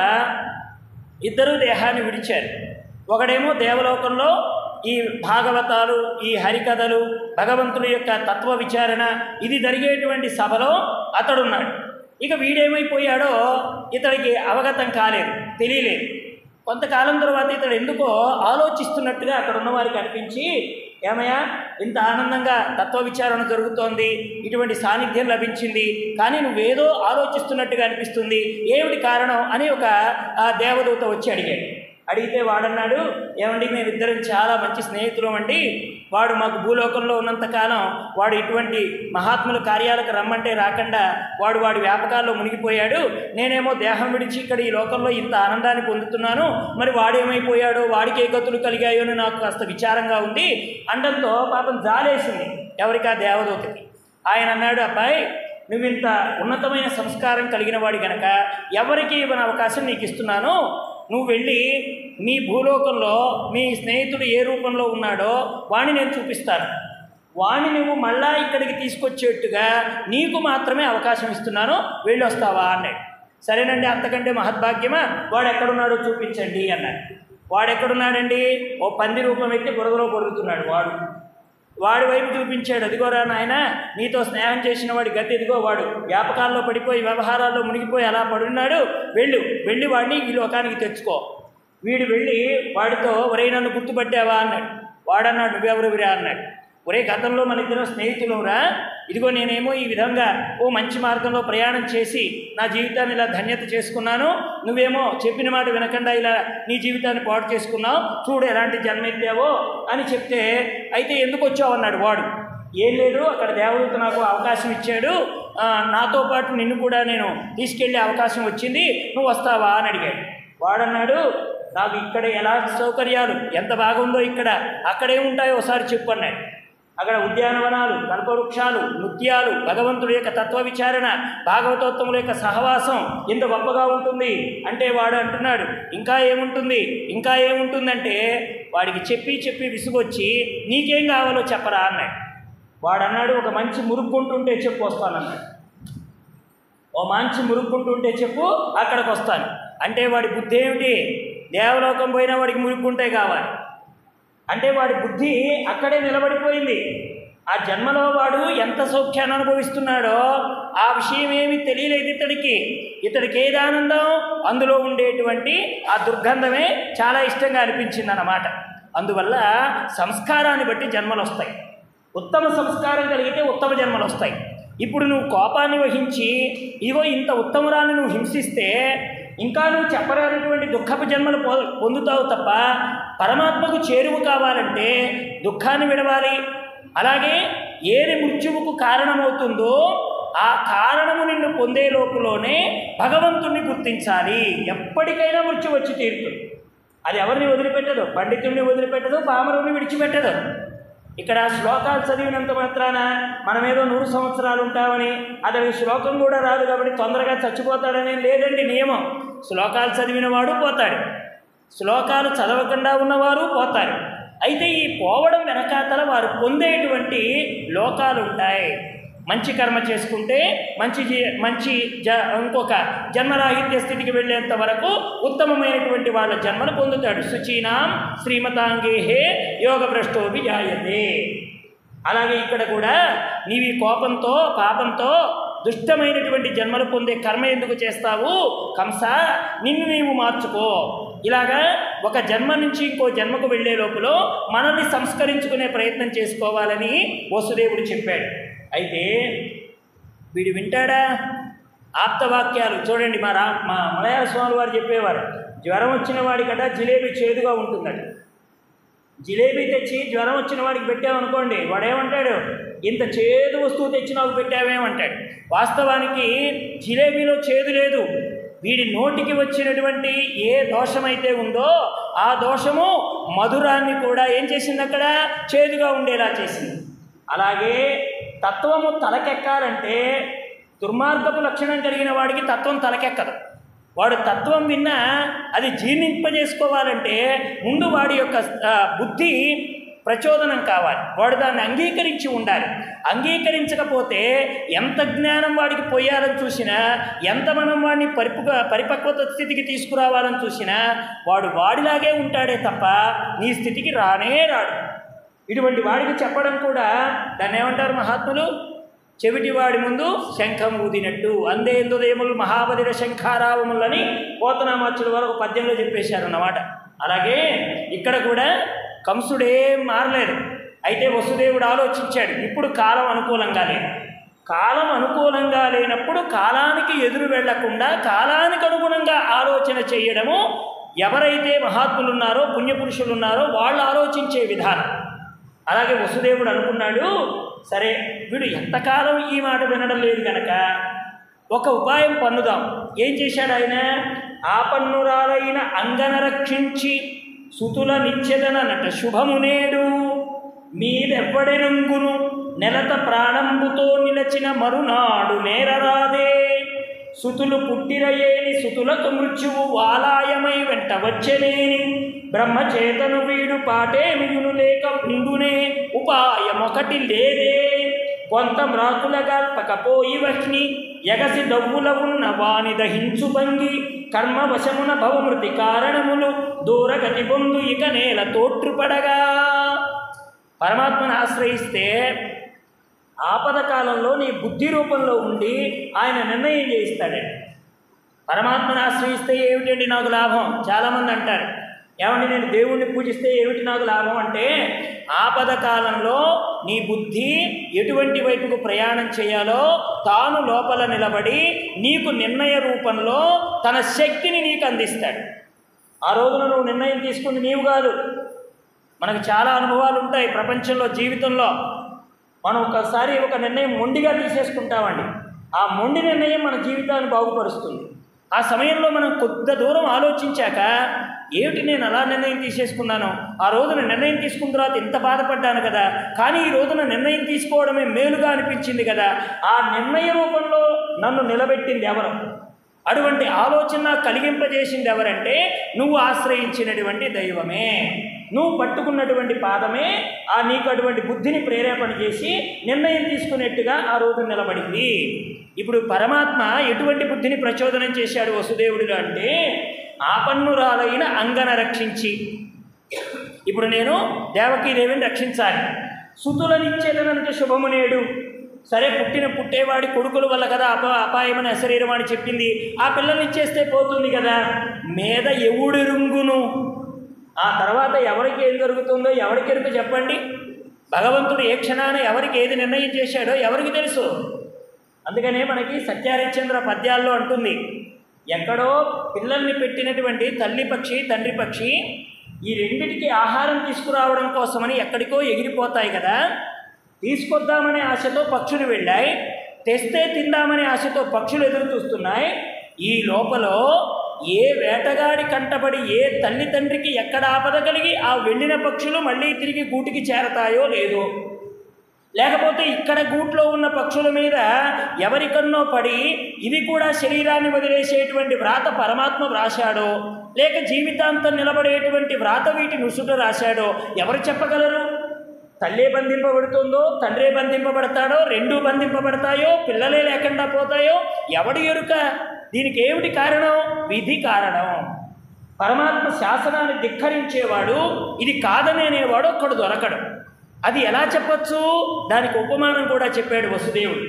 S1: ఇద్దరు దేహాన్ని విడిచారు ఒకడేమో దేవలోకంలో ఈ భాగవతాలు ఈ హరికథలు భగవంతుడి యొక్క తత్వ విచారణ ఇది జరిగేటువంటి సభలో అతడున్నాడు ఇక వీడేమైపోయాడో ఇతడికి అవగతం కాలేదు తెలియలేదు కొంతకాలం తర్వాత ఇతడు ఎందుకో ఆలోచిస్తున్నట్టుగా అక్కడ ఉన్న వారికి అనిపించి ఏమయ్యా ఇంత ఆనందంగా తత్వ విచారణ జరుగుతోంది ఇటువంటి సాన్నిధ్యం లభించింది కానీ నువ్వేదో ఆలోచిస్తున్నట్టుగా అనిపిస్తుంది ఏమిటి కారణం అని ఒక ఆ దేవదూత వచ్చి అడిగాడు అడిగితే వాడన్నాడు ఏమండి మేమిద్దరం చాలా మంచి స్నేహితులం అండి వాడు మాకు భూలోకంలో ఉన్నంతకాలం వాడు ఇటువంటి మహాత్ముల కార్యాలకు రమ్మంటే రాకుండా వాడు వాడి వ్యాపకాల్లో మునిగిపోయాడు నేనేమో దేహం విడిచి ఇక్కడ ఈ లోకంలో ఇంత ఆనందాన్ని పొందుతున్నాను మరి వాడేమైపోయాడో వాడికి ఏ గతులు కలిగాయో అని నాకు కాస్త విచారంగా ఉంది అండంతో పాపం జాలేసింది ఎవరికి ఆ దేవదూతకి ఆయన అన్నాడు అబ్బాయి నువ్వు ఇంత ఉన్నతమైన సంస్కారం కలిగిన వాడి గనక ఎవరికి ఇవ్వని అవకాశం నీకు ఇస్తున్నాను నువ్వు వెళ్ళి మీ భూలోకంలో మీ స్నేహితుడు ఏ రూపంలో ఉన్నాడో వాణ్ణి నేను చూపిస్తాను వాణ్ణి నువ్వు మళ్ళా ఇక్కడికి తీసుకొచ్చేట్టుగా నీకు మాత్రమే అవకాశం ఇస్తున్నాను వెళ్ళి వస్తావా అన్నాడు సరేనండి అంతకంటే మహద్భాగ్యమా వాడు ఎక్కడున్నాడో చూపించండి అన్నాడు వాడు ఎక్కడున్నాడండి ఓ పంది రూపం ఎత్తి బురదలో పొరుగుతున్నాడు వాడు వాడి వైపు చూపించాడు అదిగోరా నాయన నీతో స్నేహం చేసిన వాడి గతి ఇదిగో వాడు వ్యాపకాల్లో పడిపోయి వ్యవహారాల్లో మునిగిపోయి అలా పడున్నాడు వెళ్ళు వెళ్ళి వాడిని ఈ లోకానికి తెచ్చుకో వీడు వెళ్ళి వాడితో ఒరే నన్ను గుర్తుపట్టావా అన్నాడు వాడన్నాడు నువ్వెవరువిరా అన్నాడు ఒరే గతంలో మన ఇద్దరం స్నేహితులురా ఇదిగో నేనేమో ఈ విధంగా ఓ మంచి మార్గంలో ప్రయాణం చేసి నా జీవితాన్ని ఇలా ధన్యత చేసుకున్నాను నువ్వేమో చెప్పిన మాట వినకుండా ఇలా నీ జీవితాన్ని పాడు చేసుకున్నావు చూడు ఎలాంటి జన్మ ఎత్తావో అని చెప్తే అయితే ఎందుకు వచ్చావు అన్నాడు వాడు ఏం లేదు అక్కడ దేవదూత నాకు అవకాశం ఇచ్చాడు ఆ, నాతో పాటు నిన్ను కూడా నేను తీసుకెళ్ళే అవకాశం వచ్చింది నువ్వు వస్తావా అని అడిగాడు వాడన్నాడు నాకు ఇక్కడ ఎలా సౌకర్యాలు ఎంత బాగుందో ఇక్కడ అక్కడేముంటాయో ఒకసారి చెప్పు అన్నాడు అక్కడ ఉద్యానవనాలు కల్పవృక్షాలు నృత్యాలు భగవంతుడి యొక్క తత్వ విచారణ భాగవతోత్తముల యొక్క సహవాసం ఎంత గొప్పగా ఉంటుంది అంటే వాడు అంటున్నాడు ఇంకా ఏముంటుంది ఇంకా ఏముంటుందంటే వాడికి చెప్పి చెప్పి విసుగొచ్చి నీకేం కావాలో చెప్పరా అన్నాడు వాడు అన్నాడు ఒక మంచి మురుగ్గుంటుంటే చెప్పు వస్తానన్నాడు ఓ మంచి మురుక్కుంటుంటే చెప్పు అక్కడికి వస్తాను అంటే వాడి బుద్ధి ఏమిటి దేవలోకం పోయినా వాడికి మురుక్కుంటే కావాలి అంటే వాడి బుద్ధి అక్కడే నిలబడిపోయింది ఆ జన్మలో వాడు ఎంత సౌఖ్యాన్ని అనుభవిస్తున్నాడో ఆ విషయం ఏమీ తెలియలేదు ఇతడికి ఇతడికి ఏది ఆనందం అందులో ఉండేటువంటి ఆ దుర్గంధమే చాలా ఇష్టంగా అనిపించింది అన్నమాట అందువల్ల సంస్కారాన్ని బట్టి జన్మలు వస్తాయి ఉత్తమ సంస్కారం కలిగితే ఉత్తమ జన్మలు వస్తాయి ఇప్పుడు నువ్వు కోపాన్ని వహించి ఇగో ఇంత ఉత్తమరాన్ని నువ్వు హింసిస్తే ఇంకా నువ్వు చెప్పరానటువంటి దుఃఖపు జన్మలు పొ పొందుతావు తప్ప పరమాత్మకు చేరువు కావాలంటే దుఃఖాన్ని విడవాలి అలాగే ఏది మృత్యువుకు కారణమవుతుందో ఆ కారణము నిన్ను పొందే లోపులోనే భగవంతుణ్ణి గుర్తించాలి ఎప్పటికైనా మృత్యు వచ్చి తీరుతుంది అది ఎవరిని వదిలిపెట్టదు పండితుడిని వదిలిపెట్టదు పామరుని విడిచిపెట్టదు ఇక్కడ శ్లోకాలు చదివినంత మాత్రాన మనమేదో నూరు సంవత్సరాలు ఉంటామని అతనికి శ్లోకం కూడా రాదు కాబట్టి తొందరగా చచ్చిపోతాడని లేదండి నియమం శ్లోకాలు చదివిన వాడు పోతాడు శ్లోకాలు చదవకుండా ఉన్నవారు పోతారు అయితే ఈ పోవడం వెనకాతల వారు పొందేటువంటి లోకాలు ఉంటాయి మంచి కర్మ చేసుకుంటే మంచి జీ- మంచి జ ఇంకొక జన్మరాహిత్య స్థితికి వెళ్ళేంత వరకు ఉత్తమమైనటువంటి వాళ్ళ జన్మను పొందుతాడు శుచీనాం శ్రీమతాంగేహే యోగ భ్రష్టోపి జాయతే అలాగే ఇక్కడ కూడా నీవి కోపంతో పాపంతో దుష్టమైనటువంటి జన్మలు పొందే కర్మ ఎందుకు చేస్తావు కంస నిన్ను నీవు మార్చుకో ఇలాగా ఒక జన్మ నుంచి ఇంకో జన్మకు వెళ్ళే లోపల మనల్ని సంస్కరించుకునే ప్రయత్నం చేసుకోవాలని వసుదేవుడు చెప్పాడు అయితే వీడు వింటాడా ఆప్తవాక్యాలు చూడండి మా రా మా మలయాళ స్వామి వారు చెప్పేవారు జ్వరం వచ్చిన వాడికట జిలేబీ చేదుగా ఉంటుందట జిలేబీ తెచ్చి జ్వరం వచ్చిన వాడికి పెట్టామనుకోండి వాడేమంటాడు ఇంత చేదు వస్తువు తెచ్చి నాకు పెట్టావేమంటాడు వాస్తవానికి జిలేబీలో చేదు లేదు వీడి నోటికి వచ్చినటువంటి ఏ దోషమైతే ఉందో ఆ దోషము మధురాన్ని కూడా ఏం చేసింది అక్కడ చేదుగా ఉండేలా చేసింది అలాగే తత్వము తలకెక్కాలంటే దుర్మార్గపు లక్షణం కలిగిన వాడికి తత్వం తలకెక్కదు వాడు తత్వం విన్నా అది జీర్ణింపజేసుకోవాలంటే ముందు వాడి యొక్క ఆ, బుద్ధి ప్రచోదనం కావాలి వాడు దాన్ని అంగీకరించి ఉండాలి అంగీకరించకపోతే ఎంత జ్ఞానం వాడికి పోయాలని చూసినా ఎంత మనం వాడిని పరిపక్వ పరిపక్వత స్థితికి తీసుకురావాలని చూసినా వాడు వాడిలాగే ఉంటాడే తప్ప నీ స్థితికి రానే రాడు ఇటువంటి వాడికి చెప్పడం కూడా దాన్ని ఏమంటారు మహాత్ములు చెవిటివాడి ముందు శంఖం ఊదినట్టు అందేందుదేములు మహాబలిర శంఖారావములని పోతనామాచుల వారు ఒక పద్యంలో చెప్పేశారు అన్నమాట అలాగే ఇక్కడ కూడా కంసుడేం మారలేదు అయితే వసుదేవుడు ఆలోచించాడు ఇప్పుడు కాలం అనుకూలంగా లేదు కాలం అనుకూలంగా లేనప్పుడు కాలానికి ఎదురు వెళ్లకుండా కాలానికి అనుగుణంగా ఆలోచన చేయడము ఎవరైతే మహాత్ములు ఉన్నారో పుణ్యపురుషులు ఉన్నారో వాళ్ళు ఆలోచించే విధానం అలాగే వసుదేవుడు అనుకున్నాడు సరే వీడు ఎంతకాలం ఈ మాట వినడం లేదు కనుక ఒక ఉపాయం పన్నుదాం ఏం చేశాడు ఆయన ఆపన్నురాలైన అంగన రక్షించి సుతుల నిచ్చెదనట శుభమునేడు మీరెవ్వడెనుంగును నెలత ప్రాణంబుతో నిలచిన మరునాడు నేరరాదే సుతులు పుట్టిరయేని సుతులకు మృత్యువు వాలాయమై వెంట వచ్చనేని బ్రహ్మచేతను వీడు పాటే మిగును లేక ఉండునే ఉపాయమొకటి లేదే కొంత మ్రాకుల గల్పకపోయి వహ్ని ఎగసి దవ్వుల ఉన్న వాని దహించు భంగి కర్మవశమున భవమృతి కారణములు దూరగతి పొందు ఇక నేల తోట్రుపడగా పరమాత్మను ఆశ్రయిస్తే ఆపద కాలంలో నీ బుద్ధి రూపంలో ఉండి ఆయన నిర్ణయం చేయిస్తాడండి పరమాత్మను ఆశ్రయిస్తే ఏమిటండి నాకు లాభం చాలామంది అంటారు ఏమండి నేను దేవుణ్ణి పూజిస్తే ఏమిటి నాకు లాభం అంటే ఆపద కాలంలో నీ బుద్ధి ఎటువంటి వైపుకు ప్రయాణం చేయాలో తాను లోపల నిలబడి నీకు నిర్ణయ రూపంలో తన శక్తిని నీకు అందిస్తాడు ఆ రోజున నువ్వు నిర్ణయం తీసుకుంది నీవు కాదు మనకు చాలా అనుభవాలు ఉంటాయి ప్రపంచంలో జీవితంలో మనం ఒకసారి ఒక నిర్ణయం మొండిగా తీసేసుకుంటామండి ఆ మొండి నిర్ణయం మన జీవితాన్ని బాగుపరుస్తుంది ఆ సమయంలో మనం కొద్ది దూరం ఆలోచించాక ఏమిటి నేను అలా నిర్ణయం తీసేసుకున్నాను ఆ రోజున నిర్ణయం తీసుకున్న తర్వాత ఇంత బాధపడ్డాను కదా కానీ ఈ రోజున నిర్ణయం తీసుకోవడమే మేలుగా అనిపించింది కదా ఆ నిర్ణయ రూపంలో నన్ను నిలబెట్టింది ఎవరు అటువంటి ఆలోచన కలిగింపజేసింది ఎవరంటే నువ్వు ఆశ్రయించినటువంటి దైవమే నువ్వు పట్టుకున్నటువంటి పాదమే ఆ నీకు అటువంటి బుద్ధిని ప్రేరేపణ చేసి నిర్ణయం తీసుకునేట్టుగా ఆ రోజు నిలబడింది ఇప్పుడు పరమాత్మ ఎటువంటి బుద్ధిని ప్రచోదనం చేశాడు వసుదేవుడిలో అంటే ఆపన్నురాలైన అంగన రక్షించి ఇప్పుడు నేను దేవకీదేవిని రక్షించాలి సుతులనిచ్చేదనంత శుభము నేడు సరే పుట్టిన పుట్టేవాడి కొడుకుల వల్ల కదా అప అపాయమని అశరీరం అని చెప్పింది ఆ పిల్లల్ని ఇచ్చేస్తే పోతుంది కదా మీద ఎవడెరుంగును ఆ తర్వాత ఎవరికి ఏది జరుగుతుందో ఎవరికి ఎరుక చెప్పండి భగవంతుడు ఏ క్షణాన ఎవరికి ఏది నిర్ణయం చేశాడో ఎవరికి తెలుసు అందుకనే మనకి సత్యహరిశ్చంద్ర పద్యాల్లో అంటుంది ఎక్కడో పిల్లల్ని పెట్టినటువంటి తల్లి పక్షి తండ్రి పక్షి ఈ రెండిటికి ఆహారం తీసుకురావడం కోసమని ఎక్కడికో ఎగిరిపోతాయి కదా తీసుకొద్దామనే ఆశతో పక్షులు వెళ్ళాయి తెస్తే తిందామనే ఆశతో పక్షులు ఎదురు చూస్తున్నాయి ఈ లోపల ఏ వేటగాడి కంటబడి ఏ తల్లి తండ్రికి ఎక్కడ ఆపద కలిగి ఆ వెళ్ళిన పక్షులు మళ్ళీ తిరిగి గూటికి చేరతాయో లేదో లేకపోతే ఇక్కడ గూట్లో ఉన్న పక్షుల మీద ఎవరికన్నో పడి ఇవి కూడా శరీరాన్ని వదిలేసేటువంటి వ్రాత పరమాత్మ వ్రాశాడో లేక జీవితాంతం నిలబడేటువంటి వ్రాత వీటి నుసుట రాశాడో ఎవరు చెప్పగలరు తల్లే బంధింపబడుతుందో తండ్రే బంధింపబడతాడో రెండూ బంధింపబడతాయో పిల్లలే లేకుండా పోతాయో ఎవడి ఎరుక దీనికి ఏమిటి కారణం విధి కారణం పరమాత్మ శాసనాన్ని ధిక్కరించేవాడు ఇది కాదని అనేవాడు ఒక్కడు దొరకడు అది ఎలా చెప్పచ్చు దానికి ఉపమానం కూడా చెప్పాడు వసుదేవుడు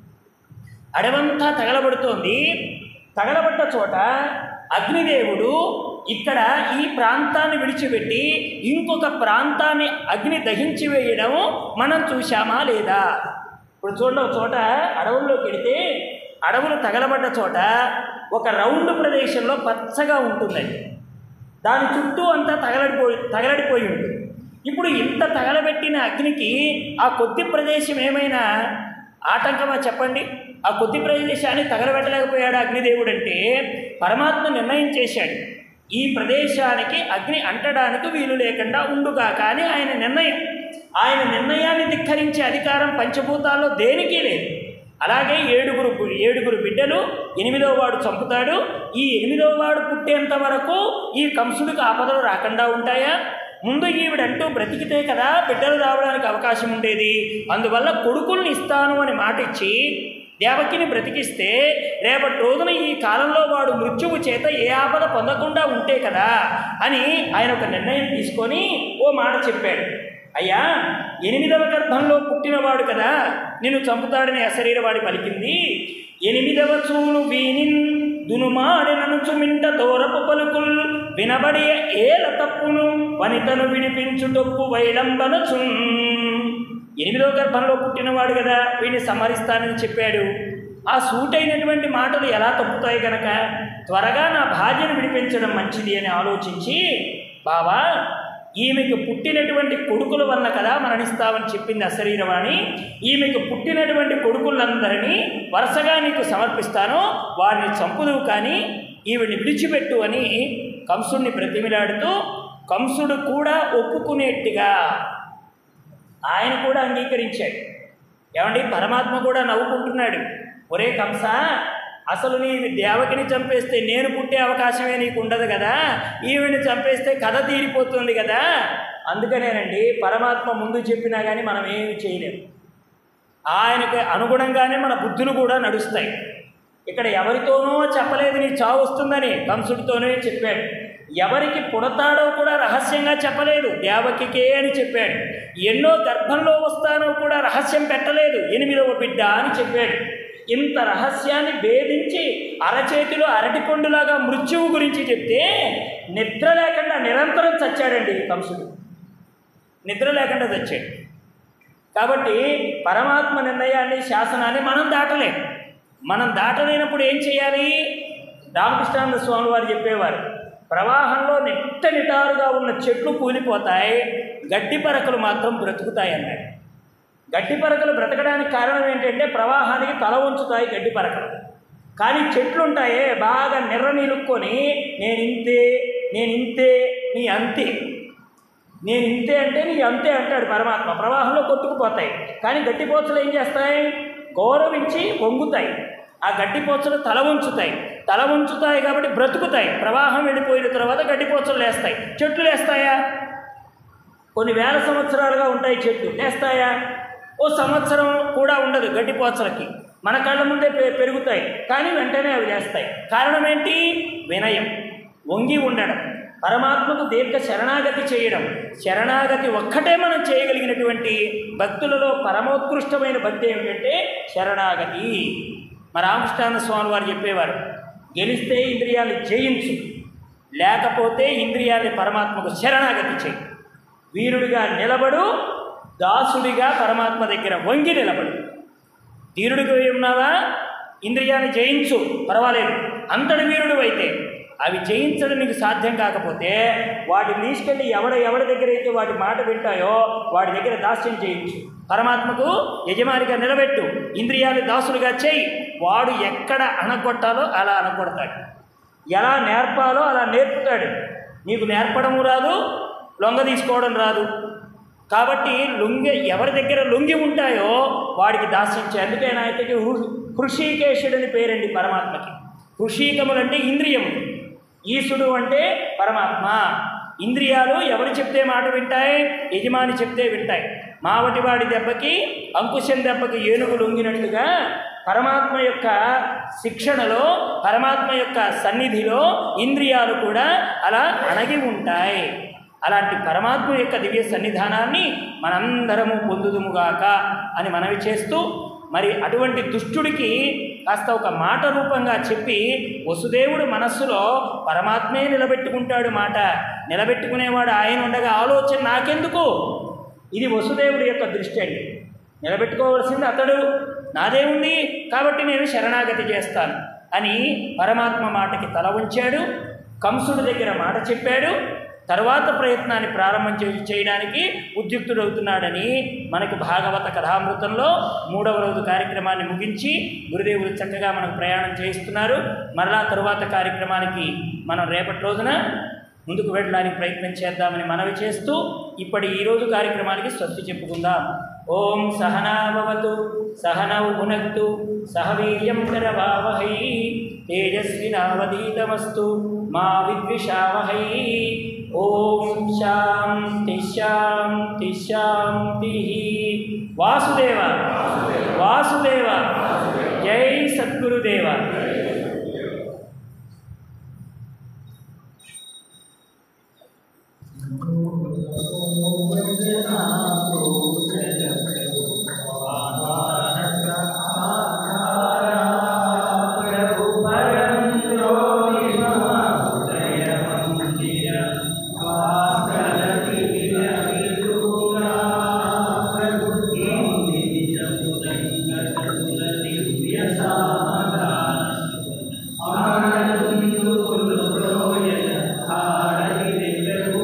S1: అడవంతా తగలబడుతోంది తగలబడ్డ చోట అగ్నిదేవుడు ఇక్కడ ఈ ప్రాంతాన్ని విడిచిపెట్టి ఇంకొక ప్రాంతాన్ని అగ్ని దహించి వేయడం మనం చూశామా లేదా ఇప్పుడు చూడండి ఒక చోట అడవుల్లోకి వెళితే అడవులు తగలబడ్డ చోట ఒక రౌండ్ ప్రదేశంలో పచ్చగా ఉంటుందండి దాని చుట్టూ అంతా తగలడిపోయి తగలడిపోయి ఉంటుంది ఇప్పుడు ఇంత తగలబెట్టిన అగ్నికి ఆ కొద్ది ప్రదేశం ఏమైనా ఆటంకమా చెప్పండి ఆ కొద్ది ప్రదేశాన్ని తగలబెట్టలేకపోయాడు అగ్నిదేవుడు అంటే పరమాత్మ నిర్ణయం చేశాడు ఈ ప్రదేశానికి అగ్ని అంటడానికి వీలు లేకుండా ఉండుగా కానీ ఆయన నిర్ణయం ఆయన నిర్ణయాన్ని ధిక్కరించే అధికారం పంచభూతాల్లో దేనికి లేదు అలాగే ఏడుగురు ఏడుగురు బిడ్డలు ఎనిమిదవ వాడు చంపుతాడు ఈ ఎనిమిదవ వాడు పుట్టేంత వరకు ఈ కంసుడికి ఆపదలు రాకుండా ఉంటాయా ముందు ఈవిడంటూ బ్రతికితే కదా బిడ్డలు రావడానికి అవకాశం ఉండేది అందువల్ల కొడుకుల్ని ఇస్తాను అని మాట ఇచ్చి దేవకిని బ్రతికిస్తే రేపటి రోజున ఈ కాలంలో వాడు మృత్యువు చేత ఏ ఆపద పొందకుండా ఉంటే కదా అని ఆయన ఒక నిర్ణయం తీసుకొని ఓ మాట చెప్పాడు అయ్యా ఎనిమిదవ గర్భంలో పుట్టినవాడు కదా నిన్ను చంపుతాడని అశరీరవాడి పలికింది ఎనిమిదవ చూలు వీనిన్ దునుమాడిననుచు మింట దూరపు పలుకుల్ వినబడి ఏల తప్పును వనితను విడిపించుటొప్పు వైడంబనచున్ ఎనిమిదవ గర్భంలో పుట్టినవాడు కదా వీడిని సంహరిస్తానని చెప్పాడు ఆ సూటైనటువంటి మాటలు ఎలా తప్పుతాయి కనుక త్వరగా నా భార్యను విడిపించడం మంచిది అని ఆలోచించి బావా ఈమెకు పుట్టినటువంటి కొడుకుల వల్ల కదా మరణిస్తావని చెప్పింది అశరీరవాణి ఈమెకు పుట్టినటువంటి కొడుకులందరినీ వరుసగా నీకు సమర్పిస్తాను వారిని చంపుదువు కానీ ఈవిడిని విడిచిపెట్టు అని కంసుడిని ప్రతిమిలాడుతూ కంసుడు కూడా ఒప్పుకునేట్టుగా ఆయన కూడా అంగీకరించాడు ఏమండి పరమాత్మ కూడా నవ్వుకుంటున్నాడు ఒరే కంస అసలు నీ దేవకిని చంపేస్తే నేను పుట్టే అవకాశమే నీకు ఉండదు కదా ఈవిని చంపేస్తే కథ తీరిపోతుంది కదా అందుకనేనండి పరమాత్మ ముందు చెప్పినా కానీ మనం ఏమి చేయలేము ఆయనకి అనుగుణంగానే మన బుద్ధులు కూడా నడుస్తాయి ఇక్కడ ఎవరితోనో చెప్పలేదు నీ చావు వస్తుందని కంసుడితోనే చెప్పాడు ఎవరికి పుడతాడో కూడా రహస్యంగా చెప్పలేదు దేవకికే అని చెప్పాడు ఎన్నో గర్భంలో వస్తానో కూడా రహస్యం పెట్టలేదు ఎనిమిదవ బిడ్డ అని చెప్పాడు ఇంత రహస్యాన్ని భేదించి అరచేతిలో అరటిపండులాగా మృత్యువు గురించి చెప్తే నిద్ర లేకుండా నిరంతరం చచ్చాడండి కంసుడు నిద్ర లేకుండా చచ్చాడు కాబట్టి పరమాత్మ నిర్ణయాన్ని శాసనాన్ని మనం దాటలేం మనం దాటలేనప్పుడు ఏం చేయాలి రామకృష్ణానంద స్వామి వారు చెప్పేవారు ప్రవాహంలో నిట్ట నిటారుగా ఉన్న చెట్లు కూలిపోతాయి గడ్డి పరకలు మాత్రం బ్రతుకుతాయి అన్నాడు గడ్డి పరకలు బ్రతకడానికి కారణం ఏంటంటే ప్రవాహానికి తల ఉంచుతాయి గడ్డి పరకలు కానీ చెట్లు ఉంటాయే బాగా నిర్ర నిలుక్కొని నేను ఇంతే నేను ఇంతే నీ అంతే నేను ఇంతే అంటే నీ అంతే అంటాడు పరమాత్మ ప్రవాహంలో కొట్టుకుపోతాయి కానీ గట్టిపోచలు ఏం చేస్తాయి గౌరవించి వంగుతాయి ఆ గడ్డిపోచలు తల ఉంచుతాయి తల ఉంచుతాయి కాబట్టి బ్రతుకుతాయి ప్రవాహం వెళ్ళిపోయిన తర్వాత గడ్డిపోచలు లేస్తాయి చెట్లు లేస్తాయా కొన్ని వేల సంవత్సరాలుగా ఉంటాయి చెట్లు లేస్తాయా ఓ సంవత్సరం కూడా ఉండదు గడ్డిపోచలకి మన కళ్ళ ముందే పె- పెరుగుతాయి కానీ వెంటనే అవి లేస్తాయి కారణం ఏంటి వినయం వంగి ఉండడం పరమాత్మకు దీర్ఘ శరణాగతి చేయడం శరణాగతి ఒక్కటే మనం చేయగలిగినటువంటి భక్తులలో పరమోత్కృష్టమైన భక్తి ఏమిటంటే శరణాగతి మా రామకృష్ణానంద స్వామి వారు చెప్పేవారు గెలిస్తే ఇంద్రియాలు జయించు లేకపోతే ఇంద్రియాల్ని పరమాత్మకు శరణాగతి చేయి వీరుడిగా నిలబడు దాసుడిగా పరమాత్మ దగ్గర వంగి నిలబడు ధీరుడిగా ఉన్నావా ఇంద్రియాన్ని జయించు పర్వాలేదు అంతటి వీరుడు అయితే అవి జయించడం నీకు సాధ్యం కాకపోతే వాటిని తీసుకెళ్ళి ఎవడ ఎవడి దగ్గర అయితే వాటి మాట వింటాయో వాడి దగ్గర దాస్యం చేయించు పరమాత్మకు యజమానిగా నిలబెట్టు ఇంద్రియాలు దాసులుగా చేయి వాడు ఎక్కడ అనగొట్టాలో అలా అనగొడతాడు ఎలా నేర్పాలో అలా నేర్పుతాడు నీకు నేర్పడము రాదు లొంగ తీసుకోవడం రాదు కాబట్టి లొంగి ఎవరి దగ్గర లొంగి ఉంటాయో వాడికి దాస్యించే అందుకే నాయకుడికి హృషికేశుడని పేరండి పరమాత్మకి హృషీకములంటే ఇంద్రియము ఈశుడు అంటే పరమాత్మ ఇంద్రియాలు ఎవరు చెప్తే మాట వింటాయి యజమాని చెప్తే వింటాయి మావటివాడి దెబ్బకి అంకుశం దెబ్బకి ఏనుగు లొంగినట్టుగా పరమాత్మ యొక్క శిక్షణలో పరమాత్మ యొక్క సన్నిధిలో ఇంద్రియాలు కూడా అలా అణగి ఉంటాయి అలాంటి పరమాత్మ యొక్క దివ్య సన్నిధానాన్ని మనందరము పొందుదుముగాక అని మనవి చేస్తూ మరి అటువంటి దుష్టుడికి కాస్త ఒక మాట రూపంగా చెప్పి వసుదేవుడు మనస్సులో పరమాత్మే నిలబెట్టుకుంటాడు మాట నిలబెట్టుకునేవాడు ఆయన ఉండగా ఆలోచన నాకెందుకు ఇది వసుదేవుడి యొక్క దృష్టి అండి నిలబెట్టుకోవాల్సింది అతడు నాదేముంది కాబట్టి నేను శరణాగతి చేస్తాను అని పరమాత్మ మాటకి తల ఉంచాడు కంసుడి దగ్గర మాట చెప్పాడు తర్వాత ప్రయత్నాన్ని ప్రారంభం చే- చేయడానికి ఉద్యుక్తుడవుతున్నాడని మనకు భాగవత కథామృతంలో మూడవ రోజు కార్యక్రమాన్ని ముగించి గురుదేవులు చక్కగా మనకు ప్రయాణం చేయిస్తున్నారు మరలా తరువాత కార్యక్రమానికి మనం రేపటి రోజున ముందుకు వెళ్ళడానికి ప్రయత్నం చేద్దామని మనవి చేస్తూ ఇప్పటి ఈరోజు కార్యక్రమానికి స్వస్తి చెప్పుకుందాం ఓం సహనాభవతు సహనౌ భునక్తు సహ వీర్యం కరవావహై తేజస్వినావదీతమస్తు మా విద్విషావహై ఓం శాంతి శాంతి శాంతి వాసుదేవ వాసుదేవ జై సద్గురుదేవ